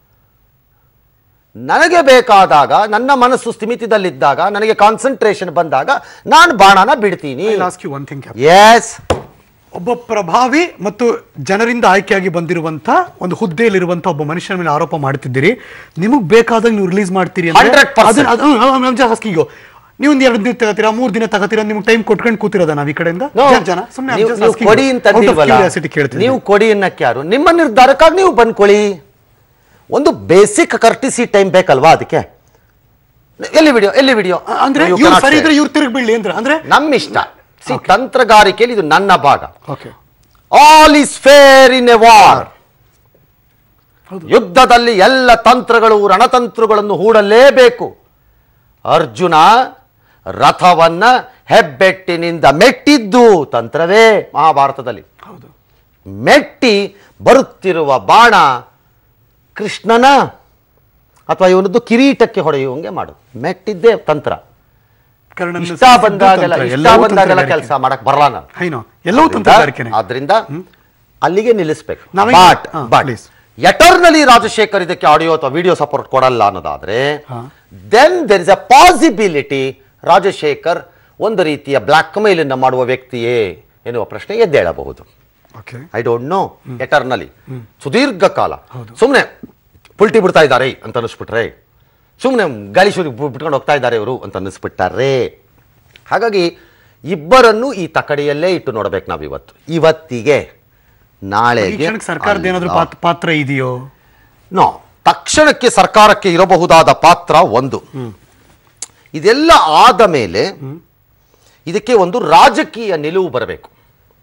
ನನಗೆ ಬೇಕಾದಾಗ ನನ್ನ ಮನಸ್ಸು ಸ್ಥಿಮಿತದಲ್ಲಿದ್ದಾಗ ನನಗೆ ಕಾನ್ಸಂಟ್ರೇಷನ್ ಬಂದಾಗ ನಾನು ಬಾಣನ ಬಿಡ್ತೀನಿ last you one thing is ಒಬ್ಬ ಪ್ರಭಾವಿ ಮತ್ತು ಜನರಿಂದ ಆಯ್ಕೆಯಾಗಿ ಬಂದಿರುವಂತ ಒಂದು ಹುದ್ದೆಯಲ್ಲಿರುವಂತ ಒಬ್ಬ ಮನುಷ್ಯನ ಮೇಲೆ ಆರೋಪ ಮಾಡ್ತಿದ್ದೀರಿ ನಿಮಗ್ ಬೇಕಾದಾಗ ನೀವು ರಿಲೀಸ್ ಮಾಡ್ತೀರಿ ಅಂದ್ರೆ 100%. ಅದನ್ನ- ಅದು- ಅದು- ಅದು- ಅದು ಜಾಸ್ತಿ ಈಗ ನೀವು ಒಂದು ಎರಡು ದಿನ ತಗೋತೀರಾ ಮೂರ್ ದಿನ ತಗೋತೀರಾ ನಿಮ್ಗೆ ಟೈಮ್ ಕೊಟ್ಕೊಂಡು ಕೂತಿರೋದ ನಾವ್ ಈ ಕಡೆಯಿಂದ No. ಜನ- ಜನ ಸುಮ್ಮನೆ ನೀವು- ನೀವು ಕೊಡಿ ಅಂತ ಅಂದಿಲ್ವಲ್ಲ? ಕೇಳ್ತೀನಿ ನೀವು ಕೊಡಿ ಅನ್ನಕ್ಕೆ ಯಾರು ನಿಮ್ಮ ನಿರ್ಧಾರಕ್ಕಾಗಿ ನೀವು ಬಂದ್ಕೊಳ್ಳಿ ಒಂದು ಬೇಸಿಕ್ ಕರ್ಟಿಸಿ ಟೈಮ್ ಬೇಕಲ್ವಾ ಅದಕ್ಕೆ ಎಲ್ಲಿ ವಿಡಿಯೋ ಎಲ್ಲಿ ವಿಡಿಯೋ ಅಂದ್ರೆ ಇವ್ರು ಸರಿ ಇದ್ರೆ ಇವ್ರು ತಿರುಗಿ ಬೀಳ್ಲಿ ಅಂದ್ರೆ ಅಂದ್ರೆ ನಮ್ಮ ಇಷ್ಟ See, ತಂತ್ರಗಾರಿಕೆಯಲ್ಲಿ ಇದು ನನ್ನ ಭಾಗ okay all is fair in a war ಯುದ್ಧದಲ್ಲಿ ಎಲ್ಲ ತಂತ್ರಗಳು ರಣತಂತ್ರಗಳನ್ನು ಹೂಡಲೇಬೇಕು ಅರ್ಜುನ ರಥವನ್ನ ಹೆಬ್ಬೆಟ್ಟಿನಿಂದ ಮೆಟ್ಟಿದ್ದು ತಂತ್ರವೇ ಮಹಾಭಾರತದಲ್ಲಿ ಹೌದು ಮೆಟ್ಟಿ ಬರುತ್ತಿರುವ ಬಾಣ ಕೃಷ್ಣನ ಅಥವಾ ಇವನದ್ದು ಕಿರೀಟಕ್ಕೆ ಹೊಡೆಯುವಂಗೆ ಮಾಡು ಮೆಟ್ಟಿದ್ದೇ ತಂತ್ರ ಕರ್ಣನ ಇಷ್ಟ ಸಿದ್ದು ಬಂದಾಗೆಲ್ಲ ತಂತ್ರ, ಇಷ್ಟ ಎಲ್ಲವೂ ಬಂದಾಗೆಲ್ಲ ತಂತ್ರಗಾರಿಕೆ. ಕೆಲಸ ಮಾಡಕ್ ಬರಲ್ಲ ನಾನು ಐನೋ ಎಲ್ಲವೂ ತಂತ್ರಗಾರಿಕೆನೆ ಆದ್ರಿಂದ ಅಲ್ಲಿಗೆ ನಿಲ್ಲಿಸ್ಬೇಕು ನಾವೀಗ- ಬಟ್ ಹಾ, ಬಟ್ please. ಎಟರ್ನಲಿ ರಾಜಶೇಖರ್ ಇದಕ್ಕೆ ಆಡಿಯೋ ಅಥವಾ ವಿಡಿಯೋ ಸಪೋರ್ಟ್ ಕೊಡಲ್ಲ ಅನ್ನೋದಾದ್ರೆ ಹಾ. Then there is a possibility Rajashekhar ಒಂದು ರೀತಿಯ ಬ್ಲಾಕ್ ಮೇಲ್ ಅನ್ನ ಮಾಡುವ ವ್ಯಕ್ತಿಯೇ ಎನ್ನುವ ಪ್ರಶ್ನೆ ಎದ್ದೇಳಬಹುದು okay I don't know eternally ಸುದೀರ್ಘ ಕಾಲ ಸುಮ್ಮನೆ ಪುಲ್ಟಿ ಬಿಡ್ತಾ ಇದ್ದಾರೆ ಅಂತ ಅನ್ನಿಸ್ಬಿಟ್ರೆ ಸುಮ್ಮನೆ ಗಾಳಿ ಸುರಿ ಬಿಟ್ಕೊಂಡು ಹೋಗ್ತಾ ಇದ್ದಾರೆ ಇವರು ಅಂತ ಅನ್ನಿಸ್ಬಿಟ್ಟಾರೆ ಹಾಗಾಗಿ ಇಬ್ಬರನ್ನು ಈ ತಕಡಿಯಲ್ಲೇ ಇಟ್ಟು ನೋಡ್ಬೇಕು ನಾವು ಇವತ್ತು ಇವತ್ತಿಗೆ ಈ ನಾಳೆಗೆ ಕ್ಷಣಕ್ಕೆ ಸರ್ಕಾರದ ಏನಾದ್ರು ಅಲ್ಲ. ಪಾತ್- ಪಾತ್ರ ಇದೆಯೋ ನೋ ತಕ್ಷಣಕ್ಕೆ ಸರ್ಕಾರಕ್ಕೆ ಇರಬಹುದಾದ ಪಾತ್ರ ಒಂದು ಇದೆಲ್ಲ ಆದ ಮೇಲೆ ಇದಕ್ಕೆ ಒಂದು ರಾಜಕೀಯ ನಿಲುವು ಬರಬೇಕು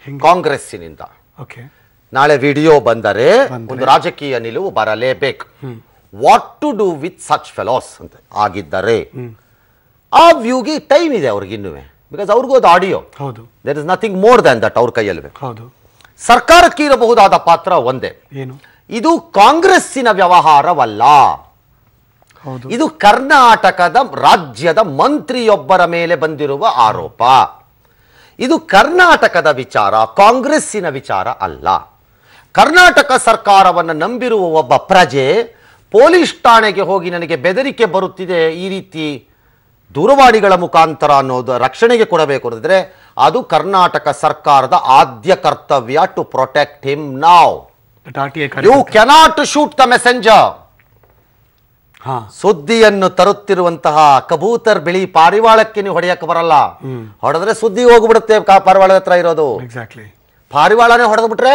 ಕಾಂಗ್ರೆಸ್ಸಿನಿಂದ ಓಕೆ ನಾಳೆ ವಿಡಿಯೋ ಬಂದರೆ ಒಂದು ರಾಜಕೀಯ ನಿಲುವು ಬರಲೇಬೇಕು what to do with such fellows ಅಂತ ಆಗಿದ್ದರೆ ಆ ವ್ಯೂಗೆ ಟೈಮ್ ಇದೆ ಅವ್ರಿಗೆ ಇನ್ನುವೆ ಬಿಕಾಸ್ ಅವ್ರಿಗೂ ಅದು ಆಡಿಯೋ ಹೌದು there is nothing more than that ಅವ್ರ ಕೈಯಲ್ಲಿ ಹೌದು ಸರ್ಕಾರಕ್ಕೆ ಇರಬಹುದಾದ ಪಾತ್ರ ಒಂದೇ ಏನು ಇದು ಕಾಂಗ್ರೆಸ್ಸಿನ ವ್ಯವಹಾರವಲ್ಲ ಹೌದು ಇದು ಕರ್ನಾಟಕದ ರಾಜ್ಯದ ಮಂತ್ರಿಯೊಬ್ಬರ ಮೇಲೆ ಬಂದಿರುವ ಆರೋಪ ಇದು ಕರ್ನಾಟಕದ ವಿಚಾರ ಕಾಂಗ್ರೆಸ್ಸಿನ ವಿಚಾರ ಅಲ್ಲ ಕರ್ನಾಟಕ ಸರ್ಕಾರವನ್ನು ನಂಬಿರುವ ಒಬ್ಬ ಪ್ರಜೆ ಪೊಲೀಸ್ ಠಾಣೆಗೆ ಹೋಗಿ ನನಗೆ ಬೆದರಿಕೆ ಬರುತ್ತಿದೆ ಈ ರೀತಿ ದೂರವಾಣಿಗಳ ಮುಖಾಂತರ ಅನ್ನೋದು ರಕ್ಷಣೆಗೆ ಕೊಡಬೇಕು ಅನ್ನೋದಿದ್ರೆ ಅದು ಕರ್ನಾಟಕ ಸರ್ಕಾರದ ಆದ್ಯ ಕರ್ತವ್ಯ ಟು ಪ್ರೊಟೆಕ್ಟ್ ಹಿಮ್ ನಾವ್ but R T I you cannot shoot the messenger ಹಾ ಸುದ್ದಿಯನ್ನು ತರುತ್ತಿರುವಂತಹ ಕಬೂತರ್ ಬಿಳಿ ಪಾರಿವಾಳಕ್ಕೆ ನೀವು ಹೊಡೆಯಕ್ಕೆ ಬರಲ್ಲ ಹೊಡೆದ್ರೆ ಸುದ್ದಿ ಹೋಗ್ಬಿಡುತ್ತೆ ಕಾ- ಪಾರಿವಾಳದ ಹತ್ರ ಇರೋದು ಎಕ್ಸಾಕ್ಟ್ಲಿ ಪಾರಿವಾಳನೇ ಹೊಡೆದು ಬಿಟ್ರೆ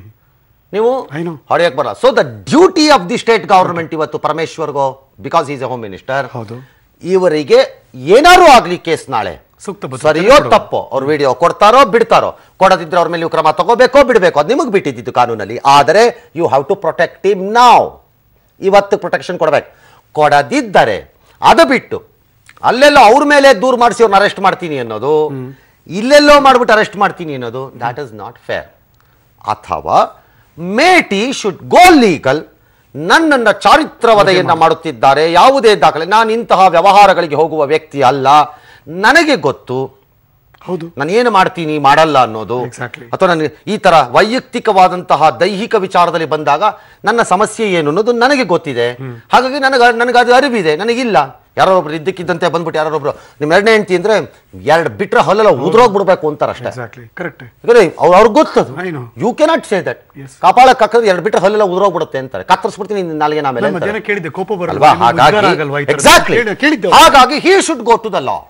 ನೀವು I know. ಹೊಡೆಯಕ್ಕೆ ಬರಲ್ಲ so the duty of the state government ಇವತ್ತು ಪರಮೇಶ್ವರ್ಗೋ because is a home minister ಹೌದು ಇವರಿಗೆ ಏನಾರು ಆಗ್ಲಿ ಕೇಸ್ ನಾಳೆ ಸೂಕ್ತ ಭದ್ರತೆ ಸರಿಯೋ ಕೊಡು. ತಪ್ಪೋ ಅವ್ರ ವಿಡಿಯೋ ಕೊಡ್ತಾರೋ ಬಿಡ್ತಾರೋ ಕೊಡದಿದ್ರೆ ಅವ್ರ ಮೇಲೆ ನೀವು ಕ್ರಮ ತಗೋಬೇಕೋ ಬಿಡಬೇಕು ಅದು ನಿಮಗೆ ಬಿಟ್ಟಿದ್ದು ಕಾನೂನಲ್ಲಿ ಆದರೆ you have to protect him ನಾವ್ ಇವತ್ತು ಪ್ರೊಟೆಕ್ಷನ್ ಕೊಡಬೇಕು ಕೊಡದಿದ್ದರೆ ಅದು ಬಿಟ್ಟು ಅಲ್ಲೆಲ್ಲೋ ಅವ್ರ ಮೇಲೆ ದೂರ ಮಾಡಿಸಿ ಅವ್ರನ್ನ ಅರೆಸ್ಟ್ ಮಾಡ್ತೀನಿ ಅನ್ನೋದು ಇಲ್ಲೆಲ್ಲೋ ಮಾಡ್ಬಿಟ್ಟು ಅರೆಸ್ಟ್ ಮಾಡ್ತೀನಿ ಅನ್ನೋದು ದ್ಯಾಟ್ ಇಸ್ ನಾಟ್ ಫೇರ್ ಅಥವಾ ಮೇಟಿ ಶುಡ್ ಗೋ ಲೀಗಲ್ ನನ್ನನ್ನ ಚಾರಿತ್ರ ವಧೆಯನ್ನ ಮಾಡುತ್ತಿದ್ದಾರೆ ಯಾವುದೇ ದಾಖಲೆ ನಾನು ಇಂತಹ ವ್ಯವಹಾರಗಳಿಗೆ ಹೋಗುವ ವ್ಯಕ್ತಿ ಅಲ್ಲ ನನಗೆ ಗೊತ್ತು ಹೌದು ನಾನು ಏನು ಮಾಡ್ತೀನಿ ಮಾಡಲ್ಲ ಅನ್ನೋದು Exactly. ಅಥವಾ ನನಗೆ ಈ ತರ ವೈಯಕ್ತಿಕವಾದಂತಹ ದೈಹಿಕ ವಿಚಾರದಲ್ಲಿ ಬಂದಾಗ ನನ್ನ ಸಮಸ್ಯೆ ಏನು ಅನ್ನೋದು ನನಗೆ ಗೊತ್ತಿದೆ ಹಾಗಾಗಿ ನನಗೆ ನನಗೆ ಅದು ಅರಿವಿದೆ ನನಗಿಲ್ಲ ಯಾರೋ ಒಬ್ರು ಇದ್ದಕ್ಕಿದ್ದಂತೆ ಬಂದ್ಬಿಟ್ಟು ಯಾರೋ ಒಬ್ರು ನಿಮ್ಮ ಎರಡನೇ ಹೆಂಡತಿ ಅಂದ್ರೆ ಎರಡು ಬಿಟ್ರೆ ಹಲ್ಲೆಲ್ಲ ಉದ್ರೋಗ್ಬಿಡ್ಬೇಕು ಅಂತಾರೆ ಅಷ್ಟೇ ಎಕ್ಸಾಕ್ಟ್ಲಿ ಕರೆಕ್ಟ್ ಯಾಕಂದ್ರೆ ಅವ್ರು ಅವ್ರಿಗೆ ಗೊತ್ತದು I know. You cannot say that Yes. ಕಾಪಾಳಕ್ಕೆ ಹಾಕಿದ್ರೆ ಎರಡು ಬಿಟ್ರೆ ಹಲ್ಲೆಲ್ಲ ಉದ್ರೋಗ್ಬಿಡುತ್ತೆ ಅಂತಾರೆ ಕತ್ತರಿಸ್ಬಿಡ್ತೀನಿ ನಿನ್ನ ನಾಲ್ಗೆ ಆಮೇಲೆ ನಾನು ಅಂತಾರೆ. ಮಧ್ಯಾಹ್ನ ಕೇಳಿದ್ದೆ ಕೋಪ ಬರಲ್ಲ ಅಲ್ವಾ ನಿಮ್ಗೆ ಉದ್ಗಾರ ಹಾಗಾಗಿ ಆಗಲ್ವಾ ಈ ಥರದ್ದು? ಎಕ್ಸಾಕ್ಟ್ಲಿ ಕೇಳಿ- ಕೇಳಿದ್ದೆ ಹಾಗಾಗಿ he should go to the law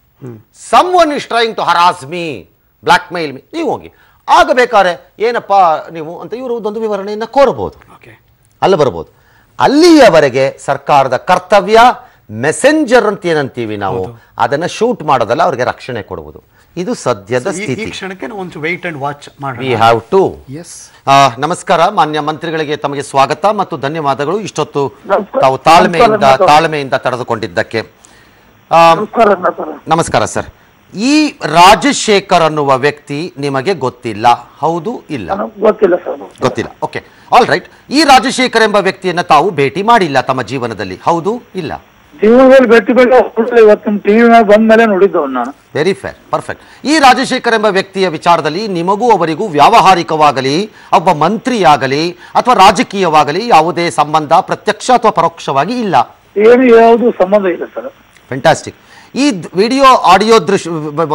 someone is trying to harass me blackmail me ನೀವು ಹೋಗಿ ಆಗ ಬೇಕಾದ್ರೆ ಏನಪ್ಪ ನೀವು ಅಂತ ಇವರು ಒಂದೊಂದು ವಿವರಣೆಯನ್ನ ಕೋರಬಹುದು ಓಕೆ ಅಲ್ಲ ಬರ್ಬೋದು ಅಲ್ಲಿಯವರೆಗೆ ಸರ್ಕಾರದ ಕರ್ತವ್ಯ ಮೆಸೆಂಜರ್ ಅಂತ ಏನಂತೀವಿ ನಾವು ಅದನ್ನ ಶೂಟ್ ಮಾಡೋದಲ್ಲ ಅವ್ರಿಗೆ ರಕ್ಷಣೆ ಕೊಡುವುದು ಇದು ಸದ್ಯದ ಈ- ಈ ಸ್ಥಿತಿ ಕ್ಷಣಕ್ಕೆ ನಾವು ಒಂದು ವೆಯ್ಟ್ ಅಂಡ್ ವಾಚ್ ವಿ ಮಾಡೋಣ ಹ್ಯಾವ್ ಟು ಎಸ್ ನಮಸ್ಕಾರ ಮಾನ್ಯ ಮಂತ್ರಿಗಳಿಗೆ ತಮಗೆ ಸ್ವಾಗತ ಮತ್ತು ಧನ್ಯವಾದಗಳು ಇಷ್ಟೊತ್ತು ತಾವು ತಾಳ್ಮೆಯಿಂದ ತಾಳ್ಮೆಯಿಂದ ತಡೆದುಕೊಂಡಿದ್ದಕ್ಕೆ ಆ, ನಮಸ್ಕಾರ ಸರ್ ಈ ರಾಜಶೇಖರ್ ಅನ್ನುವ ವ್ಯಕ್ತಿ ನಿಮಗೆ ಗೊತ್ತಿಲ್ಲ ಹೌದು ಇಲ್ಲ ಗೊತ್ತಿಲ್ಲ ಸರ್ ಗೊತ್ತಿಲ್ಲ ಓಕೆ ಆಲ್ ರೈಟ್ ಈ ರಾಜಶೇಖರ್ ಎಂಬ ವ್ಯಕ್ತಿಯನ್ನ ತಾವು ಭೇಟಿ ಮಾಡಿಲ್ಲ ತಮ್ಮ ಜೀವನದಲ್ಲಿ ಹೌದು ಇಲ್ಲ ಜೀವನದಲ್ಲಿ ಭೇಟಿ ಬೇಡ ಇವತ್ತು ಟಿವಿ ಮ್ಯಾಗ ಬಂದ ಮೇಲೆ ನೋಡಿದ್ದವ್ ನಾನು ವೆರಿ ಫೇರ್ ಪರ್ಫೆಕ್ಟ್ ಈ ರಾಜಶೇಖರ್ ಎಂಬ ವ್ಯಕ್ತಿಯ ವಿಚಾರದಲ್ಲಿ ನಿಮಗೂ ಅವರಿಗೂ ವ್ಯಾವಹಾರಿಕವಾಗಲಿ ಒಬ್ಬ ಮಂತ್ರಿಯಾಗಲಿ ಅಥವಾ ರಾಜಕೀಯವಾಗಲಿ ಯಾವುದೇ ಸಂಬಂಧ ಪ್ರತ್ಯಕ್ಷ ಅಥವಾ ಪರೋಕ್ಷವಾಗಿ ಇಲ್ಲ ಏನು ಯಾವುದು ಸಂಬಂಧ ಇಲ್ಲ ಸರ್ ಫ್ಯಾಂಟಾಸ್ಟಿಕ್ ಈ ವಿಡಿಯೋ ಆಡಿಯೋ ದೃಶ್ಯ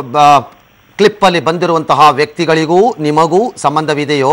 ಕ್ಲಿಪ್ ಅಲ್ಲಿ ಬಂದಿರುವಂತಹ ವ್ಯಕ್ತಿಗಳಿಗೂ ನಿಮಗೂ ಸಂಬಂಧವಿದೆಯೋ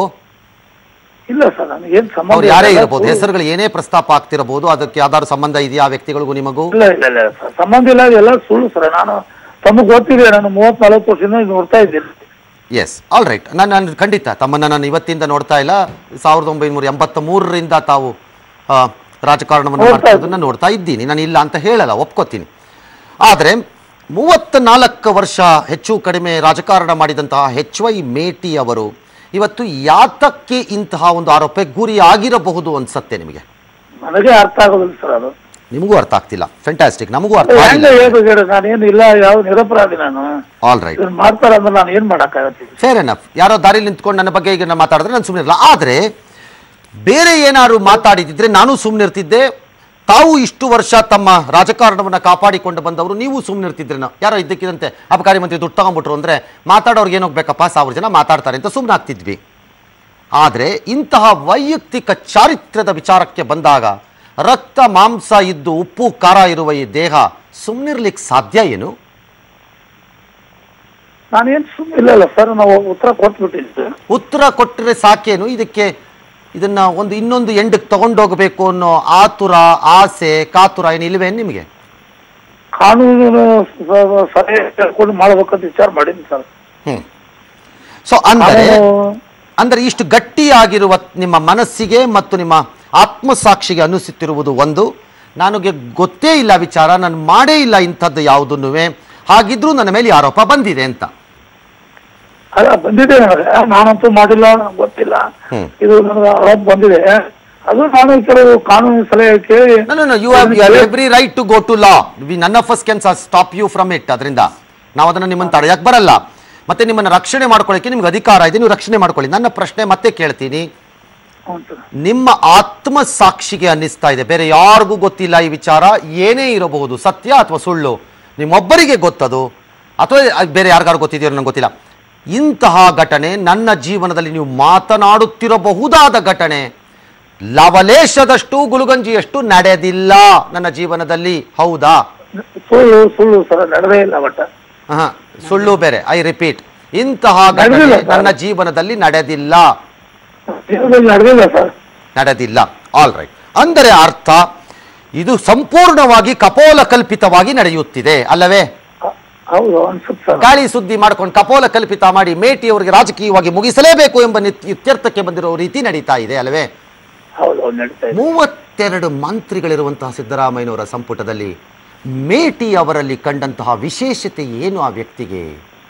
ಇಲ್ಲ ಸರ್ ನನಗೆ ಏನ್ ಸಂಬಂಧ ಅವ್ರು ಯಾರೇ ಇಲ್ಲ. ಇರಬಹುದು ಹೆಸರುಗಳು ಏನೇ ಪ್ರಸ್ತಾಪ ಆಗ್ತಿರಬಹುದು ಅದಕ್ಕೆ ಯಾವ್ದಾದ್ರು ಸಂಬಂಧ ಇದೆಯಾ ಆ ವ್ಯಕ್ತಿಗಳಿಗೂ ನಿಮಗೂ ಇಲ್ಲ ಇಲ್ಲ ಇಲ್ಲ ಸರ್ ಸಂಬಂಧ ಇಲ್ಲ ಎಲ್ಲ ಸುಳ್ಳು ಸರ್ ನಾನು ತಮಗೆ ಗೊತ್ತಿದೆ ನಾನು ಮೂವತ್ ನಲವತ್ತು ವರ್ಷದಿಂದ ಇದು ನೋಡ್ತಾ ಇದ್ದೀನಿ ಎಸ್ ಆಲ್ ರೈಟ್ ನಾನು ನಾನು ಖಂಡಿತ ತಮ್ಮನ್ನು ನಾನು ಇವತ್ತಿಂದ ನೋಡ್ತಾ ಇಲ್ಲ ಸಾವಿರದ ಒಂಬೈನೂರ ಎಂಬತ್ತ ಮೂರರಿಂದ ತಾವು ಆ, ರಾಜಕಾರಣವನ್ನು ನೋಡ್ತಾ ಮಾಡ್ತಿರೋದನ್ನ ನೋಡ್ತಾ ಇದ್ದೀನಿ ನಾನು ಇಲ್ಲ ಅಂತ ಹೇಳಲ್ಲ ಒಪ್ಕೋತೀನಿ ಆದರೆ ಮೂವತ್ತ ನಾಲ್ಕು ವರ್ಷ ಹೆಚ್ಚು ಕಡಿಮೆ ರಾಜಕಾರಣ ಮಾಡಿದಂತಹ ಎಚ್ ವೈ ಮೇಟಿ ಅವರು ಇವತ್ತು ಯಾತಕ್ಕೆ ಇಂತಹ ಒಂದು ಆರೋಪಕ್ಕೆ ಗುರಿ ಆಗಿರಬಹುದು ಅನ್ಸತ್ತೆ ನಿಮಗೆ ನನಗೆ ಅರ್ಥ ಆಗೋದಿಲ್ಲ ಸರ್ ಅದು ನಿಮಗೂ ಅರ್ಥ ಆಗ್ತಿಲ್ಲ ಫೆಂಟಾಸ್ಟಿಕ್ ನಮಗೂ ಅರ್ಥ ಹೆಂಗ ಆಗಿಲ್ಲ ಹೇಳ್ಬೇಕು ಹೇಳಿ ನಾನೇನು ಇಲ್ಲ ಯಾವ ನಿರಪರಾಧಿ ನಾನು ಆಲ್ ರೈಟ್ ಇದನ್ನ ಮಾಡ್ತಾರ ಅಂದ್ರೆ ನಾನು ಏನ್ ಮಾಡಕ್ಕಾಗತ್ತೆ ಫೇರ್ ಎನಫ್ ಯಾರೋ ದಾರಿಲಿ ನಿಂತ್ಕೊಂಡು ನನ್ನ ಬಗ್ಗೆ ಈಗ ನಾನು ಮಾತಾಡಿದ್ರೆ ನಾನು ಸುಮ್ಮನೆ ಇರಲ್ಲ ಆದರೆ ಬೇರೆ ಏನಾದ್ರು ಮಾತಾಡಿದಿದ್ರೆ ನಾನು ಸುಮ್ಮನೆ ಇರ್ತಿದ್ದೆ ತಾವು ಇಷ್ಟು ವರ್ಷ ತಮ್ಮ ರಾಜಕಾರಣವನ್ನು ಕಾಪಾಡಿಕೊಂಡು ಬಂದವರು ನೀವು ಸುಮ್ಮನೆ ಇರ್ತಿದ್ರೇನೋ ಯಾರೋ ಇದ್ದಕ್ಕಿದಂತೆ ಅಬಕಾರಿ ಮಂತ್ರಿ ದುಡ್ಡು ತಗೊಂಡ್ಬಿಟ್ರು ಅಂದರೆ ಮಾತಾಡೋರ್ಗೆ ಏನೋಗ್ಬೇಕಪ್ಪ ಸಾವಿರ ಜನ ಮಾತಾಡ್ತಾರೆ ಅಂತ ಸುಮ್ಮನೆ ಆಗ್ತಿದ್ವಿ ಆದರೆ ಇಂತಹ ವೈಯಕ್ತಿಕ ಚಾರಿತ್ರ್ಯದ ವಿಚಾರಕ್ಕೆ ಬಂದಾಗ ರಕ್ತ ಮಾಂಸ ಇದ್ದು ಉಪ್ಪು ಖಾರ ಇರುವ ಈ ದೇಹ ಸುಮ್ಮನಿರ್ಲಿಕ್ಕೆ ಸಾಧ್ಯ ಏನು ನಾನೇನ್ ಸುಮ್ಮನೆ ಇಲ್ಲ ಇಲ್ಲ ಸರ್ ನಾವು ಉತ್ತರ ಕೊಟ್ಬಿಟ್ಟಿದ್ದೆ ಉತ್ತರ ಕೊಟ್ಟರೆ ಸಾಕೇನು ಇದಕ್ಕೆ ಇದನ್ನ ಒಂದು ಇನ್ನೊಂದು ಎಂಡಕ್ಕೆ ತಗೊಂಡೋಗಬೇಕು ಅನ್ನೋ ಆತುರ ಆಸೆ ಕಾತುರ ಏನು ಇಲ್ವೇ ನಿಮಗೆ ಕಾನೂನು ಸ- ಸಲಹೆ ಕೇಳ್ಕೊಂಡು ಮಾಡ್ಬೇಕಂತ ವಿಚಾರ ಮಾಡೀನಿ ಸರ್ ಹ್ಮ್ ಸೊ ಅಂದರೆ ಕಾನೂನು- ಅಂದರೆ ಇಷ್ಟು ಗಟ್ಟಿಯಾಗಿರುವ ನಿಮ್ಮ ಮನಸ್ಸಿಗೆ ಮತ್ತು ನಿಮ್ಮ ಆತ್ಮಸಾಕ್ಷಿಗೆ ಅನಿಸುತ್ತಿರುವುದು ಒಂದು ನನಗೆ ಗೊತ್ತೇ ಇಲ್ಲ ವಿಚಾರ ನಾನು ಮಾಡೇ ಇಲ್ಲ ಇಂಥದ್ದು ಯಾವುದನ್ನು ಹಾಗಿದ್ರೂ ನನ್ನ ಮೇಲೆ ಈ ಆರೋಪ ಬಂದಿದೆ ಅಂತ ಅಲ್ಲ ಬಂದಿದೆ ನನಗೆ ನಾನಂತೂ ಮಾಡಿಲ್ಲ ನನಗೆ ಗೊತ್ತಿಲ್ಲ ಹ್ಮ್. ಇದು ನನಗೆ ಆರೋಪ ಬಂದಿದೆ ಅದು ನಾನು ಕೆಲವು ಕಾನೂನು ಸಲಹೆ ಕೇಳಿ No, no, no. You have, you have every right to go to law. We, none of us can stop you from it. ಅದರಿಂದ ನಾವು ಅದನ್ನ ನಿಮ್ಮನ್ನು ತಡೆಯಕ್ಕೆ ಬರಲ್ಲ ಮತ್ತೆ ನಿಮ್ಮನ್ನ ರಕ್ಷಣೆ ಮಾಡ್ಕೊಳ್ಳಿಕ್ಕೆ ನಿಮ್ಗೆ ಅಧಿಕಾರ ಇದೆ ನೀವು ರಕ್ಷಣೆ ಮಾಡ್ಕೊಳ್ಳಿ ನನ್ನ ಪ್ರಶ್ನೆ ಮತ್ತೆ ಕೇಳ್ತೀನಿ ಹ್ಞೂ ಸರ್ ನಿಮ್ಮ ಆತ್ಮ ಸಾಕ್ಷಿಗೆ ಅನ್ನಿಸ್ತಾ ಇದೆ ಬೇರೆ ಯಾರಿಗೂ ಗೊತ್ತಿಲ್ಲ ಈ ವಿಚಾರ ಏನೇ ಇರಬಹುದು ಸತ್ಯ ಅಥವಾ ಸುಳ್ಳು ನಿಮ್ಮೊಬ್ಬರಿಗೆ ಗೊತ್ತದು ಅಥವಾ ಅದ್ ಬೇರೆ ಯಾರಿಗಾರು ಗೊತ್ತಿದೆಯೋ ನನಗೆ ಗೊತ್ತಿಲ್ಲ ಇಂತಹ ಘಟನೆ ನನ್ನ ಜೀವನದಲ್ಲಿ ನೀವು ಮಾತನಾಡುತ್ತಿರಬಹುದಾದ ಘಟನೆ ಲವಲೇಶದಷ್ಟು ಗುಲುಗಂಜಿಯಷ್ಟು ನಡೆದಿಲ್ಲ ನನ್ನ ಜೀವನದಲ್ಲಿ ಹೌದಾ ಸುಳ್ಳು ಸುಳ್ಳು ಸರ್ ನಡೆದೇ ಇಲ್ಲ ಬಟ್ ಆಹಾ, ಸುಳ್ಳು ಬೇರೆ ಐ ರಿಪೀಟ್ ಇಂತಹ ಘಟನೆ ನಡೆದಿಲ್ಲ ಸರ್. ನನ್ನ ಜೀವನದಲ್ಲಿ ನಡೆದಿಲ್ಲ ಜೀವನದಲ್ಲಿ ನಡೆದಿಲ್ಲ ಸರ್ ನಡೆದಿಲ್ಲ ಆಲ್ ರೈಟ್ ಅಂದರೆ ಅರ್ಥ ಇದು ಸಂಪೂರ್ಣವಾಗಿ ಕಪೋಲ ಕಲ್ಪಿತವಾಗಿ ನಡೆಯುತ್ತಿದೆ ಅಲ್ಲವೇ ಹ- ಹೌದು ಅನ್ಸುತ್ತೆ ಸರ್ ಗಾಳಿ ಸುದ್ದಿ ಮಾಡ್ಕೊಂಡು ಕಪೋಲ ಕಲ್ಪಿತ ಮಾಡಿ ಮೇಟಿಯವರಿಗೆ ರಾಜಕೀಯವಾಗಿ ಮುಗಿಸಲೇಬೇಕು ಎಂಬ ನಿತ್- ಇತ್ಯರ್ಥಕ್ಕೆ ಬಂದಿರೋ ರೀತಿ ನಡೀತಾ ಇದೆ ಅಲ್ಲವೇ ಹೌದು ಹೌದು ನಡೀತಾ ಇದೆ ಮೂವತ್ತೆರಡು ಮಂತ್ರಿಗಳಿರುವಂತಹ ಸಿದ್ದರಾಮಯ್ಯನವರ ಸಂಪುಟದಲ್ಲಿ ಮೇಟಿ ಅವರಲ್ಲಿ ಕಂಡಂತಹ ವಿಶೇಷತೆ ಏನು ಆ ವ್ಯಕ್ತಿಗೆ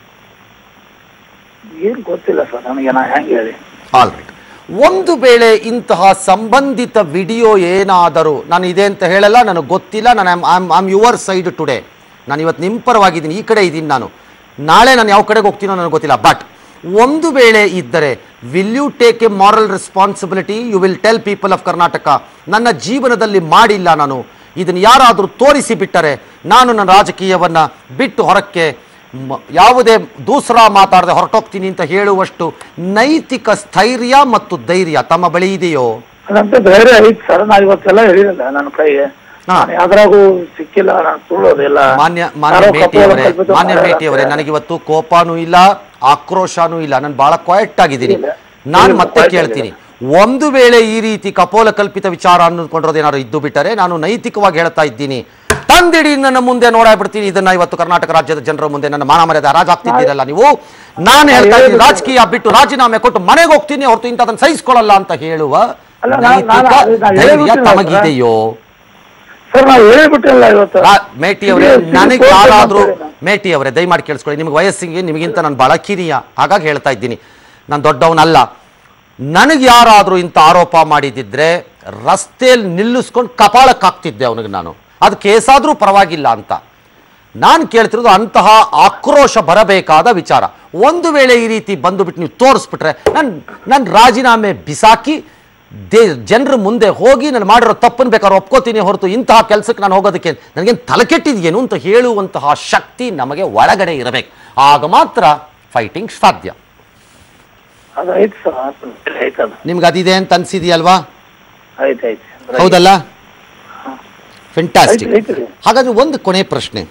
ಏನ್ ಗೊತ್ತಿಲ್ಲ ಸರ್ ನನಗೆ ನಾ ಹೆಂಗೆ ಹೇಳಿ ಆಲ್ ರೈಟ್ ಒಂದು ವೇಳೆ ಇಂತಹ ಸಂಬಂಧಿತ ವಿಡಿಯೋ ಏನಾದರೂ ನಾನು ಇದೆ ಅಂತ ಹೇಳಲ್ಲ ನನಗೆ ಗೊತ್ತಿಲ್ಲ ನಾನು I'm am your side today ನಾನು ಇವತ್ತು ನಿಮ್ಮ ಪರವಾಗಿದ್ದೀನಿ ಈ ಕಡೆ ಇದ್ದೀನಿ ನಾನು ನಾಳೆ ನಾನು ಯಾವ ಕಡೆಗೆ ಹೋಗ್ತೀನೋ ನನಗೆ ಗೊತ್ತಿಲ್ಲ ಬಟ್ ಒಂದು ವೇಳೆ ಇದ್ದರೆ will you take a moral responsibility you will tell people of Karnataka ನನ್ನ ಜೀವನದಲ್ಲಿ ಮಾಡಿಲ್ಲ ನಾನು ಇದನ್ನು ಯಾರಾದರೂ ತೋರಿಸಿ ಬಿಟ್ಟರೆ ನಾನು ನನ್ನ ರಾಜಕೀಯವನ್ನು ಬಿಟ್ಟು ಹೊರಕ್ಕೆ ಮ- ಯಾವುದೇ ದೂಸರಾ ಮಾತಾಡದೆ ಹೊರಟೋಗ್ತೀನಿ ಅಂತ ಹೇಳುವಷ್ಟು ನೈತಿಕ ಸ್ಥೈರ್ಯ ಮತ್ತು ಧೈರ್ಯ ತಮ್ಮ ಬಳಿ ಇದೆಯೋ ಅದಂತ ಧೈರ್ಯ ಐತ್ ಸರ್ ನಾ ಇವತ್ತೆಲ್ಲ ಹೇಳಿರಲ್ಲ ನನ್ನ ಕೈಗೆ ಹಾ. ನಾನು ಯಾವ್ದ್ರಾಗೂ ಸಿಕ್ಕಿಲ್ಲ ನಾನು ಸುಳ್ಳೋದಿಲ್ಲ ಮಾನ್ಯ ಮಾನ್ಯ ಯಾರೋ ಮೇಟಿ ಕಪೋಲ ಅವರೇ ಕಲ್ಪಿತ ಮಾನ್ಯ ಮಾಡಿದ್ದಾರೆ. ಮೇಟಿ ಅವರೇ ನನಗಿವತ್ತು ಕೋಪನೂ ಇಲ್ಲ ಆಕ್ರೋಶನೂ ಇಲ್ಲ ನಾನು ಬಹಳ ಕ್ವಯಟ್ ಆಗಿದ್ದೀನಿ ಇಲ್ಲ. ನಾನು ಇಲ್ಲ, ಮತ್ತೆ quiet ಕೇಳ್ತೀನಿ ಒಂದು ವೇಳೆ ಈ ರೀತಿ ಕಪೋಲ ಕಲ್ಪಿತ ವಿಚಾರ ಅನ್ನೋದು ಏನಾದ್ರು ಇದ್ದು ಬಿಟ್ಟರೆ ನಾನು ನೈತಿಕವಾಗಿ ಹೇಳ್ತಾ ಇದ್ದೀನಿ ತಂದಿಡಿ ನನ್ನ ಮುಂದೆ ನೋಡಾಬಿಡ್ತೀನಿ ಇದನ್ನ ಇವತ್ತು ಕರ್ನಾಟಕ ರಾಜ್ಯದ ಜನರ ಮುಂದೆ ನನ್ನ ಮಾನ ಮರ್ಯಾದೆ ಹರಾಜಾಗ್ತಿದ್ದೀರಲ್ಲ ನೀವು ನಾನು ಹೇಳ್ತಾ ಇದ್ದೀನಿ ರಾಜಕೀಯ ಬಿಟ್ಟು ರಾಜೀನಾಮೆ ಕೊಟ್ಟು ಮನೆಗೆ ಹೋಗ್ತೀನಿ ಹೊರತು ಇಂಥದನ್ನ ಸಹಿಸ್ಕೊಳ್ಳಲ್ಲ ಅಂತ ಹೇಳುವ ಅಲ್ಲ, ನಾನು- ನಾನು- ನೈತಿಕ ನಾನು ಧೈರ್ಯ ಹೇಳ್ಬಿಟ್ಟಿಲ್ಲ ತಮಗಿದೆಯೋ ಸರ್ ನಾವು ಹೇಳಿಬಿಟ್ಟಿಲ್ಲ ಇವತ್ತು ರಾ- ಮೇಟಿ ಅವರೇ ಇದು- ಇದು ನನಗೆ ಕೋಪ ಯಾರಾದ್ರೂ ಮಾಡ್ತಾರೆ ನಾನು. ಮೇಟಿ ಅವರೇ ದಯಮಾಡಿ ಕೇಳಿಸ್ಕೊಳ್ಳಿ ನಿಮ್ಗೆ ವಯಸ್ಸಿಗೆ ನಿಮಗಿಂತ ನಾನು ಬಹಳ ಕಿರಿಯ ಹಾಗಾಗಿ ಹೇಳ್ತಾ ಇದ್ದೀನಿ ನಾನು ದೊಡ್ಡವನಲ್ಲ ನನಗೆ ಯಾರಾದರೂ ಇಂಥ ಆರೋಪ ಮಾಡಿದಿದ್ರೆ ರಸ್ತೆಯಲ್ಲಿ ನಿಲ್ಲಿಸ್ಕೊಂಡು ಕಪಾಳಕ್ಕೆ ಹಾಕ್ತಿದ್ದೆ ಅವನಿಗೆ ನಾನು ಅದು ಕೇಸಾದರೂ ಪರವಾಗಿಲ್ಲ ಅಂತ ನಾನು ಕೇಳ್ತಿರೋದು ಅಂತಹ ಆಕ್ರೋಶ ಬರಬೇಕಾದ ವಿಚಾರ ಒಂದು ವೇಳೆ ಈ ರೀತಿ ಬಂದು ಬಿಟ್ಟು ನೀವು ತೋರಿಸ್ಬಿಟ್ರೆ ನಾನು ನಾನು ರಾಜೀನಾಮೆ ಬಿಸಾಕಿ ದೇ ಜನರ ಮುಂದೆ ಹೋಗಿ ನಾನು ಮಾಡಿರೋ ತಪ್ಪನ್ನು ಬೇಕಾದ್ರೆ ಒಪ್ಕೋತೀನಿ ಹೊರತು ಇಂತಹ ಕೆಲಸಕ್ಕೆ ನಾನು ಹೋಗೋದಕ್ಕೆ ನನಗೇನು ತಲೆಕೆಟ್ಟಿದೆಯೇನು ಅಂತ ಹೇಳುವಂತಹ ಶಕ್ತಿ ನಮಗೆ ಒಳಗಡೆ ಇರಬೇಕು ಆಗ ಮಾತ್ರ ಫೈಟಿಂಗ್ ಸಾಧ್ಯ ಅದು ಐತ್ ಸರ್ ಐತ್ ಅದು ನಿಮ್ಗೆ ಅದಿದೆ ಅಂತ ಅನ್ಸಿದೆಯಲ್ವಾ ಐತ್ ಐತ್ ಹೌದಲ್ಲ ಫೆಂಟಾಸ್ಟಿಕ್ ಐತ್ ಐತ್ರಿ. ಹಾಗಾದ್ರೆ ಒಂದು ಕೊನೆ ಪ್ರಶ್ನೆ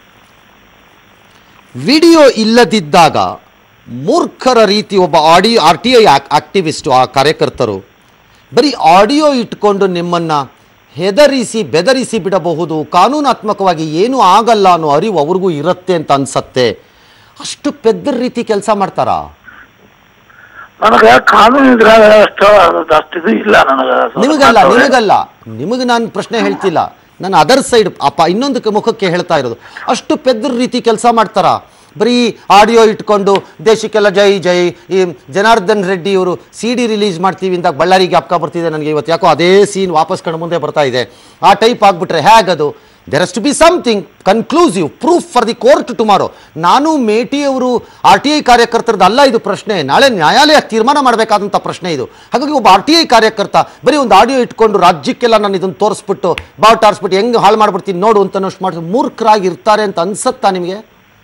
ವಿಡಿಯೋ ಇಲ್ಲದಿದ್ದಾಗ ಮೂರ್ಖರ ರೀತಿ ಒಬ್ಬ audio R T I activist ಆ ಕಾರ್ಯಕರ್ತರು ಬರೀ ಆಡಿಯೋ ಇಟ್ಕೊಂಡು ನಿಮ್ಮನ್ನು ಹೆದರಿಸಿ ಬೆದರಿಸಿ ಬಿಡಬಹುದು ಕಾನೂನಾತ್ಮಕವಾಗಿ ಏನೂ ಆಗಲ್ಲ ಅನ್ನೋ ಅರಿವು ಅವ್ರಿಗೂ ಇರುತ್ತೆ ಅಂತ ಅನ್ಸತ್ತೆ ಅಷ್ಟು ಪೆದ್ದರ ರೀತಿ ಕೆಲಸ ಮಾಡ್ತಾರಾ ನನಗೆ ಕಾನೂನು ಇದ್ರಾಗ ಅಷ್ಟು ಅದು ಅಷ್ಟು ಇದು ಇಲ್ಲ ನನಗೆ ನಿಮಗಲ್ಲ ನಿಮಗಲ್ಲ ನಿಮಗೆ ನಾನು ಪ್ರಶ್ನೆ ಹೇಳ್ತಿಲ್ಲ ನಾನು ಅದರ್ ಸೈಡ್ ಅಪ್ಪ ಇನ್ನೊಂದು ಕ- ಮುಖಕ್ಕೆ ಹೇಳ್ತಾ ಇರೋದು ಅಷ್ಟು ಪೆದ್ರ ರೀತಿ ಕೆಲಸ ಮಾಡ್ತಾರ ಬರೀ ಆಡಿಯೋ ಇಟ್ಕೊಂಡು ದೇಶಕ್ಕೆಲ್ಲ ಜೈ ಜೈ ಈ ಜನಾರ್ದನ್ ರೆಡ್ಡಿ ಇವರು ಸಿ ಡಿ ರಿಲೀಸ್ ಮಾಡ್ತೀವಿ ಅಂತ ಬಳ್ಳಾರಿಗೆ ಅಪ್ಕ ಬರ್ತಿದೆ ನನಗೆ ಇವತ್ತು ಯಾಕೋ ಅದೇ ಸೀನ್ ವಾಪಸ್ ಕಣ್ಣು ಮುಂದೆ ಬರ್ತಾ ಇದೆ ಆ ಟೈಪ್ ಆಗ್ಬಿಟ್ರೆ ಹೇಗದು there is to be something conclusive proof for the court tomorrow ನಾನು ಮೇಟಿ ಅವರು ಆರ್ ಟಿ ಐ ಕಾರ್ಯಕರ್ತರದ್ದು ಅಲ್ಲ ಇದು ಪ್ರಶ್ನೆ ನಾಳೆ ನ್ಯಾಯಾಲಯ ತೀರ್ಮಾನ ಮಾಡಬೇಕಾದಂಥ ಪ್ರಶ್ನೆ ಇದು ಹಾಗಾಗಿ ಒಬ್ಬ ಆರ್ ಟಿ ಐ ಕಾರ್ಯಕರ್ತ ಬರೀ ಒಂದು ಆಡಿಯೋ ಇಟ್ಕೊಂಡು ರಾಜ್ಯಕ್ಕೆಲ್ಲ ನಾನು ಇದನ್ನು ತೋರಿಸ್ಬಿಟ್ಟು ಬಾವುಟ ಆರಿಸ್ಬಿಟ್ಟು ಹೆಂಗೆ ಹಾಳು ಮಾಡ್ಬಿಡ್ತೀನಿ ನೋಡು ಅಂತ ಅನ್ನೋಷ್ಟು ಮಾಡಿ ಮೂರ್ಖರಾಗಿ ಇರ್ತಾರೆ ಅಂತ ಅನ್ಸತ್ತಾ ನಿಮಗೆ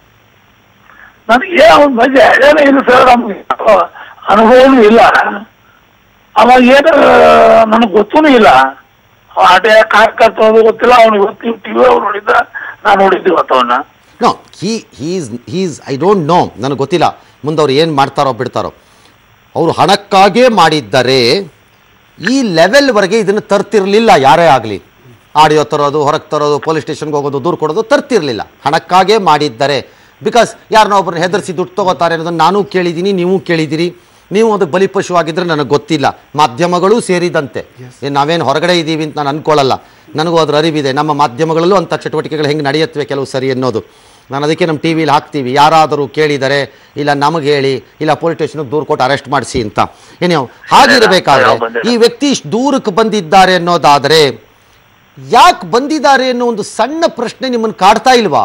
ನನಗೆ ಅವ್ನ ಬಗ್ಗೆ ಐಡಿಯಾನೇ ಇಲ್ಲ ಸರ್ ನಮ್ಗೆ ಅನುಭವನೂ ಇಲ್ಲ ಅವಾಗ ಏನು ನನಗೆ ಗೊತ್ತೂ ಇಲ್ಲ ಆಟೆ ಕಾರ್ಯಕರ್ತ ಅದು ಗೊತ್ತಿಲ್ಲ ಅವ್ನಿಗೆ ಗೊತ್ತಿ ಟಿವಿ ಅವ್ರು ನೋಡಿದ್ದ ನಾನು ನೋಡಿದ್ದೆ ಇವತ್ತು ಅವನ್ನ no he he's he's I don't know ನನಗೆ ಗೊತ್ತಿಲ್ಲ ಮುಂದೆ ಅವ್ರು ಏನು ಮಾಡ್ತಾರೋ ಬಿಡ್ತಾರೋ ಅವರು ಹಣಕ್ಕಾಗೇ ಮಾಡಿದ್ದರೆ ಈ ಲೆವೆಲ್ವರೆಗೆ ಇದನ್ನು ತರ್ತಿರ್ಲಿಲ್ಲ ಯಾರೇ ಆಗಲಿ ಆಡಿಯೋ ತರೋದು ಹೊರಗೆ ತರೋದು ಪೊಲೀಸ್ ಸ್ಟೇಷನ್ಗೆ ಹೋಗೋದು ದೂರು ಕೊಡೋದು ತರ್ತಿರ್ಲಿಲ್ಲ ಹಣಕ್ಕಾಗೇ ಮಾಡಿದ್ದರೆ ಬಿಕಾಸ್ ಯಾರನ್ನೋ ಒಬ್ಬರನ್ನ ಹೆದರಿಸಿ ದುಡ್ಡು ತಗೋತಾರೆ ಅನ್ನೋದನ್ನು ನಾನು ಕೇಳಿದ್ದೀನಿ ನೀವು ಕೇಳಿದ್ದೀರಿ ನೀವು ಅದಕ್ಕೆ ಬಲಿಪಶು ಆಗಿದ್ರೆ ನನಗೆ ಗೊತ್ತಿಲ್ಲ ಮಾಧ್ಯಮಗಳು ಸೇರಿದಂತೆ ಏನ್ ನಾವೇನು ಹೊರಗಡೆ ಇದ್ದೀವಿ ಅಂತ ನಾನು ಅನ್ಕೊಳ್ಳಲ್ಲ ನನಗೂ ಅದ್ರ ಅರಿವಿದೆ ನಮ್ಮ ಮಾಧ್ಯಮಗಳಲ್ಲೂ ಅಂಥ ಚಟುವಟಿಕೆಗಳು ಹೆಂಗೆ ನಡೆಯುತ್ತವೆ ಕೆಲವು ಸರಿ ಅನ್ನೋದು ನಾನು ಅದಕ್ಕೆ ನಮ್ಮ ಟಿ ವಿಲಿ ಹಾಕ್ತೀವಿ ಯಾರಾದರೂ ಕೇಳಿದರೆ ಇಲ್ಲ ನಮಗೆ ಹೇಳಿ ಇಲ್ಲ ಪೊಲೀಸ್ ಸ್ಟೇಷನ್ಗೆ ದೂರು ಕೊಟ್ಟು ಅರೆಸ್ಟ್ ಮಾಡಿಸಿ ಅಂತ ಏನೋ ಹಾಗಿರಬೇಕಾದ್ರೆ ಈ ವ್ಯಕ್ತಿ ಇಷ್ಟು ದೂರಕ್ಕೆ ಬಂದಿದ್ದಾರೆ ಅನ್ನೋದಾದರೆ ಯಾಕೆ ಬಂದಿದ್ದಾರೆ ಅನ್ನೋ ಒಂದು ಸಣ್ಣ ಪ್ರಶ್ನೆ ನಿಮ್ಮನ್ನು ಕಾಡ್ತಾ ಇಲ್ವಾ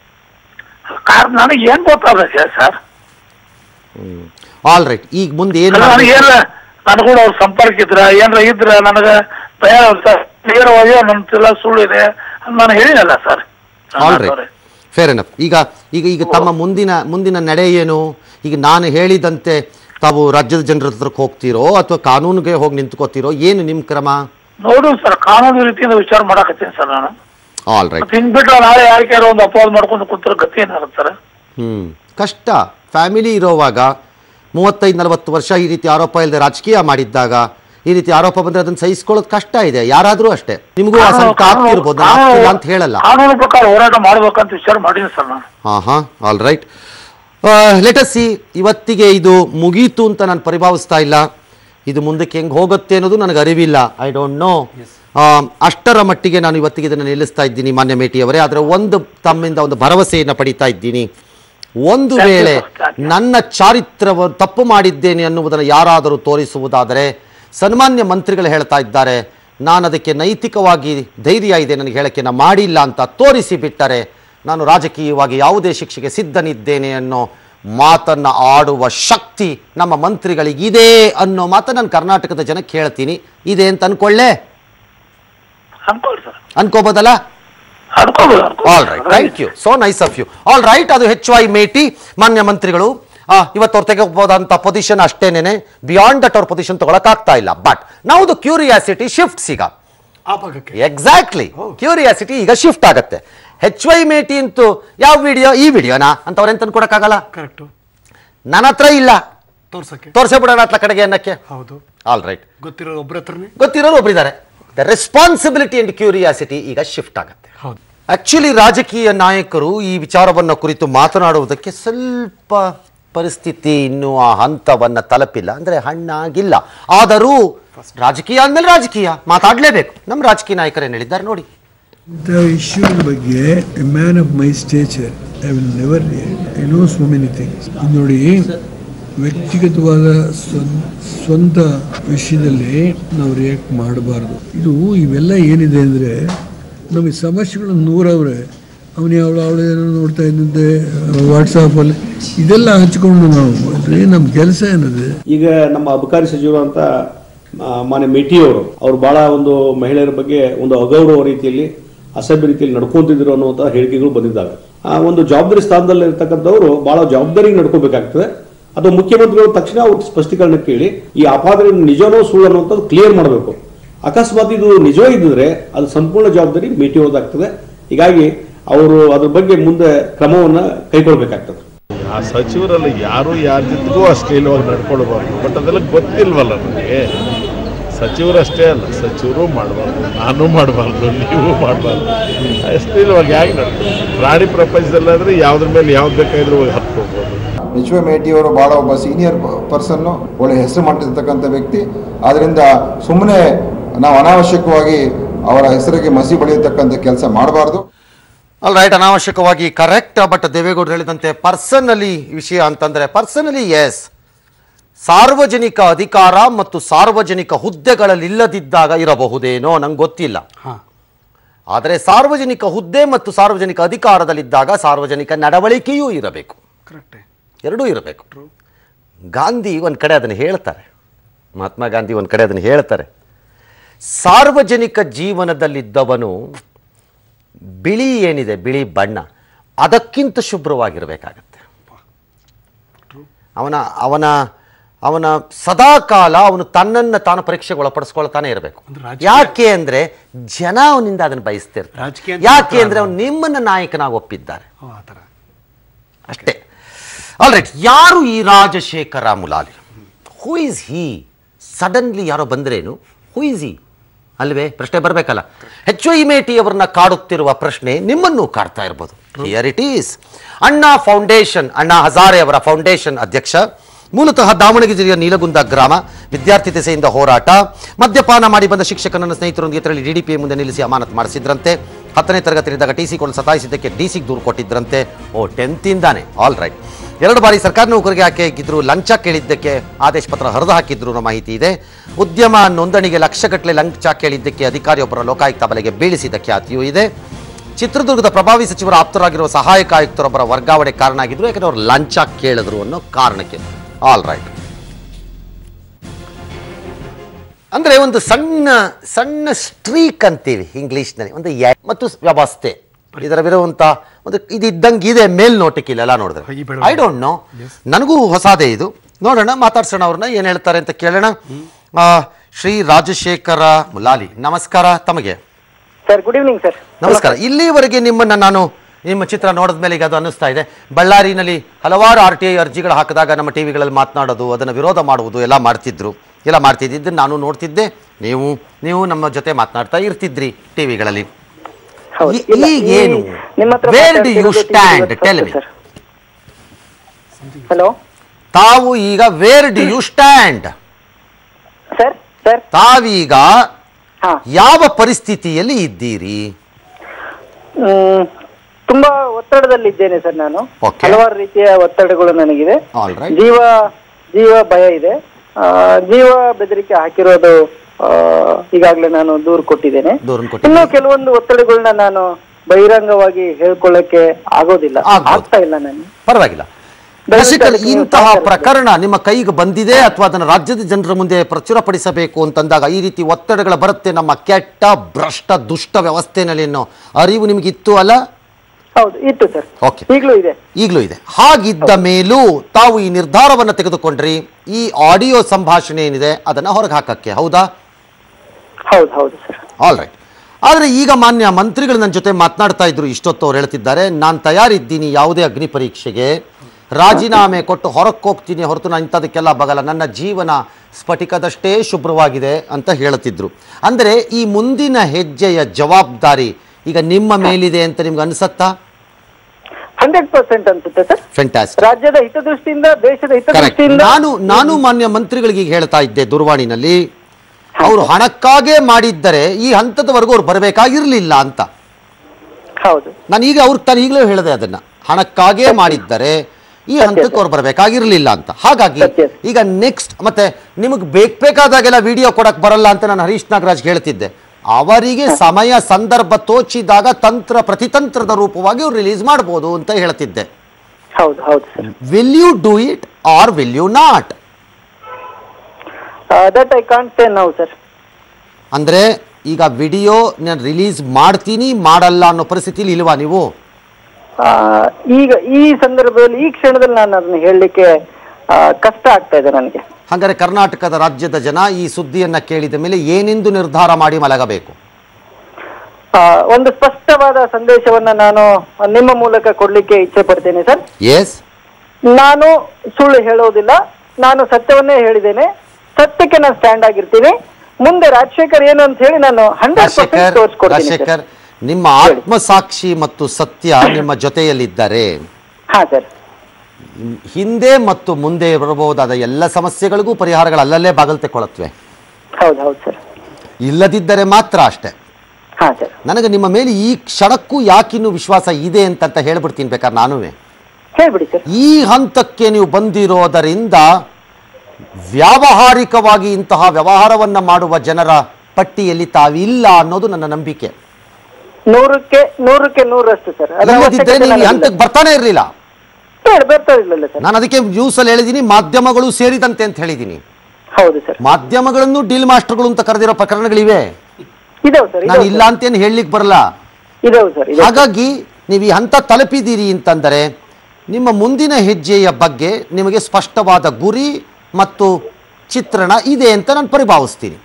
ಕಾರ್ ನನಗೆ ಏನ್ ಗೊತ್ತಾಗುತ್ತೆ ಸರ್ ಆಲ್ ರೈಟ್ ಈಗ ಮುಂದೆ ಏನು ನನಗೆ ಏನ ನನಗೂ ಅವ್ರ ಸಂಪರ್ಕ ಇದ್ರ ಏನ್ರ ಇದ್ರ ನನಗ ಭಯ ಸರ್ ನೇರವಾಗಿ ನನ್ನ ಸುಳ್ಳು ಇದೆ ನಾನು ಹೇಳಿನಲ್ಲ sir all right fair enough ಈಗ ಈಗ ಈಗ ತಮ್ಮ ಮುಂದಿನ ಮುಂದಿನ ನಡೆ ಏನು ಈಗ ನಾನು ಹೇಳಿದಂತೆ ತಾವು ರಾಜ್ಯದ ಜನರ ಹತ್ರಕ್ಕೆ ಹೋಗ್ತೀರೋ ಅಥವಾ ಕಾನೂನಿಗೆ ಹೋಗಿ ನಿಂತ್ಕೋತೀರೋ ಏನು ನಿಮ್ಮ ಕ್ರಮ ನೋಡು ಸರ್ ಕಾನೂನು ರೀತಿಯಿಂದ ವಿಚಾರ ಮಾಡಕತ್ತೀನಿ ಸರ್ ನಾನು ಆಲ್ ರೈಟ್ ಮತ್ತೆ ಹಿಂಗ್ ಬಿಟ್ರೆ ನಾಳೆ ಯಾರಿಗಾರ ಒಂದು ಅಪವಾದ ಮಾಡ್ಕೊಂಡು ಕೂತ್ರ ಗತಿ ಏನಾಗುತ್ತೆ ಸರ್ ಹ್ಮ್ ಕಷ್ಟ ಫ್ಯಾಮಿಲಿ ಇರೋವಾಗ ಮೂವತ್ತೈದು ನಲವತ್ತು ವರ್ಷ ಈ ರೀತಿ ಆರೋಪ ಇಲ್ಲದೆ ರಾಜಕೀಯ ಮಾಡಿದ್ದಾಗ ಈ ರೀತಿ ಆರೋಪ ಬಂದ್ರೆ ಅದನ್ನ ಸಹಿಸ್ಕೊಳ್ಳೋದು ಕಷ್ಟ ಇದೆ ಯಾರಾದ್ರೂ ಅಷ್ಟೇ ನಿಮಗೂ ಆ ಸಂಕಟ ಆಗ್ತಿರ್ಬೋದು ನಾನು ಆಗ್ತಿಲ್ಲ ಅಂತ ಹೇಳಲ್ಲ ಕಾನೂನು ಪ್ರಕಾರ ಹೋರಾಟ ಮಾಡ್ಬೇಕಂತ ವಿಚಾರ ಮಾಡೀನಿ ಸರ್ ನಾನು ಹಾ ಹಾ ಆಲ್ ರೈಟ್ ಲೆಟಸ್ ಸಿ ಇವತ್ತಿಗೆ ಇದು ಮುಗೀತು ಅಂತ ನಾನು ಪರಿಭಾವಿಸ್ತಾ ಇಲ್ಲ ಇದು ಮುಂದಕ್ಕೆ ಹೆಂಗೆ ಹೋಗುತ್ತೆ ಅನ್ನೋದು ನನಗೆ ಅರಿವಿಲ್ಲ ಐ ಡೋಂಟ್ ನೋ ಅಷ್ಟರ ಮಟ್ಟಿಗೆ ನಾನು ಇವತ್ತಿಗೆ ಇದನ್ನು ನಿಲ್ಲಿಸ್ತಾ ಇದ್ದೀನಿ ಮಾನ್ಯ ಮೇಟಿಯವರೇ ಆದರೆ ಒಂದು ತಮ್ಮಿಂದ ಒಂದು ಭರವಸೆಯನ್ನು ಪಡಿತಾ ಇದ್ದೀನಿ ಒಂದು ವೇಳೆ ನನ್ನ ಚಾರಿತ್ರವನ್ನು ತಪ್ಪು ಮಾಡಿದ್ದೇನೆ ಅನ್ನುವುದನ್ನು ಯಾರಾದರೂ ತೋರಿಸುವುದಾದರೆ ಸನ್ಮಾನ್ಯ ಮಂತ್ರಿಗಳು ಹೇಳ್ತಾ ಇದ್ದಾರೆ ನಾನು ಅದಕ್ಕೆ ನೈತಿಕವಾಗಿ ಧೈರ್ಯ ಇದೆ ನನಗೆ ಹೇಳಕ್ಕೆ ನಾನು ಮಾಡಿಲ್ಲ ಅಂತ ತೋರಿಸಿ ಬಿಟ್ಟರೆ ನಾನು ರಾಜಕೀಯವಾಗಿ ಯಾವುದೇ ಶಿಕ್ಷೆಗೆ ಸಿದ್ಧನಿದ್ದೇನೆ ಅನ್ನೋ ಮಾತನ್ನು ಆಡುವ ಶಕ್ತಿ ನಮ್ಮ ಮಂತ್ರಿಗಳಿಗಿದೆ ಅನ್ನೋ ಮಾತನ್ನು ನಾನು ಕರ್ನಾಟಕದ ಜನಕ್ಕೆ ಹೇಳ್ತೀನಿ ಇದೆ ಅಂತ ಅನ್ಕೊಳ್ಳೆ ಅನ್ಕೊಳ್ಳಿ ಸರ್ ಅನ್ಕೋಬೋದಲ್ಲ ಅನ್ಕೋಬೋದು all right thank you so nice of you all right ಅದು ಹೆಚ್ಚು ಐ ಮೇಟಿ ಮಾನ್ಯ ಮಂತ್ರಿಗಳು ಆ, ಇವತ್ತು ಅವ್ರು ತೆಗೆಬೋದಂತ ಪೊಸಿಷನ್ ಅಷ್ಟೇನೇನೆ ಬಿಯಾಂಡ್ ದಟ್ ಅವ್ರ ಪೊಸಿಷನ್ ತಗೊಳಕ್ಕಾಗ್ತಾ ಇಲ್ಲ ಬಟ್ ನಾವು ದ ಕ್ಯೂರಿಯಾಸಿಟಿ ಶಿಫ್ಟ್ಸ್ ಈಗ ಆ ಭಾಗಕ್ಕೆ ಎಕ್ಸಾಕ್ಟ್ಲಿ ಕ್ಯೂರಿಯಾಸಿಟಿ ಈಗ ಶಿಫ್ಟ್ ಆಗುತ್ತೆ ಹೆಚ್ ವೈ ಮೇಟಿ ಅಂತೂ ಯಾವ ವಿಡಿಯೋ ಈ ವಿಡಿಯೋನಾ ಅಂತ ಅವ್ರೆಂತ ಕೊಡಕ್ಕಾಗಲ್ಲ ಕರೆಕ್ಟು ನನ್ನ ಹತ್ರ ಇಲ್ಲ ತೋರ್ಸಕ್ಕೆ ತೋರ್ಸೇ ಬಿಡೋಣ ಅತ್ಲ ಕಡೆಗೆ ಅನ್ನಕ್ಕೆ ಹೌದು ಆಲ್ ರೈಟ್ ಗೊತ್ತಿರೋರು ಒಬ್ಬರ ಹತ್ರನೇ ಗೊತ್ತಿರೋರು ಒಬ್ಬರಿದ್ದಾರೆ ದ ರೆಸ್ಪಾನ್ಸಿಬಿಲಿಟಿ ಅಂಡ್ ಕ್ಯೂರಿಯಾಸಿಟಿ ಈಗ ಶಿಫ್ಟ್ ಆಗುತ್ತೆ ಹೌದು ಆಕ್ಚುಲಿ ರಾಜಕೀಯ ನಾಯಕರು ಈ ವಿಚಾರವನ್ನು ಕುರಿತು ಮಾತನಾಡುವುದಕ್ಕೆ ಸ್ವಲ್ಪ ಪರಿಸ್ಥಿತಿ ಇನ್ನೂ ಆ ಹಂತವನ್ನು ತಲುಪಿಲ್ಲ ಅಂದರೆ ಹಣ್ಣಾಗಿಲ್ಲ ಆದರೂ ರಾಜಕೀಯ ಅಂದಮೇಲೆ ರಾಜಕೀಯ ಮಾತಾಡಲೇಬೇಕು ನಮ್ಮ ರಾಜಕೀಯ ನಾಯಕರು ಏನು ಹೇಳಿದ್ದಾರೆ ನೋಡಿ ಇಂಥ ಇಶ್ಯೂ ಬಗ್ಗೆ a man of my stature I will never I know so many things ನೋಡಿ ವ್ಯಕ್ತಿಗತವಾದ ಸ್ವಂತ ಸ್ವಂತ ವಿಷಯದಲ್ಲಿ ನಾವು ರಿಯಾಕ್ಟ್ ಮಾಡಬಾರ್ದು ಇದು ಇವೆಲ್ಲ ಏನಿದೆ ಅಂದರೆ ನಮಗೆ ಸಮಸ್ಯೆಗಳು ನೂರವ್ರೆ ಅವನು ಅವಳು ಅವಳು ಏನೋ ನೋಡ್ತಾ ಇದ್ದಂತೆ ವಾಟ್ಸಾಪಲ್ಲಿ ಇದೆಲ್ಲ ಹಂಚ್ಕೊಂಡು ನಾವು ಅಂದರೆ ನಮ್ಮ ಕೆಲಸ ಏನಿದೆ ಈಗ ನಮ್ಮ ಅಬಕಾರಿ ಸಚಿವರು ಅಂತ ಆ, ಮಾನ್ಯ ಮೇಟಿಯವರು ಅವರು ಬಹಳ ಒಂದು ಮಹಿಳೆಯರ ಬಗ್ಗೆ ಒಂದು ಅಗೌರವ ರೀತಿಯಲ್ಲಿ ಅಸಭ್ಯ ರೀತಿಯಲ್ಲಿ ನಡ್ಕೊಂತಿದ್ರು ಅನ್ನುವಂಥ ಹೇಳಿಕೆಗಳು ಬಂದಿದ್ದಾವೆ ಆ ಒಂದು ಜವಾಬ್ದಾರಿ ಸ್ಥಾನದಲ್ಲಿ ಇರ್ತಕ್ಕಂಥವ್ರು ಬಹಳ ಜವಾಬ್ದಾರಿ ನಡ್ಕೋಬೇಕಾಗ್ತದೆ ಅದು ಮುಖ್ಯಮಂತ್ರಿಗಳು ತಕ್ಷಣ ಅವ್ರ ಸ್ಪಷ್ಟೀಕರಣ ಕೇಳಿ ಈ ಅಪಾದನೆ ನಿಜನೋ ಸುಳ್ಳು ಅನ್ನುವಂಥದ್ದು ಕ್ಲಿಯರ್ ಮಾಡಬೇಕು ಅಕಸ್ಮಾತ್ ಇದು ನಿಜವೇ ಇದ್ದಿದ್ರೆ ಅದು ಸಂಪೂರ್ಣ ಜವಾಬ್ದಾರಿ ಮೇಟಿಯೋದಾಗ್ತದೆ ಹೀಗಾಗಿ ಅವರು ಅದ್ರ ಬಗ್ಗೆ ಮುಂದೆ ಕ್ರಮವನ್ನ ಕೈಗೊಳ್ಬೇಕಾಗ್ತದೆ ಆ ಸಚಿವರಲ್ಲಿ ಯಾರು ಯಾರ ಜೊತೆಗೂ ಅಶ್ಲೀಲವಾಗಿ ನಡ್ಕೊಳ್ಬಾರ್ದು ಬಟ್ ಅದೆಲ್ಲ ಗೊತ್ತಿಲ್ವಲ್ಲ ನನಗೆ ಸಚಿವರಷ್ಟೇ ಅಲ್ಲ ಸಚಿವರು ಮಾಡಬಾರ್ದು ನಾನು ಮಾಡಬಾರ್ದು ನೀವು ಮಾಡಬಾರ್ದು ಅಶ್ಲೀಲವಾಗಿ ಹೇಗೆ ನಡ್ಕೊಂಡು ಪ್ರಾಣಿ ಪ್ರಪಂಚದಲ್ಲಾದ್ರೆ ಯಾವ್ದ್ರ ಮೇಲೆ ಯಾವ್ದು ಬೇಕಾದ್ರೂ ಹೋಗಿ ಹತ್ಕೋಬೋದು ಎಚ್ ವೈ ಮೇಟಿಯವರು ಭಾಳ ಒಬ್ಬ ಸೀನಿಯರ್ ಪರ್ಸನ್ನು ಒಳ್ಳೆ ಹೆಸರು ಮಾಡಿರ್ತಕ್ಕಂಥ ವ್ಯಕ್ತಿ ಆದ್ದರಿಂದ ಸುಮ್ಮನೆ ನಾವು ಅನಾವಶ್ಯಕವಾಗಿ ಅವರ ಹೆಸರಿಗೆ ಮಸಿ ಬಳಿಯತಕ್ಕಂಥ ಕೆಲಸ ಮಾಡಬಾರ್ದು ಅಲ್ ರೈಟ್ ಅನಾವಶ್ಯಕವಾಗಿ ಕರೆಕ್ಟ್ ಬಟ್ ದೇವೇಗೌಡರು ಹೇಳಿದಂತೆ ಪರ್ಸನಲಿ ವಿಷಯ ಅಂತಂದ್ರೆ ಪರ್ಸನಲಿ ಎಸ್ ಸಾರ್ವಜನಿಕ ಅಧಿಕಾರ ಮತ್ತು ಸಾರ್ವಜನಿಕ ಹುದ್ದೆಗಳಲ್ಲಿ ಇಲ್ಲದಿದ್ದಾಗ ಇರಬಹುದೇನೋ ನಂಗೆ ಗೊತ್ತಿಲ್ಲ ಆದರೆ ಸಾರ್ವಜನಿಕ ಹುದ್ದೆ ಮತ್ತು ಸಾರ್ವಜನಿಕ ಅಧಿಕಾರದಲ್ಲಿದ್ದಾಗ ಸಾರ್ವಜನಿಕ ನಡವಳಿಕೆಯೂ ಇರಬೇಕು ಕರೆಕ್ಟೇ ಎರಡೂ ಇರಬೇಕು ಗಾಂಧಿ ಒಂದು ಕಡೆ ಅದನ್ನು ಹೇಳ್ತಾರೆ ಮಹಾತ್ಮ ಗಾಂಧಿ ಒಂದು ಕಡೆ ಅದನ್ನು ಹೇಳ್ತಾರೆ ಸಾರ್ವಜನಿಕ ಜೀವನದಲ್ಲಿದ್ದವನು ಬಿಳಿ ಏನಿದೆ ಬಿಳಿ ಬಣ್ಣ ಅದಕ್ಕಿಂತ ಶುಭ್ರವಾಗಿರಬೇಕಾಗತ್ತೆ ಅವನ ಅವನ ಅವನ ಸದಾಕಾಲ ಅವನು ತನ್ನನ್ನು ತಾನು ಪರೀಕ್ಷೆಗೆ ಒಳಪಡಿಸ್ಕೊಳ್ತಾನೆ ಇರಬೇಕು ಯಾಕೆ ಅಂದ್ರೆ ಜನ ಅವನಿಂದ ಅದನ್ನು ಬಯಸ್ತಿರ್ತಾರೆ ರಾಜಕೀಯ ಅಂತ ಯಾಕೆ ಮಾತ್ರ ಅಂದ್ರೆ ಅಲ್ಲ. ಅವ್ನು ನಿಮ್ಮನ್ನ ನಾಯಕನಾಗಿ ಒಪ್ಪಿದ್ದಾರೆ ಓ, ಆ ಥರ ಅಷ್ಟೇ ಆಲ್ ರೈಟ್ ಯಾರು ಈ Rajashekhara Mulali who is he suddenly ಯಾರೋ ಬಂದ್ರೇನು ಹೂ ಈಸ್ ಹಿ ಅಲ್ವೇ ಪ್ರಶ್ನೆ ಬರಬೇಕಲ್ಲ ಹೆಚ್ಚು ಇಮೇಟಿ ಅವರನ್ನ ಕಾಡುತ್ತಿರುವ ಪ್ರಶ್ನೆ ನಿಮ್ಮನ್ನು ಕಾಡ್ತಾ ಇರ್ಬೋದು here it is Anna foundation Anna Hazare ಅವರ ಫೌಂಡೇಶನ್ ಅಧ್ಯಕ್ಷ ಮೂಲತಃ ದಾವಣಗೆರೆ ಜಿಲ್ಲೆಯ ನೀಲಗುಂದ ಗ್ರಾಮ ವಿದ್ಯಾರ್ಥಿ ದೆಸೆಯಿಂದ ಹೋರಾಟ ಮದ್ಯಪಾನ ಮಾಡಿ ಬಂದ ಶಿಕ್ಷಕನನ್ನು ಸ್ನೇಹಿತರೊಂದಿಗೆ ತೆರಳಿ ಡಿಡಿಪಿಎ ಮುಂದೆ ನಿಲ್ಲಿಸಿ ಅಮಾನತು ಮಾಡಿಸಿದ್ರಂತೆ ಹತ್ತನೇ ತರಗತಿಯಲ್ಲಿದ್ದಾಗ ಟಿ ಸಿ ಕೊಂಡು ಸತಾಯಿಸಿದ್ದಕ್ಕೆ ಡಿ ಸಿಗೆ ದೂರು ಕೊಟ್ಟಿದ್ರಂತೆ ಓ ಟೆಂತಿಂದಾನೆ ಆಲ್ ರೈಟ್ ಎರಡು ಬಾರಿ ಸರ್ಕಾರಿ ನೌಕರಿಗೆ ಆಕೆ ಆಗಿದ್ರು ಲಂಚ ಕೇಳಿದ್ದಕ್ಕೆ ಆದೇಶ ಪತ್ರ ಹರಿದು ಹಾಕಿದ್ರು ಅನ್ನೋ ಮಾಹಿತಿ ಇದೆ ಉದ್ಯಮ ನೋಂದಣಿಗೆ ಲಕ್ಷಗಟ್ಟಲೆ ಲಂಚ ಕೇಳಿದ್ದಕ್ಕೆ ಅಧಿಕಾರಿಯೊಬ್ಬರ ಲೋಕಾಯುಕ್ತ ಬಲೆಗೆ ಬೀಳಿಸಿದ ಖ್ಯಾತಿಯೂ ಇದೆ ಚಿತ್ರದುರ್ಗದ ಪ್ರಭಾವಿ ಸಚಿವರ ಆಪ್ತರಾಗಿರುವ ಸಹಾಯಕ ಆಯುಕ್ತರೊಬ್ಬರ ವರ್ಗಾವಣೆ ಕಾರಣ ಆಗಿದ್ರು ಯಾಕಂದ್ರೆ ಅವರು ಲಂಚ ಕೇಳಿದ್ರು ಅನ್ನೋ ಕಾರಣಕ್ಕೆ ಆಲ್ ರೈಟ್ ಅಂದ್ರೆ ಒಂದು ಸಣ್ಣ ಸಣ್ಣ ಸ್ಟ್ರೀಕ್ ಅಂತೀವಿ ಇಂಗ್ಲಿಷ್ನಲ್ಲಿ ಒಂದು ಯ- ಮತ್ತು ವ್ಯವಸ್ಥೆ ಇದರ ವಿರುವಂತ ಒಂದು ಇದು ಇದ್ದಂಗೆ ಇದೆ ಮೇಲ್ನೋಟಕ್ಕೆ ಇಲ್ಲೆಲ್ಲ ನೋಡಿದ್ರೆ ಐ ಡೋಂಟ್ ನೋ ನನಗೂ ಹೊಸದೇ ಇದು ನೋಡೋಣ ಮಾತಾಡ್ಸೋಣ ಅವ್ರನ್ನ ಏನ್ ಹೇಳ್ತಾರೆ ಅಂತ ಕೇಳೋಣ ಆ, ಶ್ರೀ ರಾಜಶೇಖರ ಮುಲಾಲಿ ನಮಸ್ಕಾರ ತಮಗೆ ಸರ್ ಗುಡ್ ಈವ್ನಿಂಗ್ ಸರ್ ನಮಸ್ಕಾರ ಇಲ್ಲಿವರೆಗೆ ನಿಮ್ಮನ್ನ ನಾನು ನಿಮ್ಮ ಚಿತ್ರ ನೋಡಿದ ಮೇಲೆ ಈಗ ಅದು ಅನ್ನಿಸ್ತಾ ಇದೆ ಬಳ್ಳಾರಿನಲ್ಲಿ ಹಲವಾರು ಆರ್ ಟಿ ಐ ಅರ್ಜಿಗಳು ಹಾಕಿದಾಗ ನಮ್ಮ ಟಿವಿಗಳಲ್ಲಿ ಮಾತನಾಡೋದು ಅದನ್ನು ವಿರೋಧ ಮಾಡುವುದು ಎಲ್ಲ ಮಾಡ್ತಿದ್ರು ಎಲ್ಲ ಮಾಡ್ತಿದ್ದಿದ್ದು ನಾನು ನೋಡ್ತಿದ್ದೆ ನೀವು ನೀವು ನಮ್ಮ ಜೊತೆ ಮಾತನಾಡ್ತಾ ಇರ್ತಿದ್ರಿ ಟಿವಿಗಳಲ್ಲಿ ಈಗೇನು ನಿಮ್ಮ ಹತ್ರ ವೇರ್ ಡು ಯು ಮಾತಾಡ್ತಿರೋದು ಸ್ಟ್ಯಾಂಡ್ ಇವತ್ತು ಟೆಲ್ ಮಿ ಸರ್ ಹಲೋ ತಾವು ಈಗ where do you stand sir sir ತಾವೀಗ ಯಾವ ಪರಿಸ್ಥಿತಿಯಲ್ಲಿ ಇದ್ದೀರಿ ಹ್ಮ್, ತುಂಬಾ ಒತ್ತಡದಲ್ಲಿದ್ದೇನೆ ಸರ್ ನಾನು Okay. ಹಲವಾರು ರೀತಿಯ ಒತ್ತಡಗಳು ನನಗಿದೆ ಆಲ್ ರೈಟ್ ಜೀವ ಜೀವ ಭಯ ಇದೆ ಆ, ಜೀವ ಬೆದರಿಕೆ ಹಾಕಿರೋದು ಆ, ಈಗಾಗಲೇ ನಾನು ದೂರು ಕೊಟ್ಟಿದ್ದೇನೆ ದೂರನ್ನು ಕೊಟ್ಟು ಇನ್ನು ಕೆಲವೊಂದು ಒತ್ತಡಗಳನ್ನ ನಾನು ಬಹಿರಂಗವಾಗಿ ಹೇಳ್ಕೊಳ್ಳಕ್ಕೆ ಆಗೋದಿಲ್ಲ ಆಗ್ತಾ ಇಲ್ಲ ನಾನು ಪರವಾಗಿಲ್ಲ ರಸಿಕಲ್ ಇಂತಹ ಪ್ರಕರಣ ನಿಮ್ಮ ಕೈಗೆ ಬಂದಿದೆ ಅಥವಾ ಅದನ್ನು ರಾಜ್ಯದ ಜನರ ಮುಂದೆ ಪ್ರಚುರಪಡಿಸಬೇಕು ಅಂತಂದಾಗ ಈ ರೀತಿ ಒತ್ತಡಗಳ ಬರುತ್ತೆ ನಮ್ಮ ಕೆಟ್ಟ ಭ್ರಷ್ಟ ದುಷ್ಟ ವ್ಯವಸ್ಥೆನಲ್ಲಿ ಅನ್ನೋ ಅರಿವು ನಿಮಗಿತ್ತು ಅಲ್ಲ ಹೌದು ಇತ್ತು ಸರ್ ಓಕೆ ಈಗಲೂ ಇದೆ ಈಗಲೂ ಇದೆ ಹಾಗಿದ್ದ ಮೇಲೂ ತಾವು ಈ ನಿರ್ಧಾರವನ್ನು ತೆಗೆದುಕೊಂಡ್ರಿ ಈ ಆಡಿಯೋ ಸಂಭಾಷಣೆ ಏನಿದೆ ಅದನ್ನ ಹೊರಗೆ ಹಾಕಕ್ಕೆ ಹೌದಾ ಹೌದು ಹೌದು ಸರ್ ಆಲ್ ರೈಟ್ ಆದರೆ ಈಗ ಮಾನ್ಯ ಮಂತ್ರಿಗಳು ನನ್ನ ಜೊತೆ ಮಾತನಾಡ್ತಾ ಇದ್ರು ಇಷ್ಟೊತ್ತು ಅವ್ರು ಹೇಳ್ತಿದ್ದಾರೆ ನಾನು ತಯಾರಿದ್ದೀನಿ ಯಾವುದೇ ಅಗ್ನಿ ಪರೀಕ್ಷೆಗೆ ರಾಜೀನಾಮೆ ಕೊಟ್ಟು ಹೊರಕ್ಕೆ ಹೋಗ್ತೀನಿ ಹೊರತು ನಾನು ಇಂಥದಕ್ಕೆಲ್ಲ ಬಗಲ್ಲ ನನ್ನ ಜೀವನ ಸ್ಫಟಿಕದಷ್ಟೇ ಶುಭ್ರವಾಗಿದೆ ಅಂತ ಹೇಳುತ್ತಿದ್ರು ಅಂದರೆ ಈ ಮುಂದಿನ ಹೆಜ್ಜೆಯ ಜವಾಬ್ದಾರಿ ಈಗ ನಿಮ್ಮ ಮೇಲಿದೆ ಅಂತ ನಿಮ್ಗೆ ಅನ್ಸತ್ತಾ ಹಂಡ್ರೆಡ್ ಪರ್ಸೆಂಟ್ ಅನ್ಸುತ್ತೆ ಸರ್ ಫ್ಯಾಂಟಾಸ್ಟಿಕ್ ರಾಜ್ಯದ ಹಿತದೃಷ್ಟಿಯಿಂದ ದೇಶದ ಕರೆಕ್ಟ್ ಹಿತದೃಷ್ಟಿಯಿಂದ ನಾನು ನಾನು ಮಾನ್ಯ ಮಂತ್ರಿಗಳಿಗೆ ಈಗ ಹೇಳ್ತಾ ಇದ್ದೆ ದೂರವಾಣಿನಲ್ಲಿ ಅವರು ಹಣಕ್ಕಾಗೇ ಮಾಡಿದ್ದರೆ ಈ ಹಂತದವರೆಗೂ ಅವ್ರು ಬರಬೇಕಾಗಿರ್ಲಿಲ್ಲ ಅಂತ ಹೌದು ನಾನು ಈಗ ಅವ್ರಿಗೆ ತಾನು ಈಗಲೂ ಹೇಳಿದೆ ಅದನ್ನ ಹಣಕ್ಕಾಗೇ ಮಾಡಿದ್ದರೆ ಈ ಹಂತಕ್ಕೆ ಅವ್ರು ಬರಬೇಕಾಗಿರ್ಲಿಲ್ಲ ಅಂತ ಹಾಗಾಗಿ ಈಗ ನೆಕ್ಸ್ಟ್ ಮತ್ತೆ ನಿಮಗೆ ಬೇಕು ಬೇಕಾದಾಗೆಲ್ಲ ವಿಡಿಯೋ ಕೊಡಕ್ ಬರಲ್ಲ ಅಂತ ನಾನು ಹರೀಶ್ ನಾಗರಾಜ್ ಹೇಳ್ತಿದ್ದೆ ಅವರಿಗೆ ಸಮಯ ಸಂದರ್ಭ ತೋಚಿದಾಗ ತಂತ್ರ ಪ್ರತಿತಂತ್ರದ ರೂಪವಾಗಿ ಅವ್ರು ರಿಲೀಸ್ ಮಾಡ್ಬೋದು ಅಂತ ಹೇಳ್ತಿದ್ದೆ ಹೌದು ಹೌದು sir will you do it or will you not that I can't say now sir ಅಂದ್ರೆ ಈಗ ವಿಡಿಯೋ ನಾನು ರಿಲೀಸ್ ಮಾಡ್ತೀನಿ ಮಾಡಲ್ಲ ಅನ್ನೋ ಪರಿಸ್ಥಿತಿಲಿ ಇಲ್ವಾ ನೀವು ಈಗ ಈ ಸಂದರ್ಭದಲ್ಲಿ ಈ ಕ್ಷಣದಲ್ಲಿ ನಾನು ಅದನ್ನ ಹೇಳಲಿಕ್ಕೆ ಕಷ್ಟ ಆಗ್ತಾ ಇದೆ ನನಗೆ ಹಾಗಾದ್ರೆ ಕರ್ನಾಟಕದ ರಾಜ್ಯದ ಜನ ಈ ಸುದ್ದಿಯನ್ನ ಕೇಳಿದ ಮೇಲೆ ಏನೆಂದು ನಿರ್ಧಾರ ಮಾಡಿ ಮಲಗಬೇಕು ಆ, ಒಂದು ಸ್ಪಷ್ಟವಾದ ಸಂದೇಶವನ್ನ ನಾನು ನಿಮ್ಮ ಮೂಲಕ ಕೊಡ್ಲಿಕ್ಕೆ ಇಚ್ಛೆ ಪಡ್ತೇನೆ ಸರ್ ಎಸ್ ನಾನು ಸುಳ್ಳು ಹೇಳೋದಿಲ್ಲ ನಾನು ಸತ್ಯವನ್ನೇ ಹೇಳಿದ್ದೇನೆ ಸತ್ಯಕ್ಕೆ ನಾನು ಸ್ಟ್ಯಾಂಡ್ ಆಗಿರ್ತೀನಿ ಮುಂದೆ ರಾಜಶೇಖರ್ ಏನು ಅಂತ ಹೇಳಿ ನಾನು ಹಂಡ್ರೆಡ್ ಪರ್ಸೆಂಟ್ ರಾಜಶೇಖರ್ ತೋರಿಸ್ಕೊಡ್ತೀನಿ ಸರ್. ರಾಜಶೇಖರ್ ನಿಮ್ಮ ಆತ್ಮಸಾಕ್ಷಿ ಮತ್ತು ಸತ್ಯ ನಿಮ್ಮ ಜೊತೆಯಲ್ಲಿದ್ದಾರೆ ಹಾ ಸರ್ ಹಿಂದೆ ಮತ್ತು ಮುಂದೆ ಬರಬಹುದಾದ ಎಲ್ಲ ಸಮಸ್ಯೆಗಳಿಗೂ ಪರಿಹಾರಗಳು ಅಲ್ಲಲ್ಲೇ ಬಾಗಲ್ ತೆಕ್ಕೊಳ್ಳುತ್ತವೆ ಹೌದು ಹೌದು ಸರ್ ಇಲ್ಲದಿದ್ದರೆ ಮಾತ್ರ ಅಷ್ಟೇ ಹಾ ಸರ್ ನನಗೆ ನಿಮ್ಮ ಮೇಲೆ ಈ ಕ್ಷಣಕ್ಕೂ ಯಾಕಿನ್ನೂ ವಿಶ್ವಾಸ ಇದೆ ಅಂತಂತ ಹೇಳ್ಬಿಡ್ತೀನಿ ಬೇಕಾದ್ರೆ ನಾನುವೇ ಹೇಳ್ಬಿಡಿ ಸರ್ ಈ ಹಂತಕ್ಕೆ ನೀವು ಬಂದಿರೋದರಿಂದ ವ್ಯಾವಹಾರಿಕವಾಗಿ ಇಂತಹ ವ್ಯವಹಾರವನ್ನ ಮಾಡುವ ಜನರ ಪಟ್ಟಿಯಲ್ಲಿ ತಾವಿಲ್ಲ ಅನ್ನೋದು ನನ್ನ ನಂಬಿಕೆ ನೂರಕ್ಕೆ ನೂರಕ್ಕೆ ನೂರಷ್ಟು ಸರ್ ಅದರ ಇಲ್ಲದಿದ್ದರೆ ಅವಶ್ಯಕತೆ ನೀವು ಈ ನನಗಿಲ್ಲ. ಹಂತಕ್ಕೆ ಬರ್ತಾನೆ ಇರಲಿಲ್ಲ ಹೇಳಿ, ಬರ್ತಾ ಇರ್ಲಿಲ್ಲ ಸರ್ ನಾನು ಅದಕ್ಕೆ ನ್ಯೂಸ್ ಅಲ್ಲಿ ಹೇಳಿದ್ದೀನಿ ಮಾಧ್ಯಮಗಳು ಸೇರಿದಂತೆ ಅಂತ ಹೇಳಿದ್ದೀನಿ ಹೌದು ಸರ್ ಮಾಧ್ಯಮಗಳನ್ನು ಡೀಲ್ ಮಾಸ್ಟರ್ಗಳು ಅಂತ ಕರೆದಿರೋ ಪ್ರಕರಣಗಳಿವೆ ಇದಾವೆ ಸರ್ ನಾನು ಇದಾವೆ ಇಲ್ಲ ಅಂತೇನು ಹೇಳಲಿಕ್ಕೆ ಬರಲ್ಲ ಇದಾವೆ ಸರ್ ಇದಾವೆ. ಹಾಗಾಗಿ ನೀವು ಈ ಹಂತ ತಲುಪಿದ್ದೀರಿ ಅಂತಂದರೆ ನಿಮ್ಮ ಮುಂದಿನ ಹೆಜ್ಜೆಯ ಬಗ್ಗೆ ನಿಮಗೆ ಸ್ಪಷ್ಟವಾದ ಗುರಿ ಮತ್ತು ಚಿತ್ರಣ ಇದೆ ಅಂತ ನಾನು ಪರಿಭಾವಿಸ್ತೀನಿ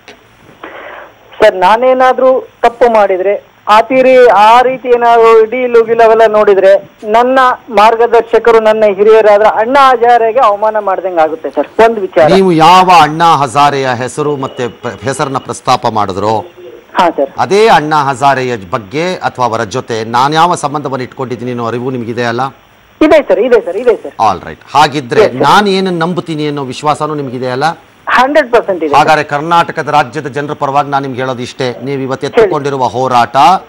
ಸರ್ ನಾನೇನಾದ್ರೂ ತಪ್ಪು ಮಾಡಿದ್ರೆ ಆ ತೀರಿ ಆ ರೀತಿ ಏನಾದ್ರು ಡೀಲು ಗಿಲವೆಲ್ಲ ನೋಡಿದ್ರೆ ನನ್ನ ಮಾರ್ಗದರ್ಶಕರು ನನ್ನ ಹಿರಿಯರಾದ ಅಣ್ಣ ಹಜಾರೆಗೆ ಅವಮಾನ ಮಾಡ್ದಂಗೆ ಆಗುತ್ತೆ ಸರ್ ಒಂದು ವಿಚಾರ ನೀವು ಯಾವ ಅಣ್ಣಾ ಹಜಾರೆಯ ಹೆಸರು ಮತ್ತೆ ಪ- ಹೆಸರನ್ನ ಪ್ರಸ್ತಾಪ ಮಾಡಿದ್ರೋ ಹಾ ಸರ್ ಅದೇ ಅಣ್ಣಾ ಹಜಾರೆಯ ಬಗ್ಗೆ ಅಥವಾ ಅವರ ಜೊತೆ ನಾನು ಯಾವ ಸಂಬಂಧವನ್ನು ಇಟ್ಕೊಂಡಿದ್ದೀನಿ ಅನ್ನೋ ಅರಿವು ನಿಮಗಿದೆ ಅಲ್ಲ ಇದೆ ಸರ್ ಇದೆ ಸರ್ ಇದೆ ಸರ್ ಆಲ್ ರೈಟ್ ಹಾಗಿದ್ರೆ ನಾನು ಏನನ್ನು ನಂಬುತ್ತೀನಿ ಅನ್ನೋ ವಿಶ್ವಾಸನೂ ನಿಮಗಿದೆ ಅಲ್ಲ ಹಂಡ್ರೆಡ್ ಪರ್ಸೆಂಟ್ ಇದೆ ಹಾಗಾದ್ರೆ ಕರ್ನಾಟಕದ ರಾಜ್ಯದ ಜನರ ಪರವಾಗಿ ನಾನು ನಿಮ್ಗೆ ಹೇಳೋದು ಇಷ್ಟೇ ನೀವು ಇವತ್ತು ಎತ್ತುಕೊಂಡಿರುವ ಹೋರಾಟ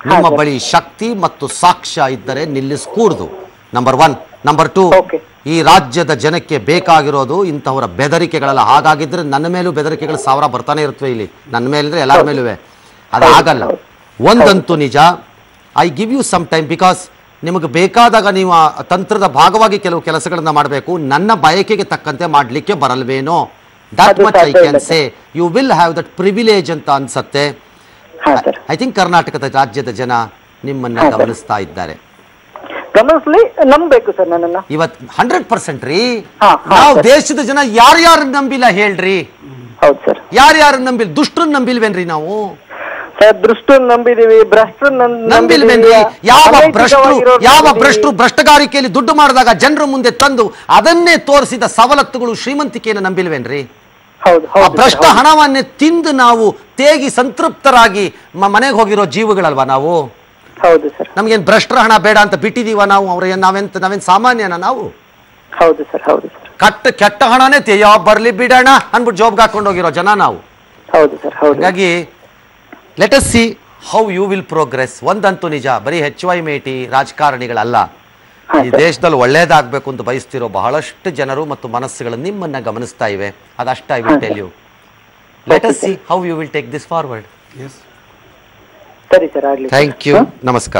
ನಿಮ್ಮ ಬಳಿ ಶಕ್ತಿ ಮತ್ತು ಸಾಕ್ಷ್ಯ ಇದ್ದರೆ ನಿಲ್ಲಿಸ್ಕೂಡ್ದು ನಂಬರ್ ಒನ್ ನಂಬರ್ ಟೂ ಈ ರಾಜ್ಯದ ಜನಕ್ಕೆ ಬೇಕಾಗಿರೋದು ಇಂಥವರ ಬೆದರಿಕೆಗಳೆಲ್ಲ ಹಾಗಾಗಿದ್ರೆ ನನ್ನ ಮೇಲೂ ಬೆದರಿಕೆಗಳು ಸಾವಿರ ಬರ್ತಾನೆ ಇರ್ತವೆ ಇಲ್ಲಿ ನನ್ನ ಮೇಲಿದ್ರೆ ಎಲ್ಲರ ಮೇಲೂ ಅದು ಆಗಲ್ಲ ಒಂದಂತೂ ನಿಜ I give you some time because ನಿಮಗೆ ಬೇಕಾದಾಗ ನೀವು ಆ ತಂತ್ರದ ಭಾಗವಾಗಿ ಕೆಲವು ಕೆಲಸಗಳನ್ನ ಮಾಡಬೇಕು ನನ್ನ ಬಯಕೆಗೆ ತಕ್ಕಂತೆ ಮಾಡಲಿಕ್ಕೆ ಬರಲ್ವೇನೋ that much I can say you will have that privilege ಅಂತ ಅನ್ಸತ್ತೆ ಐ ಥಿಂಕ್ ಕರ್ನಾಟಕದ ರಾಜ್ಯದ ಜನ ನಿಮ್ಮನ್ನ ಗಮನಿಸ್ತಾ ಇದ್ದಾರೆ ಗಮನಿಸ್ಲಿ ನಂಬೇಕು ಸರ್ ನನ್ನನ್ನ ಇವತ್ ಹಂಡ್ರೆಡ್ ಪರ್ಸೆಂಟ್ ರೀ ನಾವು ದೇಶದ ಜನ ಯಾರ್ಯಾರು ನಂಬಿಲ್ಲ ಹೇಳ್ರಿ ಹೌದು ಸರ್ ಯಾರ್ಯಾರು ನಂಬಿಲ್ಲ ದುಷ್ಟರನ್ನ ನಂಬಿಲ್ವೇನ್ರಿ ನಾವು ಸರ್ ದೃಷ್ಟನ್ ನಂಬಿದೀವಿ ಭ್ರಷ್ಟನ್ ನಂಬಿಲ್ವೇನ್ರಿ ಯಾವ ಭ್ರಷ್ಟರು ಯಾವ ಭ್ರಷ್ಟರು ಭ್ರಷ್ಟಗಾರಿಕೆಯಲ್ಲಿ ದುಡ್ಡು ಮಾಡಿದಾಗ ಜನರ ಮುಂದೆ ತಂದು ಅದನ್ನೇ ತೋರಿಸಿದ ಸವಲತ್ತುಗಳು ಶ್ರೀಮಂತಿಕೆಯನ್ನು ನಂಬಿಲ್ವೇನ್ರಿ ಆ ಭ್ರಷ್ಟ ಹಣವನ್ನೇ ತಿಂದು ನಾವು ತೇಗಿ ಸಂತೃಪ್ತರಾಗಿ ಮನೆಗೆ ಹೋಗಿರೋ ಜೀವಗಳಲ್ವಾ ನಾವು ಹೌದು ಸರ್ ನಮ್ಗೇನ್ ಭ್ರಷ್ಟರ ಹಣ ಬೇಡ ಅಂತ ಬಿಟ್ಟಿದೀವ ನಾವು ಅವ್ರ ಏನ್ ನಾವೆಂತ ನಾವೇನ್ ಸಾಮಾನ್ಯನ ನಾವು ಹೌದು ಸರ್ ಹೌದು ಸರ್ ಕಟ್ಟ ಕೆಟ್ಟ ಹಣನೇ ತೆಯ್ಯೋ ಬರ್ಲಿ ಬಿಡೋಣ ಅನ್ಬಿಟ್ಟು ಜಾಬ್ಗೆ ಹಾಕೊಂಡು ಹೋಗಿರೋ ಜನ ನಾವು ಹೌದು ಸರ್ ಹೌದು ಹಾಗಾಗಿ let us see how you will progress ಒಂದಂತೂ ನಿಜ ಬರೀ ಹೆಚ್ ವೈ ಮೇಟಿ ರಾಜಕಾರಣಿಗಳಲ್ಲ ಈ ದೇಶದಲ್ಲಿ ಒಳ್ಳೇದಾಗಬೇಕು ಅಂತ ಬಯಸ್ತಿರೋ ಬಹಳಷ್ಟು ಜನರು ಮತ್ತು ಮನಸ್ಸುಗಳು ನಿಮ್ಮನ್ನ ಗಮನಿಸ್ತಾ ಇವೆ ಅದಷ್ಟ I will tell you let us see how you will take this forward ಸರಿ ಸರ್ ಆಗ್ಲಿ ಥ್ಯಾಂಕ್ ಯು ನಮಸ್ಕಾರ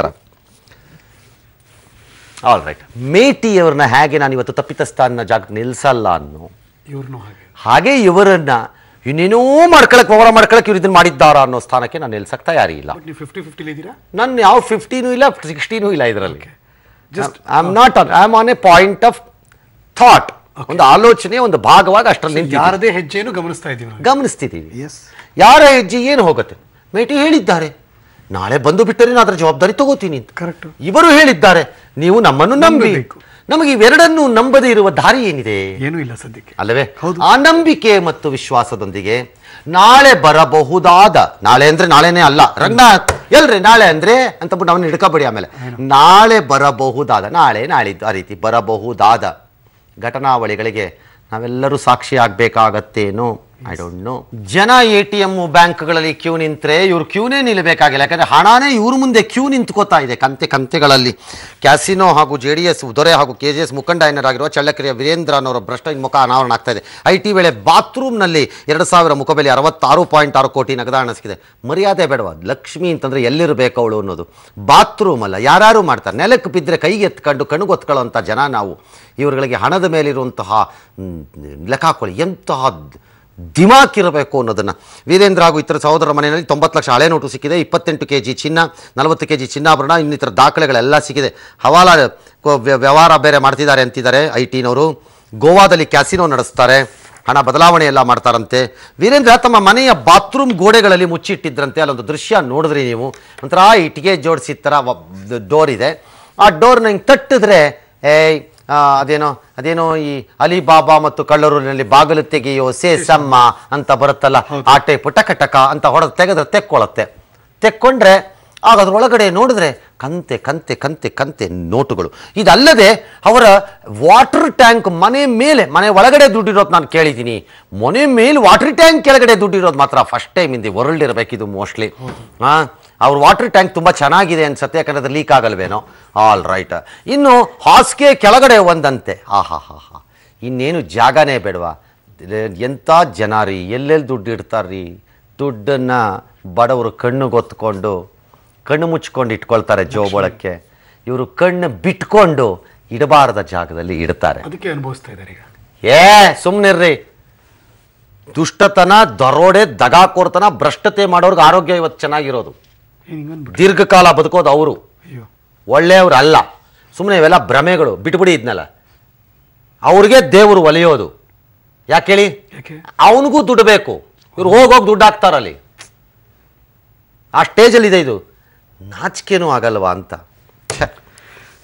ಆಲ್ ರೈಟ್ ಮೇಟಿಯವ್ರನ್ನ ಹೇಗೆ ನಾನು ಇವತ್ತು ತಪ್ಪಿತಸ್ಥ ಅನ್ನೋ ಜಾಗಕ್ಕೆ ನಿಲ್ಸಲ್ಲ ಅನ್ನೋ ಇವ್ರನ್ನೂ ಹಾಗೆ ಹಾಗೆ ಇವರನ್ನ ಇನ್ನೇನೋ ಮಾಡ್ಕೊಳಕ್ ವ್ಯವಹಾರ ಮಾಡ್ಕೊಳಕ್ ಇವ್ರು ಇದನ್ನ ಮಾಡಿದ್ದಾರ ಅನ್ನೋ ಸ್ಥಾನಕ್ಕೆ ನಾನು ನಿಲ್ಸಕ್ ತಯಾರಿ ಇಲ್ಲ ನೀವು ಫಿಫ್ಟಿ ಫಿಫ್ಟಿಲಿ ಇದ್ದೀರಾ ನನ್ನ ಯಾವ ಫಿಫ್ಟೀನೂ ಇಲ್ಲ ಸಿಕ್ಸ್ಟೀನೂ ಇಲ್ಲ ಇದರಲ್ಲಿ I am not on I am on a point of thought ಒಂದು ಆಲೋಚನೆ ಒಂದು ಭಾಗವಾಗಿ ಅಷ್ಟರಲ್ಲಿ ನಿಂತಿದ್ದೀನಿ. ಯಾರದೇ ಹೆಜ್ಜೆಯನ್ನು ಗಮನಿಸ್ತಾ ಇದ್ದೀವಿ ನಾವು ಗಮನಿಸ್ತಿದ್ದೀವಿ ಯಾರ ಹೆಜ್ಜೆ ಏನು ಹೋಗುತ್ತೆ ಮೇಟಿ ಹೇಳಿದ್ದಾರೆ ನಾಳೆ ಬಂದು ಬಿಟ್ಟರೆ ನಾನು ಅದರ ಜವಾಬ್ದಾರಿ ತಗೋತೀನಿ ಅಂತ ಕರೆಕ್ಟ್ ಇವರು ಹೇಳಿದ್ದಾರೆ ನೀವು ನಮ್ಮನ್ನು ನಂಬಿ ನಮಗೆ ಇವೆರಡನ್ನು ನಂಬದೇ ಇರುವ ದಾರಿ ಏನಿದೆ ಏನೂ ಇಲ್ಲ ಸದ್ಯಕ್ಕೆ ಅಲ್ಲವೇ ಆ ನಂಬಿಕೆ ಮತ್ತು ವಿಶ್ವಾಸದೊಂದಿಗೆ ನಾಳೆ ಬರಬಹುದಾದ ನಾಳೆ ಅಂದ್ರೆ ನಾಳೆನೇ ಅಲ್ಲ ರಂಗನಾಥ್ ಎಲ್ರಿ ನಾಳೆ ಅಂದ್ರೆ ಅಂತ ಬಿಟ್ಟು ಅವನ್ನ ಹಿಡ್ಕೊಬೇಡಿ ಆಮೇಲೆ ನಾಳೆ ಬರಬಹುದಾದ ನಾಳೆ ನಾಳಿದ್ದು ಆ ರೀತಿ ಬರಬಹುದಾದ ಘಟನಾವಳಿಗಳಿಗೆ ನಾವೆಲ್ಲರೂ ಸಾಕ್ಷಿ ಆಗ್ಬೇಕಾಗತ್ತೇನೋ ಐ ಡೋಂಟ್ ನೋ ಜನ ಎ ಟಿ ಎಮ್ ಬ್ಯಾಂಕ್ಗಳಲ್ಲಿ ಕ್ಯೂ ನಿಂತ್ರೆ ಇವ್ರು ಕ್ಯೂನೇ ನಿಲ್ಲಬೇಕಾಗಿಲ್ಲ ಯಾಕಂದ್ರೆ ಹಣನೇ ಇವ್ರ ಮುಂದೆ ಕ್ಯೂ ನಿಂತ್ಕೋತಾ ಇದೆ ಕಂತೆ ಕಂತೆಗಳಲ್ಲಿ ಕ್ಯಾಸಿನೋ ಹಾಗೂ ಜೆ ಡಿ ಎಸ್ ದೊರೆ ಹಾಗೂ ಕೆ ಜಿ ಎಸ್ ಮುಖಂಡಾಯನರಾಗಿರುವ ಚಳ್ಳಕೆರೆಯ ವೀರೇಂದ್ರ ಅನ್ನೋರ ಭ್ರಷ್ಟ ಮುಖ ಅನಾವರಣ ಆಗ್ತಾ ಇದೆ ಐ ಟಿ ವೇಳೆ ಬಾತ್ರೂಮ್ನಲ್ಲಿ ಎರಡು ಸಾವಿರ ಮುಖಬೆಲೆ ಅರವತ್ತಾರು ಪಾಯಿಂಟ್ ಆರು ಕೋಟಿ ನಗದ ಹಣ ಸಿಕ್ಕಿದೆ ಮರ್ಯಾದೆ ಬೇಡವಾ ಲಕ್ಷ್ಮಿ ಅಂತಂದ್ರೆ ಎಲ್ಲಿರಬೇಕು ಅವಳು ಅನ್ನೋದು ಬಾತ್ರೂಮ್ ಅಲ್ಲ ಯಾರು ಮಾಡ್ತಾರೆ ನೆಲಕ್ಕೆ ಬಿದ್ದರೆ ಕೈಗೆ ಎತ್ಕೊಂಡು ಕಣ್ಗೊತ್ಕೊಳ್ಳೋಂಥ ಜನ ನಾವು ಇವರುಗಳಿಗೆ ಹಣದ ಮೇಲಿರುವಂತಹ ಮ್, ಲೆಕ್ಕ ಹಾಕೊಳ್ಳಿ ಎಂತಹ ದಿಮಾಕ್ ಇರಬೇಕು ಅನ್ನೋದನ್ನು ವೀರೇಂದ್ರ ಹಾಗೂ ಇತರ ಸಹೋದರ ಮನೆಯಲ್ಲಿ ತೊಂಬತ್ತು ಲಕ್ಷ ಹಳೆ ನೋಟು ಸಿಕ್ಕಿದೆ ಇಪ್ಪತ್ತೆಂಟು ಕೆ ಜಿ ಚಿನ್ನ ನಲವತ್ತು ಕೆ ಜಿ ಚಿನ್ನಾಭರಣ ಇನ್ನಿತರ ದಾಖಲೆಗಳೆಲ್ಲ ಸಿಕ್ಕಿದೆ ಹವಾಲ ಕೊ- ವ್ಯ- ವ್ಯವಹಾರ ಬೇರೆ ಮಾಡ್ತಿದ್ದಾರೆ ಅಂತಿದ್ದಾರೆ ಐ ಟಿನವರು ಗೋವಾದಲ್ಲಿ ಕ್ಯಾಸಿನೋ ನಡೆಸ್ತಾರೆ ಹಣ ಬದಲಾವಣೆ ಎಲ್ಲ ಮಾಡ್ತಾರಂತೆ ವೀರೇಂದ್ರ ತಮ್ಮ ಮನೆಯ ಬಾತ್ರೂಮ್ ಗೋಡೆಗಳಲ್ಲಿ ಮುಚ್ಚಿಟ್ಟಿದ್ರಂತೆ ಅಲ್ಲೊಂದು ದೃಶ್ಯ ನೋಡಿದ್ರಿ ನೀವು ಒಂಥರ ಇಟ್ಟಿಗೆ ಜೋಡಿಸಿದ ಥರ ಡೋರ್ ಇದೆ ಆ ಡೋರ್ನ ಹಿಂಗೆ ತಟ್ಟಿದ್ರೆ ಏಯ್ ಆ, ಅದೇನೋ ಅದೇನೋ ಈ ಅಲಿಬಾಬಾ ಮತ್ತು ಕಳ್ಳರೂರಿನಲ್ಲಿ ಬಾಗಿಲು ತೆಗೆಯೋ ಸೇಸಮ್ಮ ಅಂತ ಬರುತ್ತಲ್ಲ ಆ ಟೈಪ್ ಟಕ ಟಕ ಅಂತ ಹೊಡೆದು ತೆಗೆದ್ರೆ ತೆಕ್ಕೊಳತ್ತೆ ತೆಕ್ಕೊಂಡ್ರೆ ಆಗ ಅದ್ರೊಳಗಡೆ ನೋಡಿದ್ರೆ ಕಂತೆ ಕಂತೆ ಕಂತೆ ಕಂತೆ ನೋಟುಗಳು ಇದಲ್ಲದೆ ಅವರ ವಾಟರ್ ಟ್ಯಾಂಕ್ ಮನೆ ಮೇಲೆ ಮನೆ ಒಳಗಡೆ ದುಡ್ಡಿರೋದು ನಾನು ಕೇಳಿದ್ದೀನಿ ಮನೆ ಮೇಲೆ ವಾಟರ್ ಟ್ಯಾಂಕ್ ಕೆಳಗಡೆ ದುಡ್ಡಿರೋದು ಮಾತ್ರ first time in the world ಇರಬೇಕಿದು ಮೋಸ್ಟ್ಲಿ ಹಾಂ ಅವ್ರ ವಾಟರ್ ಟ್ಯಾಂಕ್ ತುಂಬ ಚೆನ್ನಾಗಿದೆ ಅನ್ಸತ್ತೆ ಯಾಕಂದ್ರೆ ಅದು ಲೀಕ್ ಆಗಲ್ವೇನೋ ಆಲ್ ರೈಟ್ ಇನ್ನು ಹಾಸಿಗೆ ಕೆಳಗಡೆ ಒಂದಂತೆ ಆ ಹಾ ಹಾ ಹಾ ಇನ್ನೇನು ಜಾಗನೇ ಬೇಡವಾ ಎಂಥ ಜನ ರೀ ಎಲ್ಲೆಲ್ಲಿ ದುಡ್ಡು ಇಡ್ತಾರ್ರಿ ದುಡ್ಡನ್ನು ಬಡವರು ಕಣ್ಣು ಗೊತ್ಕೊಂಡು ಕಣ್ಣು ಮುಚ್ಕೊಂಡು ಇಟ್ಕೊಳ್ತಾರೆ ಜೋಬೊಳಕ್ಕೆ ಇವರು ಕಣ್ಣು ಬಿಟ್ಕೊಂಡು ಇಡಬಾರದ ಜಾಗದಲ್ಲಿ ಇಡ್ತಾರೆ ಅದಕ್ಕೆ ಅನುಭವಿಸ್ತಾ ಇದ್ದಾರೆ ಈಗ ಏ ಸುಮ್ಮನಿರ್ರಿ ದುಷ್ಟತನ ದರೋಡೆ ದಗಾಕೋರ್ತನ ಭ್ರಷ್ಟತೆ ಮಾಡೋರ್ಗೆ ಆರೋಗ್ಯ ಇವತ್ತು ಚೆನ್ನಾಗಿರೋದು ಏನ್ ಹಿಂಗನ್ಬಿಟ್ಟು ದೀರ್ಘಕಾಲ ಬದುಕೋದು ಅವರು ಅಯ್ಯೋ ಒಳ್ಳೆಯವ್ರು ಅಲ್ಲ ಸುಮ್ಮನೆ ಇವೆಲ್ಲ ಭ್ರಮೆಗಳು ಬಿಟ್ಬಿಡಿ ಇದನ್ನೆಲ್ಲ ಅವ್ರಿಗೆ ದೇವರು ಒಲಿಯೋದು ಯಾಕೆ ಹೇಳಿ ಯಾಕೆ ಅವನಿಗೂ ದುಡ್ಡು ಬೇಕು ಇವ್ರು ಹೋಗೋಗಿ ದುಡ್ಡು ಹಾಕ್ತಾರಲ್ಲಿ ಆ ಸ್ಟೇಜಲ್ಲಿ ಇದೆ ಇದು ನಾಚಿಕೆನೂ ಆಗಲ್ವಾ ಅಂತ ಛೆ.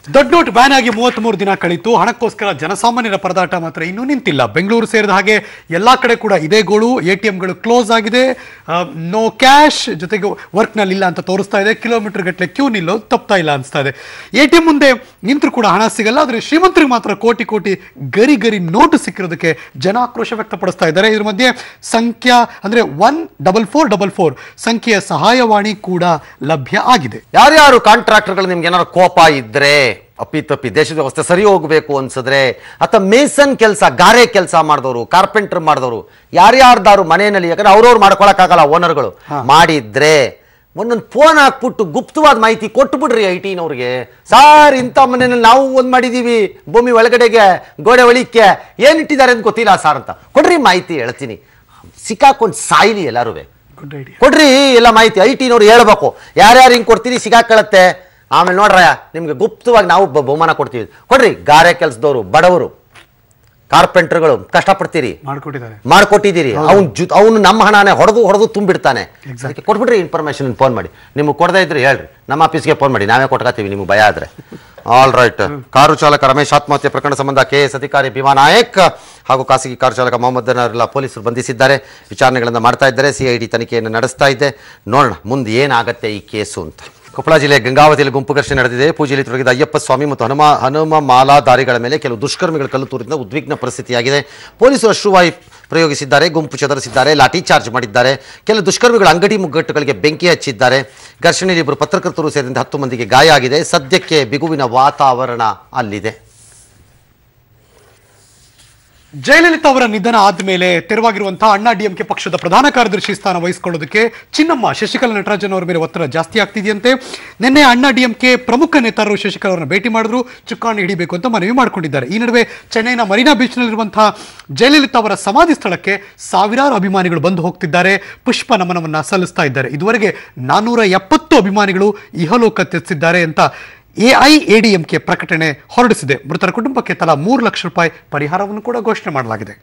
ದೊಡ್ಡ ನೋಟ್ ಬ್ಯಾನ್ ಆಗಿ ಮೂವತ್ಮೂರು ದಿನ ಕಳಿತು ಹಣಕ್ಕೋಸ್ಕರ ಜನಸಾಮಾನ್ಯರ ಪರದಾಟ ಮಾತ್ರ ಇನ್ನೂ ನಿಂತಿಲ್ಲ ಬೆಂಗಳೂರು ಸೇರಿದ ಹಾಗೆ ಎಲ್ಲಾ ಕಡೆ ಕೂಡ ಇದೇ ಗೋಳು ಎ ಟಿ ಎಂಗಳು ಕ್ಲೋಸ್ ಆಗಿದೆ ನೋ ಕ್ಯಾಶ್ ಜೊತೆಗೆ ವರ್ಕ್ನಲ್ಲಿ ಇಲ್ಲ ಅಂತ ತೋರಿಸ್ತಾ ಇದೆ ಕಿಲೋಮೀಟರ್ ಗಟ್ಟಲೆ ಕ್ಯೂ ನಿಲ್ಲೋದು ತಪ್ತಾ ಇಲ್ಲ ಅನಿಸ್ತಾ ಇದೆ ಎ ಟಿ ಎಂ ಮುಂದೆ ನಿಂತರೂ ಕೂಡ ಹಣ ಸಿಗಲ್ಲ ಆದರೆ ಶ್ರೀಮಂತರಿಗೆ ಮಾತ್ರ ಕೋಟಿ ಕೋಟಿ ಗರಿ ಗರಿ ನೋಟು ಸಿಕ್ಕಿರೋದಕ್ಕೆ ಜನ ಆಕ್ರೋಶ ವ್ಯಕ್ತಪಡಿಸ್ತಾ ಇದ್ದಾರೆ ಇದ್ರ ಮಧ್ಯೆ ಸಂಖ್ಯಾ ಅಂದ್ರೆ one double four double four ಸಂಖ್ಯೆಯ ಸಹಾಯವಾಣಿ ಕೂಡ ಲಭ್ಯ ಆಗಿದೆ ಯಾರ್ಯಾರು ಕಾಂಟ್ರಾಕ್ಟರ್ಗಳು ನಿಮ್ಗೆ ಏನಾದ್ರು ಕೋಪ ಇದ್ರೆ ಅಪ್ಪಿ ತಪ್ಪಿ ದೇಶದ ವ್ಯವಸ್ಥೆ ಸರಿ ಹೋಗ್ಬೇಕು ಅನ್ಸಿದ್ರೆ ಅಥವಾ ಮೇಸನ್ ಕೆಲಸ ಗಾರೆ ಕೆಲಸ ಮಾಡಿದವರು ಕಾರ್ಪೆಂಟರ್ ಮಾಡಿದವರು ಯಾರ್ಯಾರ್ದಾರು ಮನೆಯಲ್ಲಿ ಯಾಕಂದ್ರೆ ಅವ್ರವ್ರು ಮಾಡ್ಕೊಳಕ್ಕಾಗಲ್ಲ ಓನರ್ಗಳು ಮಾಡಿದ್ರೆ ಒಂದೊಂದು ಫೋನ್ ಹಾಕ್ಬಿಟ್ಟು ಗುಪ್ತವಾದ ಮಾಹಿತಿ ಕೊಟ್ಬಿಡ್ರಿ ಐ ಟಿನವ್ರಿಗೆ ಸಾರ್ ಇಂಥ ಮನೆಯಲ್ಲಿ ನಾವು ಒಂದು ಮಾಡಿದೀವಿ ಭೂಮಿ ಒಳಗಡೆಗೆ ಗೋಡೆ ಒಳಿಕ್ಕೆ ಏನಿಟ್ಟಿದ್ದಾರೆ ಅಂತ ಗೊತ್ತಿಲ್ಲ ಸಾರ್ ಅಂತ ಕೊಡ್ರಿ ಮಾಹಿತಿ ಹೇಳ್ತೀನಿ ಸಿಕ್ಕಾಕೊಂಡು ಸಾಯ್ಲಿ ಎಲ್ಲರೂ ಗುಡ್ ಐಡಿಯಾ ಕೊಡ್ರಿ ಎಲ್ಲ ಮಾಹಿತಿ ಐ ಟಿನವ್ರು ಹೇಳ್ಬೇಕು ಯಾರ್ಯಾರು ಹಿಂಗೆ ಕೊಡ್ತೀರಿ ಸಿಗಾಕಳತ್ತೆ ಆಮೇಲೆ ನೋಡ್ರ ನಿಮ್ಗೆ ಗುಪ್ತವಾಗಿ ನಾವು ಬ- ಬಹುಮಾನ ಕೊಡ್ತೀವಿ ಕೊಡ್ರಿ ಗಾರೆ ಕೆಲಸದವರು ಬಡವರು ಕಾರ್ಪೆಂಟರ್ಗಳು ಕಷ್ಟಪಡ್ತೀರಿ ಮಾಡ್ಕೊಟ್ಟಿದ್ದಾರೆ ಮಾಡ್ಕೊಟ್ಟಿದ್ದೀರಿ ಅವ್ನು ಜು ಅವನು ನಮ್ಮ ಹಣನೇ ಹೊಡೆದು ಹೊಡೆದು ತುಂಬಿಡ್ತಾನೆ ಅದಕ್ಕೆ ಕೊಟ್ಬಿಡ್ರಿ ಇನ್ಫಾರ್ಮೇಶನ್ ಫೋನ್ ಮಾಡಿ ನಿಮ್ಗೆ ಕೊಡದೇ ಇದ್ರೆ ಹೇಳ್ರಿ ನಮ್ಮ ಆಫೀಸ್ಗೆ ಫೋನ್ ಮಾಡಿ ನಾವೇ ಕೊಟ್ಕೋತೀವಿ ನಿಮ್ಗೆ ಭಯ ಆದ್ರೆ ಆಲ್ ರೈಟ್ ಕಾರು ಚಾಲಕ ರಮೇಶ್ ಆತ್ಮಹತ್ಯೆ ಪ್ರಕರಣ ಸಂಬಂಧ ಕೆ ಎಸ್ ಅಧಿಕಾರಿ ಭೀಮಾ ನಾಯಕ್ ಹಾಗೂ ಖಾಸಗಿ ಕಾರು ಚಾಲಕ ಮೊಹಮ್ಮದ್ ಅವರೆಲ್ಲ ಪೊಲೀಸರು ಬಂಧಿಸಿದ್ದಾರೆ ವಿಚಾರಣೆಗಳನ್ನು ಮಾಡ್ತಾ ಇದ್ದಾರೆ ಸಿಐಡಿ ತನಿಖೆಯನ್ನು ನಡೆಸ್ತಾ ಇದೆ ನೋಡೋಣ ಮುಂದೆ ಏನಾಗತ್ತೆ ಈ ಕೇಸು ಅಂತ ಕೊಪ್ಪಳ ಜಿಲ್ಲೆ ಗಂಗಾವತಿಯಲ್ಲಿ ಗುಂಪು ಘರ್ಷಣೆ ನಡೆದಿದೆ ಪೂಜೆಯಲ್ಲಿ ತೊಡಗಿದ ಅಯ್ಯಪ್ಪ ಸ್ವಾಮಿ ಮತ್ತು ಹನುಮ ಹನುಮ ಮಾಲಾಧಾರಿಗಳ ಮೇಲೆ ಕೆಲವು ದುಷ್ಕರ್ಮಿಗಳು ಕಲ್ಲು ತೂರಿದ ಉದ್ವಿಗ್ನ ಪರಿಸ್ಥಿತಿಯಾಗಿದೆ ಪೊಲೀಸರು ಅಶ್ರುವಾಯು ಪ್ರಯೋಗಿಸಿದ್ದಾರೆ ಗುಂಪು ಚದರಿಸಿದ್ದಾರೆ ಲಾಠಿ ಚಾರ್ಜ್ ಮಾಡಿದ್ದಾರೆ ಕೆಲವು ದುಷ್ಕರ್ಮಿಗಳು ಅಂಗಡಿ ಮುಗ್ಗಟ್ಟುಗಳಿಗೆ ಬೆಂಕಿ ಹಚ್ಚಿದ್ದಾರೆ ಘರ್ಷಣೆಯಲ್ಲಿ ಇಬ್ಬರು ಪತ್ರಕರ್ತರು ಸೇರಿದಂತೆ ಹತ್ತು ಮಂದಿಗೆ ಗಾಯ ಆಗಿದೆ ಸದ್ಯಕ್ಕೆ ಬಿಗುವಿನ ವಾತಾವರಣ ಅಲ್ಲಿದೆ ಜಯಲಲಿತಾ ಅವರ ನಿಧನ ಆದ್ಮೇಲೆ ತೆರವಾಗಿರುವಂತಹ ಅಣ್ಣಾ ಡಿಎಂಕೆ ಪಕ್ಷದ ಪ್ರಧಾನ ಕಾರ್ಯದರ್ಶಿ ಸ್ಥಾನ ವಹಿಸಿಕೊಳ್ಳೋದಕ್ಕೆ ಚಿನ್ನಮ್ಮ ಶಶಿಕಲಾ ನಟರಾಜನ್ ಅವರ ಮೇಲೆ ಒತ್ತಡ ಜಾಸ್ತಿ ಆಗ್ತಿದೆಯಂತೆ ನಿನ್ನೆ ಅಣ್ಣಾ ಡಿಎಂಕೆ ಪ್ರಮುಖ ನೇತಾರರು ಶಶಿಕಲಾ ಅವರನ್ನ ಭೇಟಿ ಮಾಡಿದ್ರು ಚುಕ್ಕಾಣಿ ಹಿಡಿಬೇಕು ಅಂತ ಮನವಿ ಮಾಡಿಕೊಂಡಿದ್ದಾರೆ ಈ ನಡುವೆ ಚೆನ್ನೈನ ಮರೀನಾ ಬೀಚ್ನಲ್ಲಿರುವಂತಹ ಜಯಲಲಿತಾ ಅವರ ಸಮಾಧಿ ಸ್ಥಳಕ್ಕೆ ಸಾವಿರಾರು ಅಭಿಮಾನಿಗಳು ಬಂದು ಹೋಗ್ತಿದ್ದಾರೆ ಪುಷ್ಪ ನಮನವನ್ನ ಸಲ್ಲಿಸ್ತಾ ಇದ್ದಾರೆ ಇದುವರೆಗೆ ನಾನ್ನೂರ ಎಪ್ಪತ್ತು ಅಭಿಮಾನಿಗಳು ಇಹಲೋಕ ತೆತ್ತಿದ್ದಾರೆ ಅಂತ ಎಐಎಡಿಎಂಕೆ ಪ್ರಕಟಣೆ ಹೊರಡಿಸಿದೆ ಮೃತರ ಕುಟುಂಬಕ್ಕೆ ತಲಾ ಮೂರು ಲಕ್ಷ ರೂಪಾಯಿ ಪರಿಹಾರವನ್ನು ಕೂಡ ಘೋಷಣೆ ಮಾಡಲಾಗಿದೆ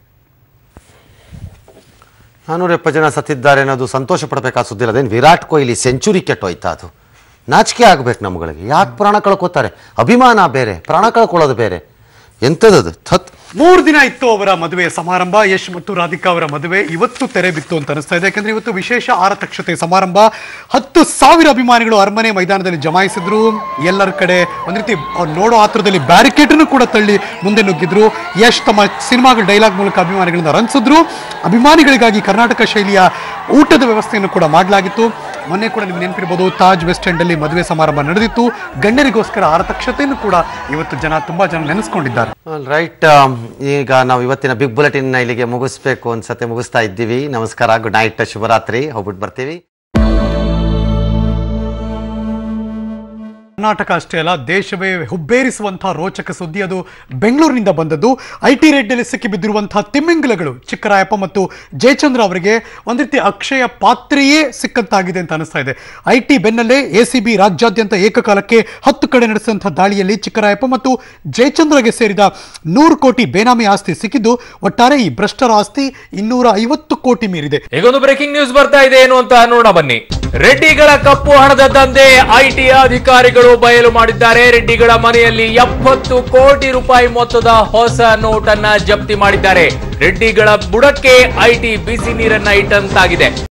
ನಾನೂರ ಎಪ್ಪತ್ತು ಜನ ಸತ್ತಿದ್ದಾರೆ ಅನ್ನೋದು ಸಂತೋಷ ಪಡಬೇಕಾದ ಸುದ್ದಿ ಇಲ್ಲ ಅದೇನು ವಿರಾಟ್ ಕೊಹ್ಲಿ ಸೆಂಚುರಿ ಕೆಟ್ಟೋಯ್ತಾ ಅದು ನಾಚಿಕೆ ಆಗ್ಬೇಕು ನಮ್ಗಳಿಗೆ ಯಾಕೆ ಪ್ರಾಣ ಕಳ್ಕೊತಾರೆ ಅಭಿಮಾನ ಬೇರೆ ಪ್ರಾಣ ಕಳ್ಕೊಳ್ಳೋದು ಬೇರೆ ಎಂಥದ್ದು ಥತ್ ಮೂರು ದಿನ ಇತ್ತು ಅವರ ಮದುವೆ ಸಮಾರಂಭ ಯಶ್ ಮತ್ತು ರಾಧಿಕಾ ಅವರ ಮದುವೆ ಇವತ್ತು ತೆರೆ ಬಿತ್ತು ಅಂತ ಅನಿಸ್ತಾ ಇದೆ ಯಾಕಂದ್ರೆ ಇವತ್ತು ವಿಶೇಷ ಆರತಕ್ಷತೆ ಸಮಾರಂಭ ಹತ್ತು ಸಾವಿರ ಅಭಿಮಾನಿಗಳು ಅರಮನೆ ಮೈದಾನದಲ್ಲಿ ಜಮಾಯಿಸಿದ್ರು ಎಲ್ಲರ ಕಡೆ ಒಂದ್ ರೀತಿ ಅವ್ರು ನೋಡೋ ಆತ್ರದಲ್ಲಿ ಬ್ಯಾರಿಕೇಡ್ ಕೂಡ ತಳ್ಳಿ ಮುಂದೆ ನುಗ್ಗಿದ್ರು ಯಶ್ ತಮ್ಮ ಸಿನಿಮಾಗಳ ಡೈಲಾಗ್ ಮೂಲಕ ಅಭಿಮಾನಿಗಳನ್ನ ರಂಜಿಸಿದ್ರು ಅಭಿಮಾನಿಗಳಿಗಾಗಿ ಕರ್ನಾಟಕ ಶೈಲಿಯ ಊಟದ ವ್ಯವಸ್ಥೆಯನ್ನು ಕೂಡ ಮಾಡಲಾಗಿತ್ತು ಮೊನ್ನೆ ಕೂಡ ನಿಮ್ಗೆ ನೆನಪಿರ್ಬೋದು ತಾಜ್ ವೆಸ್ಟ್ ಎಂಡ್ ಅಲ್ಲಿ ಮದುವೆ ಸಮಾರಂಭ ನಡೆದಿತ್ತು ಗಣ್ಯರಿಗೋಸ್ಕರ ಆರತಕ್ಷತೆಯನ್ನು ಕೂಡ ಇವತ್ತು ಜನ ತುಂಬಾ ಜನ ನೆನೆಸ್ಕೊಂಡಿದ್ದಾರೆ ರೈಟ್ ಈಗ ನಾವು ಇವತ್ತಿನ ಬಿಗ್ ಬುಲೆಟಿನ್ ಇಲ್ಲಿಗೆ ಮುಗಿಸ್ಬೇಕು ಅನ್ಸತ್ತೆ ಮುಗಿಸ್ತಾ ಇದ್ದೀವಿ ನಮಸ್ಕಾರ ಗುಡ್ ನೈಟ್ ಶುಭರಾತ್ರಿ ಹೋಗ್ಬಿಟ್ಟು ಬರ್ತೀವಿ ಕರ್ನಾಟಕ ಅಷ್ಟೇ ಅಲ್ಲ ದೇಶವೇ ಹುಬ್ಬೇರಿಸುವಂತಹ ರೋಚಕ ಸುದ್ದಿ ಅದು ಬೆಂಗಳೂರಿನಿಂದ ಬಂದದ್ದು ಐ ಟಿ ರೇಟ್ನಲ್ಲಿ ಸಿಕ್ಕಿಬಿದ್ದಿರುವಂತಹ ತಿಮ್ಮಿಂಗಲಗಳು ಚಿಕ್ಕರಾಯಪ್ಪ ಮತ್ತು ಜಯಚಂದ್ರ ಅವರಿಗೆ ಒಂದ್ ರೀತಿ ಅಕ್ಷಯ ಪಾತ್ರೆಯೇ ಸಿಕ್ಕಂತಾಗಿದೆ ಅಂತ ಅನಿಸ್ತಾ ಇದೆ ಐ ಟಿ ಬೆನ್ನಲ್ಲೇ ಎ ಸಿ ಬಿ ರಾಜ್ಯಾದ್ಯಂತ ಏಕಕಾಲಕ್ಕೆ ಹತ್ತು ಕಡೆ ನಡೆಸಿದಂತಹ ದಾಳಿಯಲ್ಲಿ ಚಿಕ್ಕರಾಯಪ್ಪ ಮತ್ತು ಜಯಚಂದ್ರಗೆ ಸೇರಿದ ನೂರು ಕೋಟಿ ಬೇನಾಮಿ ಆಸ್ತಿ ಸಿಕ್ಕಿದ್ದು ಒಟ್ಟಾರೆ ಈ ಭ್ರಷ್ಟರ ಆಸ್ತಿ ಇನ್ನೂರ ಐವತ್ತು ಕೋಟಿ ಮೀರಿದೆ ಈಗೊಂದು ಬ್ರೇಕಿಂಗ್ ನ್ಯೂಸ್ ಬರ್ತಾ ಇದೆ ಏನು ಅಂತ ನೋಡೋಣ ಬನ್ನಿ ರೆಡ್ಡಿಗಳ ಕಪ್ಪು ಹಣದ ದಂಧೆ ಐಟಿ ಅಧಿಕಾರಿಗಳು ಬಯಲು ಮಾಡಿದ್ದಾರೆ ರೆಡ್ಡಿಗಳ ಮನೆಯಲ್ಲಿ ಎಪ್ಪತ್ತು ಕೋಟಿ ರೂಪಾಯಿ ಮೊತ್ತದ ಹೊಸ ನೋಟ್ ಅನ್ನ ಜಪ್ತಿ ಮಾಡಿದ್ದಾರೆ ರೆಡ್ಡಿಗಳ ಬುಡಕ್ಕೆ ಐಟಿ ಬಿಸಿ ನೀರನ್ನ ಇಟ್ಟಂತಾಗಿದೆ